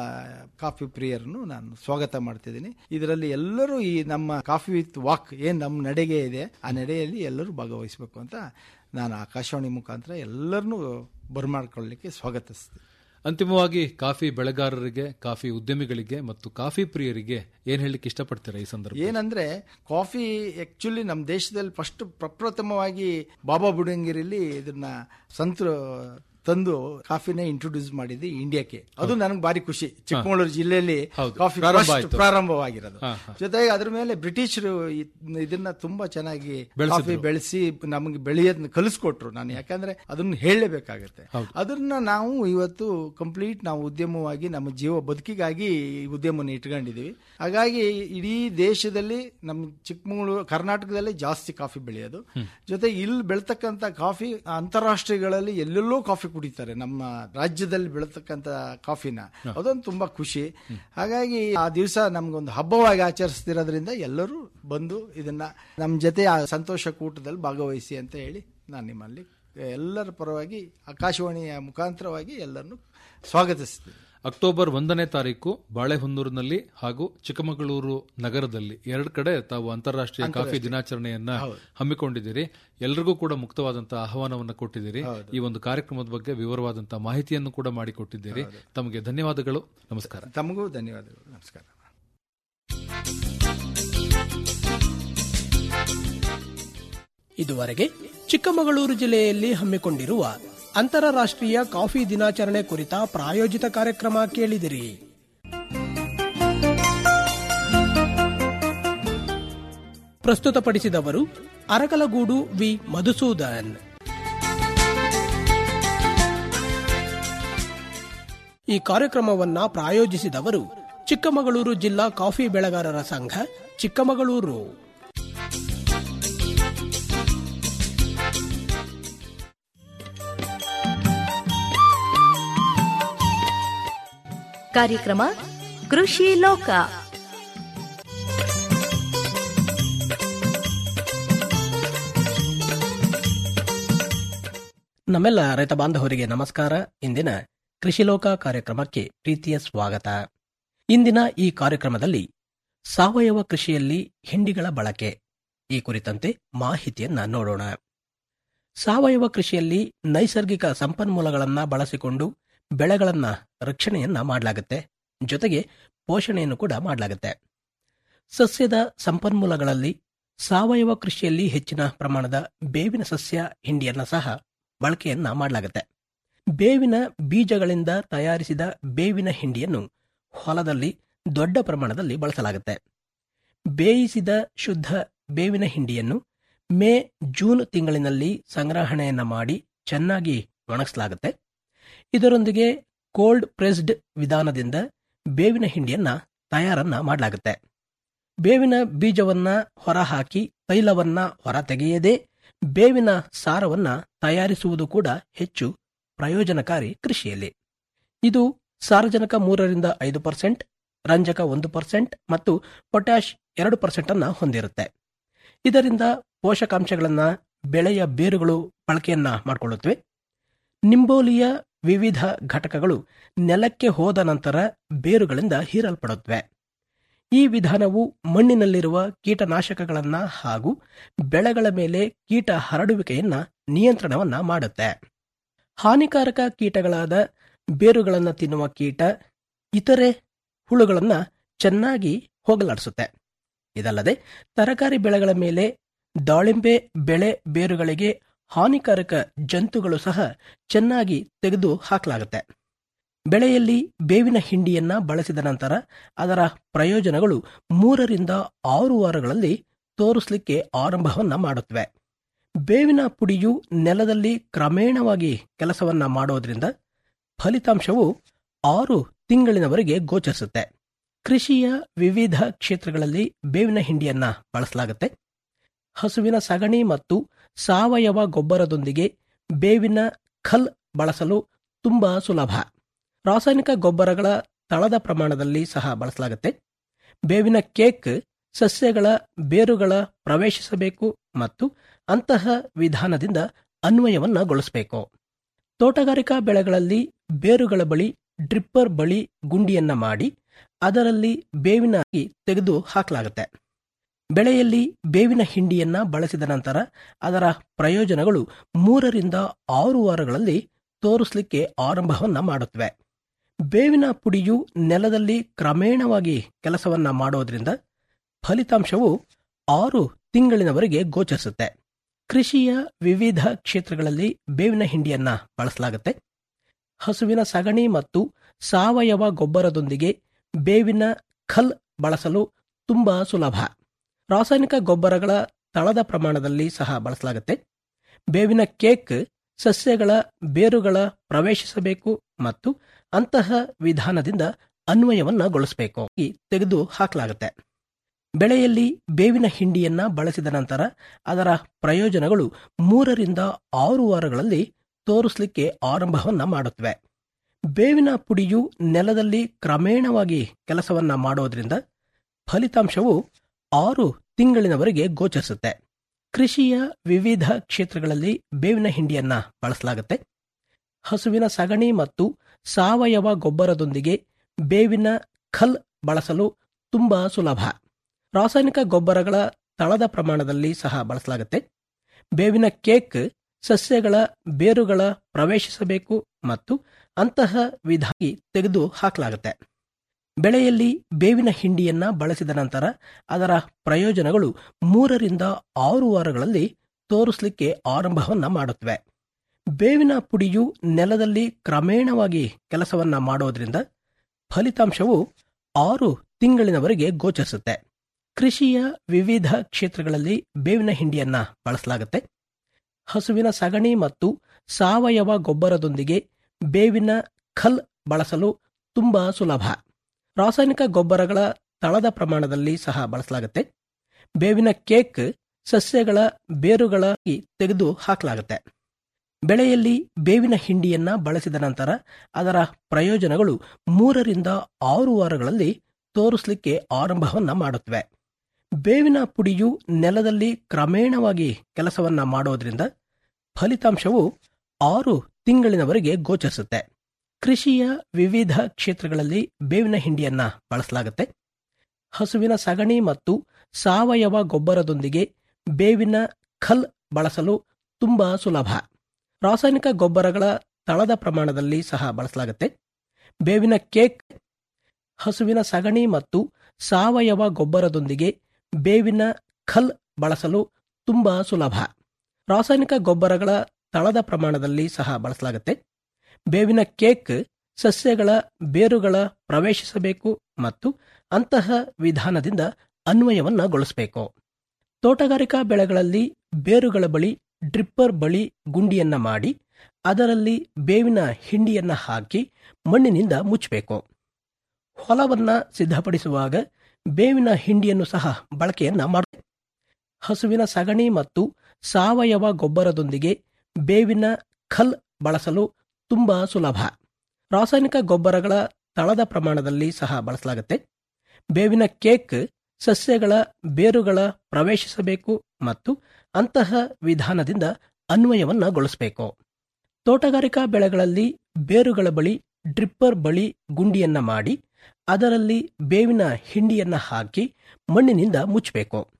ಕಾಫಿ ಪ್ರಿಯರನ್ನು ನಾನು ಸ್ವಾಗತ ಮಾಡ್ತಿದ್ದೀನಿ ಇದರಲ್ಲಿ ಎಲ್ಲರೂ ಈ ನಮ್ಮ ಕಾಫಿ ವಿತ್ ವಾಕ್ ಏನು ನಮ್ಮ ನಡೆಗೆ ಇದೆ ಆ ನಡೆಯಲ್ಲಿ ಎಲ್ಲರೂ ಭಾಗವಹಿಸಬೇಕು ಅಂತ ನಾನು ಆಕಾಶವಾಣಿ ಮುಖಾಂತರ ಎಲ್ಲರನ್ನೂ ಬರಮಾಡ್ಕೊಳ್ಳಿಕ್ಕೆ ಸ್ವಾಗತಿಸ್ತೀನಿ ಅಂತಿಮವಾಗಿ ಕಾಫಿ ಬೆಳೆಗಾರರಿಗೆ ಕಾಫಿ ಉದ್ಯಮಿಗಳಿಗೆ ಮತ್ತು ಕಾಫಿ ಪ್ರಿಯರಿಗೆ ಏನ್ ಹೇಳಲಿಕ್ಕೆ ಇಷ್ಟಪಡ್ತೀರಾ ಈ ಸಂದರ್ಭ ಏನಂದ್ರೆ ಕಾಫಿ ಆಕ್ಚುಲಿ ನಮ್ಮ ದೇಶದಲ್ಲಿ ಫಸ್ಟ್ ಪ್ರಪ್ರಥಮವಾಗಿ ಬಾಬಾ ಬುಡಂಗಿರಿಲಿ ಇದನ್ನ ಸಂತರು ತಂದು ಕಾಫಿನ ಇಂಟ್ರೊಡ್ಯೂಸ್ ಮಾಡಿದ್ದು ಇಂಡಿಯಾಕ್ಕೆ ಅದು ನನಗೆ ಭಾರಿ ಖುಷಿ ಚಿಕ್ಕಮಗಳೂರು ಜಿಲ್ಲೆಯಲ್ಲಿ ಹೌದು. ಕಾಫಿ ಪ್ರಾರಂಭ first ಆಯ್ತು. ಪ್ರಾರಂಭವಾಗಿರೋದು ಹಾ, ಹಾ. ಜೊತೆಗೆ ಅದ್ರ ಮೇಲೆ ಬ್ರಿಟಿಷರು ಇದ್- ಇದನ್ನ ತುಂಬಾ ಚೆನ್ನಾಗಿ ಬೆಳೆಸಿದ್ರು. ಕಾಫಿ ಬೆಳೆಸಿ ನಮಗೆ ಬೆಳೆಯೋದನ್ನ ಕಲಿಸ್ಕೊಟ್ರು ನಾನು ಯಾಕಂದ್ರೆ ಅದನ್ನ ಹೇಳಲೇಬೇಕಾಗತ್ತೆ ಅದನ್ನ ನಾವು ಇವತ್ತು ಕಂಪ್ಲೀಟ್ ನಾವು ಉದ್ಯಮವಾಗಿ ನಮ್ಮ ಜೀವ ಬದುಕಿಗಾಗಿ ಈ ಉದ್ಯಮವನ್ನು ಇಟ್ಕೊಂಡಿದೀವಿ ಹಾಗಾಗಿ ಇಡೀ ದೇಶದಲ್ಲಿ ನಮ್ಮ ಚಿಕ್ಕಮಗಳೂರು ಕರ್ನಾಟಕದಲ್ಲಿ ಜಾಸ್ತಿ ಕಾಫಿ ಬೆಳೆಯೋದು ಜೊತೆಗೆ ಇಲ್ಲಿ ಬೆಳ್ತಕ್ಕಂಥ ಕಾಫಿ ಅಂತಾರಾಷ್ಟ್ರೀಯಗಳಲ್ಲಿ ಎಲ್ಲೆಲ್ಲೋ ಕಾಫಿ ಕುಡಿತಾರೆ ನಮ್ಮ ರಾಜ್ಯದಲ್ಲಿ ಬೆಳತಕ್ಕಂಥ ಕಾಫಿನ ಅದೊಂದು ತುಂಬಾ ಖುಷಿ ಹಾಗಾಗಿ ಆ ದಿವಸ ನಮ್ಗೊಂದು ಹಬ್ಬವಾಗಿ ಆಚರಿಸ್ತಿರೋದ್ರಿಂದ ಎಲ್ಲರೂ ಬಂದು ಇದನ್ನ ನಮ್ಮ ಜೊತೆ ಆ ಸಂತೋಷ ಕೂಟದಲ್ಲಿ ಭಾಗವಹಿಸಿ ಅಂತ ಹೇಳಿ ನಾನು ನಿಮ್ಮಲ್ಲಿ ಎಲ್ಲರ ಪರವಾಗಿ ಆಕಾಶವಾಣಿಯ ಮುಖಾಂತರವಾಗಿ ಎಲ್ಲರನ್ನು ಸ್ವಾಗತಿಸ್ತೀನಿ ಅಕ್ಟೋಬರ್ ಒಂದನೇ ತಾರೀಕು ಬಾಳೆಹೊನ್ನೂರಿನಲ್ಲಿ ಹಾಗೂ ಚಿಕ್ಕಮಗಳೂರು ನಗರದಲ್ಲಿ ಎರಡು ಕಡೆ ತಾವು ಅಂತಾರಾಷ್ಟ್ರೀಯ ಕಾಫಿ ಅಂತಾರಾಷ್ಟ್ರೀಯ. ದಿನಾಚರಣೆಯನ್ನ ಹೌದು. ಹಮ್ಮಿಕೊಂಡಿದ್ದೀರಿ ಎಲ್ರಿಗೂ ಕೂಡ ಮುಕ್ತವಾದಂತಹ ಆಹ್ವಾನವನ್ನು ಕೊಟ್ಟಿದ್ದೀರಿ ಈ ಒಂದು ಕಾರ್ಯಕ್ರಮದ ಬಗ್ಗೆ ವಿವರವಾದಂತಹ ಮಾಹಿತಿಯನ್ನು ಕೂಡ ಮಾಡಿಕೊಟ್ಟಿದ್ದೀರಿ ತಮಗೆ ಧನ್ಯವಾದಗಳು ನಮಸ್ಕಾರ ತಮಗೂ ಧನ್ಯವಾದಗಳು ನಮಸ್ಕಾರ ಇದುವರೆಗೆ ಚಿಕ್ಕಮಗಳೂರು ಜಿಲ್ಲೆಯಲ್ಲಿ ಹಮ್ಮಿಕೊಂಡಿರುವ ಅಂತಾರಾಷ್ಟ್ರೀಯ ಕಾಫಿ ದಿನಾಚರಣೆ ಕುರಿತ ಪ್ರಾಯೋಜಿತ ಕಾರ್ಯಕ್ರಮ ಕೇಳಿದಿರಿ ಪ್ರಸ್ತುತಪಡಿಸಿದವರು ಅರಕಲಗೂಡು ವಿ ಮಧುಸೂದನ್ ಈ ಕಾರ್ಯಕ್ರಮವನ್ನ ಪ್ರಾಯೋಜಿಸಿದವರು ಚಿಕ್ಕಮಗಳೂರು ಜಿಲ್ಲಾ ಕಾಫಿ ಬೆಳೆಗಾರರ ಸಂಘ ಚಿಕ್ಕಮಗಳೂರು ಕಾರ್ಯಕ್ರಮ ಕೃಷಿ ಲೋಕ ನಮ್ಮೆಲ್ಲ ರೈತ ಬಾಂಧವರಿಗೆ ನಮಸ್ಕಾರ ಇಂದಿನ ಕೃಷಿಲೋಕ ಕಾರ್ಯಕ್ರಮಕ್ಕೆ ಪ್ರೀತಿಯ ಸ್ವಾಗತ ಇಂದಿನ ಈ ಕಾರ್ಯಕ್ರಮದಲ್ಲಿ ಸಾವಯವ ಕೃಷಿಯಲ್ಲಿ ಹಿಂಡಿಗಳ ಬಳಕೆ ಈ ಕುರಿತಂತೆ ಮಾಹಿತಿಯನ್ನ ನೋಡೋಣ ಸಾವಯವ ಕೃಷಿಯಲ್ಲಿ ನೈಸರ್ಗಿಕ ಸಂಪನ್ಮೂಲಗಳನ್ನ ಬಳಸಿಕೊಂಡು ಬೆಳೆಗಳನ್ನ ರಕ್ಷಣೆಯನ್ನ ಮಾಡಲಾಗುತ್ತೆ ಜೊತೆಗೆ ಪೋಷಣೆಯನ್ನು ಕೂಡ ಮಾಡಲಾಗುತ್ತೆ ಸಸ್ಯದ ಸಂಪನ್ಮೂಲಗಳಲ್ಲಿ ಸಾವಯವ ಕೃಷಿಯಲ್ಲಿ ಹೆಚ್ಚಿನ ಪ್ರಮಾಣದ ಬೇವಿನ ಸಸ್ಯ ಹಿಂಡಿಯನ್ನ ಸಹ ಬಳಕೆಯನ್ನ ಮಾಡಲಾಗುತ್ತೆ ಬೇವಿನ ಬೀಜಗಳಿಂದ ತಯಾರಿಸಿದ ಬೇವಿನ ಹಿಂಡಿಯನ್ನು ಹೊಲದಲ್ಲಿ ದೊಡ್ಡ ಪ್ರಮಾಣದಲ್ಲಿ ಬಳಸಲಾಗುತ್ತೆ ಬೇಯಿಸಿದ ಶುದ್ಧ ಬೇವಿನ ಹಿಂಡಿಯನ್ನು ಮೇ ಜೂನ್ ತಿಂಗಳಿನಲ್ಲಿ ಸಂಗ್ರಹಣೆಯನ್ನ ಮಾಡಿ ಚೆನ್ನಾಗಿ ಒಣಗಿಸಲಾಗುತ್ತೆ ಇದರೊಂದಿಗೆ ಕೋಲ್ಡ್ ಪ್ರೆಸ್ಡ್ ವಿಧಾನದಿಂದ ಬೇವಿನ ಹಿಂಡಿಯನ್ನ ತಯಾರನ್ನ ಮಾಡಲಾಗುತ್ತೆ ಬೇವಿನ ಬೀಜವನ್ನ ಹೊರಹಾಕಿ ತೈಲವನ್ನ ಹೊರತೆಗೆಯದೇ ಬೇವಿನ ಸಾರವನ್ನ ತಯಾರಿಸುವುದು ಕೂಡ ಹೆಚ್ಚು ಪ್ರಯೋಜನಕಾರಿ ಕೃಷಿಯಲ್ಲಿ ಇದು ಸಾರಜನಕ ಮೂರರಿಂದ ಐದು ಪರ್ಸೆಂಟ್ ರಂಜಕ ಒಂದು ಪರ್ಸೆಂಟ್ ಮತ್ತು ಪೊಟ್ಯಾಶ್ ಎರಡು ಪರ್ಸೆಂಟ್ ಅನ್ನ ಹೊಂದಿರುತ್ತೆ ಇದರಿಂದ ಪೋಷಕಾಂಶಗಳನ್ನ ಬೆಳೆಯ ಬೇರುಗಳು ಬಳಕೆಯನ್ನ ಮಾಡಿಕೊಳ್ಳುತ್ತವೆ ನಿಂಬೋಲಿಯ ವಿವಿಧ ಘಟಕಗಳು ನೆಲಕ್ಕೆ ಹೋದ ನಂತರ ಬೇರುಗಳಿಂದ ಹೀರಲ್ಪಡುತ್ತವೆ ಈ ವಿಧಾನವು ಮಣ್ಣಿನಲ್ಲಿರುವ ಕೀಟನಾಶಕಗಳನ್ನ ಹಾಗೂ ಬೆಳೆಗಳ ಮೇಲೆ ಕೀಟ ಹರಡುವಿಕೆಯನ್ನ ನಿಯಂತ್ರಣವನ್ನ ಮಾಡುತ್ತೆ ಹಾನಿಕಾರಕ ಕೀಟಗಳಾದ ಬೇರುಗಳನ್ನು ತಿನ್ನುವ ಕೀಟ ಇತರೆ ಹುಳುಗಳನ್ನ ಚೆನ್ನಾಗಿ ಹೋಗಲಾಡಿಸುತ್ತೆ ಇದಲ್ಲದೆ ತರಕಾರಿ ಬೆಳೆಗಳ ಮೇಲೆ ದಾಳಿಂಬೆ ಬೆಳೆ ಬೇರುಗಳಿಗೆ ಹಾನಿಕಾರಕ ಜಂತುಗಳು ಸಹ ಚೆನ್ನಾಗಿ ತೆಗೆದು ಹಾಕಲಾಗುತ್ತೆ ಬೆಳೆಯಲ್ಲಿ ಬೇವಿನ ಹಿಂಡಿಯನ್ನ ಬಳಸಿದ ನಂತರ ಅದರ ಪ್ರಯೋಜನಗಳು ಮೂರರಿಂದ ಆರು ವಾರಗಳಲ್ಲಿ ತೋರಿಸಲಿಕ್ಕೆ ಆರಂಭವನ್ನ ಮಾಡುತ್ತವೆ ಬೇವಿನ ಪುಡಿಯು ನೆಲದಲ್ಲಿ ಕ್ರಮೇಣವಾಗಿ ಕೆಲಸವನ್ನ ಮಾಡೋದ್ರಿಂದ ಫಲಿತಾಂಶವು ಆರು ತಿಂಗಳಿನವರೆಗೆ ಗೋಚರಿಸುತ್ತೆ ಕೃಷಿಯ ವಿವಿಧ ಕ್ಷೇತ್ರಗಳಲ್ಲಿ ಬೇವಿನ ಹಿಂಡಿಯನ್ನ ಬಳಸಲಾಗುತ್ತೆ ಹಸುವಿನ ಸಗಣಿ ಮತ್ತು ಸಾವಯವ ಗೊಬ್ಬರದೊಂದಿಗೆ ಬೇವಿನ ಖಲ್ ಬಳಸಲು ತುಂಬಾ ಸುಲಭ ರಾಸಾಯನಿಕ ಗೊಬ್ಬರಗಳ ತಳದ ಪ್ರಮಾಣದಲ್ಲಿ ಸಹ ಬಳಸಲಾಗುತ್ತೆ ಬೇವಿನ ಕೇಕ್ ಸಸ್ಯಗಳ ಬೇರುಗಳ ಪ್ರವೇಶಿಸಬೇಕು ಮತ್ತು ಅಂತಹ ವಿಧಾನದಿಂದ ಅನ್ವಯವನ್ನಗೊಳಿಸಬೇಕು ತೋಟಗಾರಿಕಾ ಬೆಳೆಗಳಲ್ಲಿ ಬೇರುಗಳ ಬಳಿ ಡ್ರಿಪ್ಪರ್ ಬಳಿ ಗುಂಡಿಯನ್ನ ಮಾಡಿ ಅದರಲ್ಲಿ ಬೇವಿನ ಅಕ್ಕಿ ತೆಗೆದು ಹಾಕಲಾಗುತ್ತೆ ಬೆಳೆಯಲ್ಲಿ ಬೇವಿನ ಹಿಂಡಿಯನ್ನ ಬಳಸಿದ ನಂತರ ಅದರ ಪ್ರಯೋಜನಗಳು ಮೂರರಿಂದ ಆರು ವಾರಗಳಲ್ಲಿ ತೋರಿಸಲಿಕ್ಕೆ ಆರಂಭವನ್ನ ಮಾಡುತ್ತವೆ ಬೇವಿನ ಪುಡಿಯು ನೆಲದಲ್ಲಿ ಕ್ರಮೇಣವಾಗಿ ಕೆಲಸವನ್ನ ಮಾಡೋದ್ರಿಂದ ಫಲಿತಾಂಶವು ಆರು ತಿಂಗಳಿನವರೆಗೆ ಗೋಚರಿಸುತ್ತೆ ಕೃಷಿಯ ವಿವಿಧ ಕ್ಷೇತ್ರಗಳಲ್ಲಿ ಬೇವಿನ ಹಿಂಡಿಯನ್ನ ಬಳಸಲಾಗುತ್ತೆ ಹಸುವಿನ ಸಗಣಿ ಮತ್ತು ಸಾವಯವ ಗೊಬ್ಬರದೊಂದಿಗೆ ಬೇವಿನ ಖಲ್ ಬಳಸಲು ತುಂಬಾ ಸುಲಭ ರಾಸಾಯನಿಕ ಗೊಬ್ಬರಗಳ ತಳದ ಪ್ರಮಾಣದಲ್ಲಿ ಸಹ ಬಳಸಲಾಗುತ್ತೆ ಬೇವಿನ ಕೇಕ್ ಸಸ್ಯಗಳ ಬೇರುಗಳ ಪ್ರವೇಶಿಸಬೇಕು ಮತ್ತು ಅಂತಹ ವಿಧಾನದಿಂದ ಅನ್ವಯವನ್ನಗೊಳಿಸಬೇಕು ಈ ತೆಗೆದು ಹಾಕಲಾಗುತ್ತೆ ಬೆಳೆಯಲ್ಲಿ ಬೇವಿನ ಹಿಂಡಿಯನ್ನ ಬಳಸಿದ ನಂತರ ಅದರ ಪ್ರಯೋಜನಗಳು ಮೂರರಿಂದ ಆರು ವಾರಗಳಲ್ಲಿ ತೋರಿಸಲಿಕ್ಕೆ ಆರಂಭವನ್ನ ಮಾಡುತ್ತವೆ ಬೇವಿನ ಪುಡಿಯು ನೆಲದಲ್ಲಿ ಕ್ರಮೇಣವಾಗಿ ಕೆಲಸವನ್ನ ಮಾಡೋದ್ರಿಂದ ಫಲಿತಾಂಶವು ಆರು ತಿಂಗಳಿನವರೆಗೆ ಗೋಚರಿಸುತ್ತೆ ಕೃಷಿಯ ವಿವಿಧ ಕ್ಷೇತ್ರಗಳಲ್ಲಿ ಬೇವಿನ ಹಿಂಡಿಯನ್ನ ಬಳಸಲಾಗುತ್ತೆ ಹಸುವಿನ ಸಗಣಿ ಮತ್ತು ಸಾವಯವ ಗೊಬ್ಬರದೊಂದಿಗೆ ಬೇವಿನ ಖಲ್ ಬಳಸಲು ತುಂಬಾ ಸುಲಭ ರಾಸಾಯನಿಕ ಗೊಬ್ಬರಗಳ ತಳದ ಪ್ರಮಾಣದಲ್ಲಿ ಸಹ ಬಳಸಲಾಗುತ್ತೆ ಬೇವಿನ ಕೇಕ್ ಸಸ್ಯಗಳ ಬೇರುಗಳ ಪ್ರವೇಶಿಸಬೇಕು ಮತ್ತು ಅಂತಹ ವಿಧಾನ ತೆಗೆದು ಹಾಕಲಾಗುತ್ತೆ ಬೆಳೆಯಲ್ಲಿ ಬೇವಿನ ಹಿಂಡಿಯನ್ನ ಬಳಸಿದ ನಂತರ ಅದರ ಪ್ರಯೋಜನಗಳು ಮೂರರಿಂದ ಆರು ವಾರಗಳಲ್ಲಿ ತೋರಿಸಲಿಕ್ಕೆ ಆರಂಭವನ್ನ ಮಾಡುತ್ತವೆ ಬೇವಿನ ಪುಡಿಯು ನೆಲದಲ್ಲಿ ಕ್ರಮೇಣವಾಗಿ ಕೆಲಸವನ್ನ ಮಾಡೋದ್ರಿಂದ ಫಲಿತಾಂಶವು ಆರು ತಿಂಗಳಿನವರೆಗೆ ಗೋಚರಿಸುತ್ತೆ ಕೃಷಿಯ ವಿವಿಧ ಕ್ಷೇತ್ರಗಳಲ್ಲಿ ಬೇವಿನ ಹಿಂಡಿಯನ್ನ ಬಳಸಲಾಗುತ್ತೆ ಹಸುವಿನ ಸಗಣಿ ಮತ್ತು ಸಾವಯವ ಗೊಬ್ಬರದೊಂದಿಗೆ ಬೇವಿನ ಖಲ್ ಬಳಸಲು ತುಂಬಾ ಸುಲಭ ರಾಸಾಯನಿಕ ಗೊಬ್ಬರಗಳ ತಳದ ಪ್ರಮಾಣದಲ್ಲಿ ಸಹ ಬಳಸಲಾಗುತ್ತೆ ಬೇವಿನ ಕೇಕ್ ಸಸ್ಯಗಳ ಬೇರುಗಳ ತೆಗೆದು ಹಾಕಲಾಗುತ್ತೆ ಬೆಳೆಯಲ್ಲಿ ಬೇವಿನ ಹಿಂಡಿಯನ್ನ ಬಳಸಿದ ನಂತರ ಅದರ ಪ್ರಯೋಜನಗಳು ಮೂರರಿಂದ ಆರು ವಾರಗಳಲ್ಲಿ ತೋರಿಸಲಿಕ್ಕೆ ಆರಂಭವನ್ನ ಮಾಡುತ್ತವೆ ಬೇವಿನ ಪುಡಿಯು ನೆಲದಲ್ಲಿ ಕ್ರಮೇಣವಾಗಿ ಕೆಲಸವನ್ನ ಮಾಡೋದ್ರಿಂದ ಫಲಿತಾಂಶವು ಆರು ತಿಂಗಳಿನವರೆಗೆ ಗೋಚರಿಸುತ್ತೆ ಕೃಷಿಯ ವಿವಿಧ ಕ್ಷೇತ್ರಗಳಲ್ಲಿ ಬೇವಿನ ಹಿಂಡಿಯನ್ನ ಬಳಸಲಾಗುತ್ತೆ ಹಸುವಿನ ಸಗಣಿ ಮತ್ತು ಸಾವಯವ ಗೊಬ್ಬರದೊಂದಿಗೆ ಬೇವಿನ ಖಲ್ ಬಳಸಲು ತುಂಬಾ ಸುಲಭ ರಾಸಾಯನಿಕ ಗೊಬ್ಬರಗಳ ತಳದ ಪ್ರಮಾಣದಲ್ಲಿ ಸಹ ಬಳಸಲಾಗುತ್ತೆ ಬೇವಿನ ಕೇಕ್ ಹಸುವಿನ ಸಗಣಿ ಮತ್ತು ಸಾವಯವ ಗೊಬ್ಬರದೊಂದಿಗೆ ಬೇವಿನ ಖಲ್ ಬಳಸಲು ತುಂಬಾ ಸುಲಭ ರಾಸಾಯನಿಕ ಗೊಬ್ಬರಗಳ ತಳದ ಪ್ರಮಾಣದಲ್ಲಿ ಸಹ ಬಳಸಲಾಗುತ್ತೆ ಬೇವಿನ ಕೇಕ್ ಸಸ್ಯಗಳ ಬೇರುಗಳ ಪ್ರವೇಶಿಸಬೇಕು ಮತ್ತು ಅಂತಹ ವಿಧಾನದಿಂದ ಅನ್ವಯವನ್ನಗೊಳಿಸಬೇಕು ತೋಟಗಾರಿಕಾ ಬೆಳೆಗಳಲ್ಲಿ ಬೇರುಗಳ ಬಳಿ ಡ್ರಿಪ್ಪರ್ ಬಳಿ ಗುಂಡಿಯನ್ನ ಮಾಡಿ ಅದರಲ್ಲಿ ಬೇವಿನ ಹಿಂಡಿಯನ್ನ ಹಾಕಿ ಮಣ್ಣಿನಿಂದ ಮುಚ್ಚಬೇಕು ಹೊಲವನ್ನ ಸಿದ್ಧಪಡಿಸುವಾಗ ಬೇವಿನ ಹಿಂಡಿಯನ್ನು ಸಹ ಬಳಕೆಯನ್ನ ಮಾಡಿ ಹಸುವಿನ ಸಗಣಿ ಮತ್ತು ಸಾವಯವ ಗೊಬ್ಬರದೊಂದಿಗೆ ಬೇವಿನ ಖಲ್ ಬಳಸಲು ತುಂಬಾ ಸುಲಭ ರಾಸಾಯನಿಕ ಗೊಬ್ಬರಗಳ ತಳದ ಪ್ರಮಾಣದಲ್ಲಿ ಸಹ ಬಳಸಲಾಗುತ್ತೆ ಬೇವಿನ ಕೇಕ್ ಸಸ್ಯಗಳ ಬೇರುಗಳ ಪ್ರವೇಶಿಸಬೇಕು ಮತ್ತು ಅಂತಹ ವಿಧಾನದಿಂದ ಅನ್ವಯವನ್ನಗೊಳಿಸಬೇಕು ತೋಟಗಾರಿಕಾ ಬೆಳೆಗಳಲ್ಲಿ ಬೇರುಗಳ ಬಳಿ ಡ್ರಿಪ್ಪರ್ ಬಳಿ ಗುಂಡಿಯನ್ನ ಮಾಡಿ ಅದರಲ್ಲಿ ಬೇವಿನ ಹಿಂಡಿಯನ್ನ ಹಾಕಿ ಮಣ್ಣಿನಿಂದ ಮುಚ್ಚಬೇಕು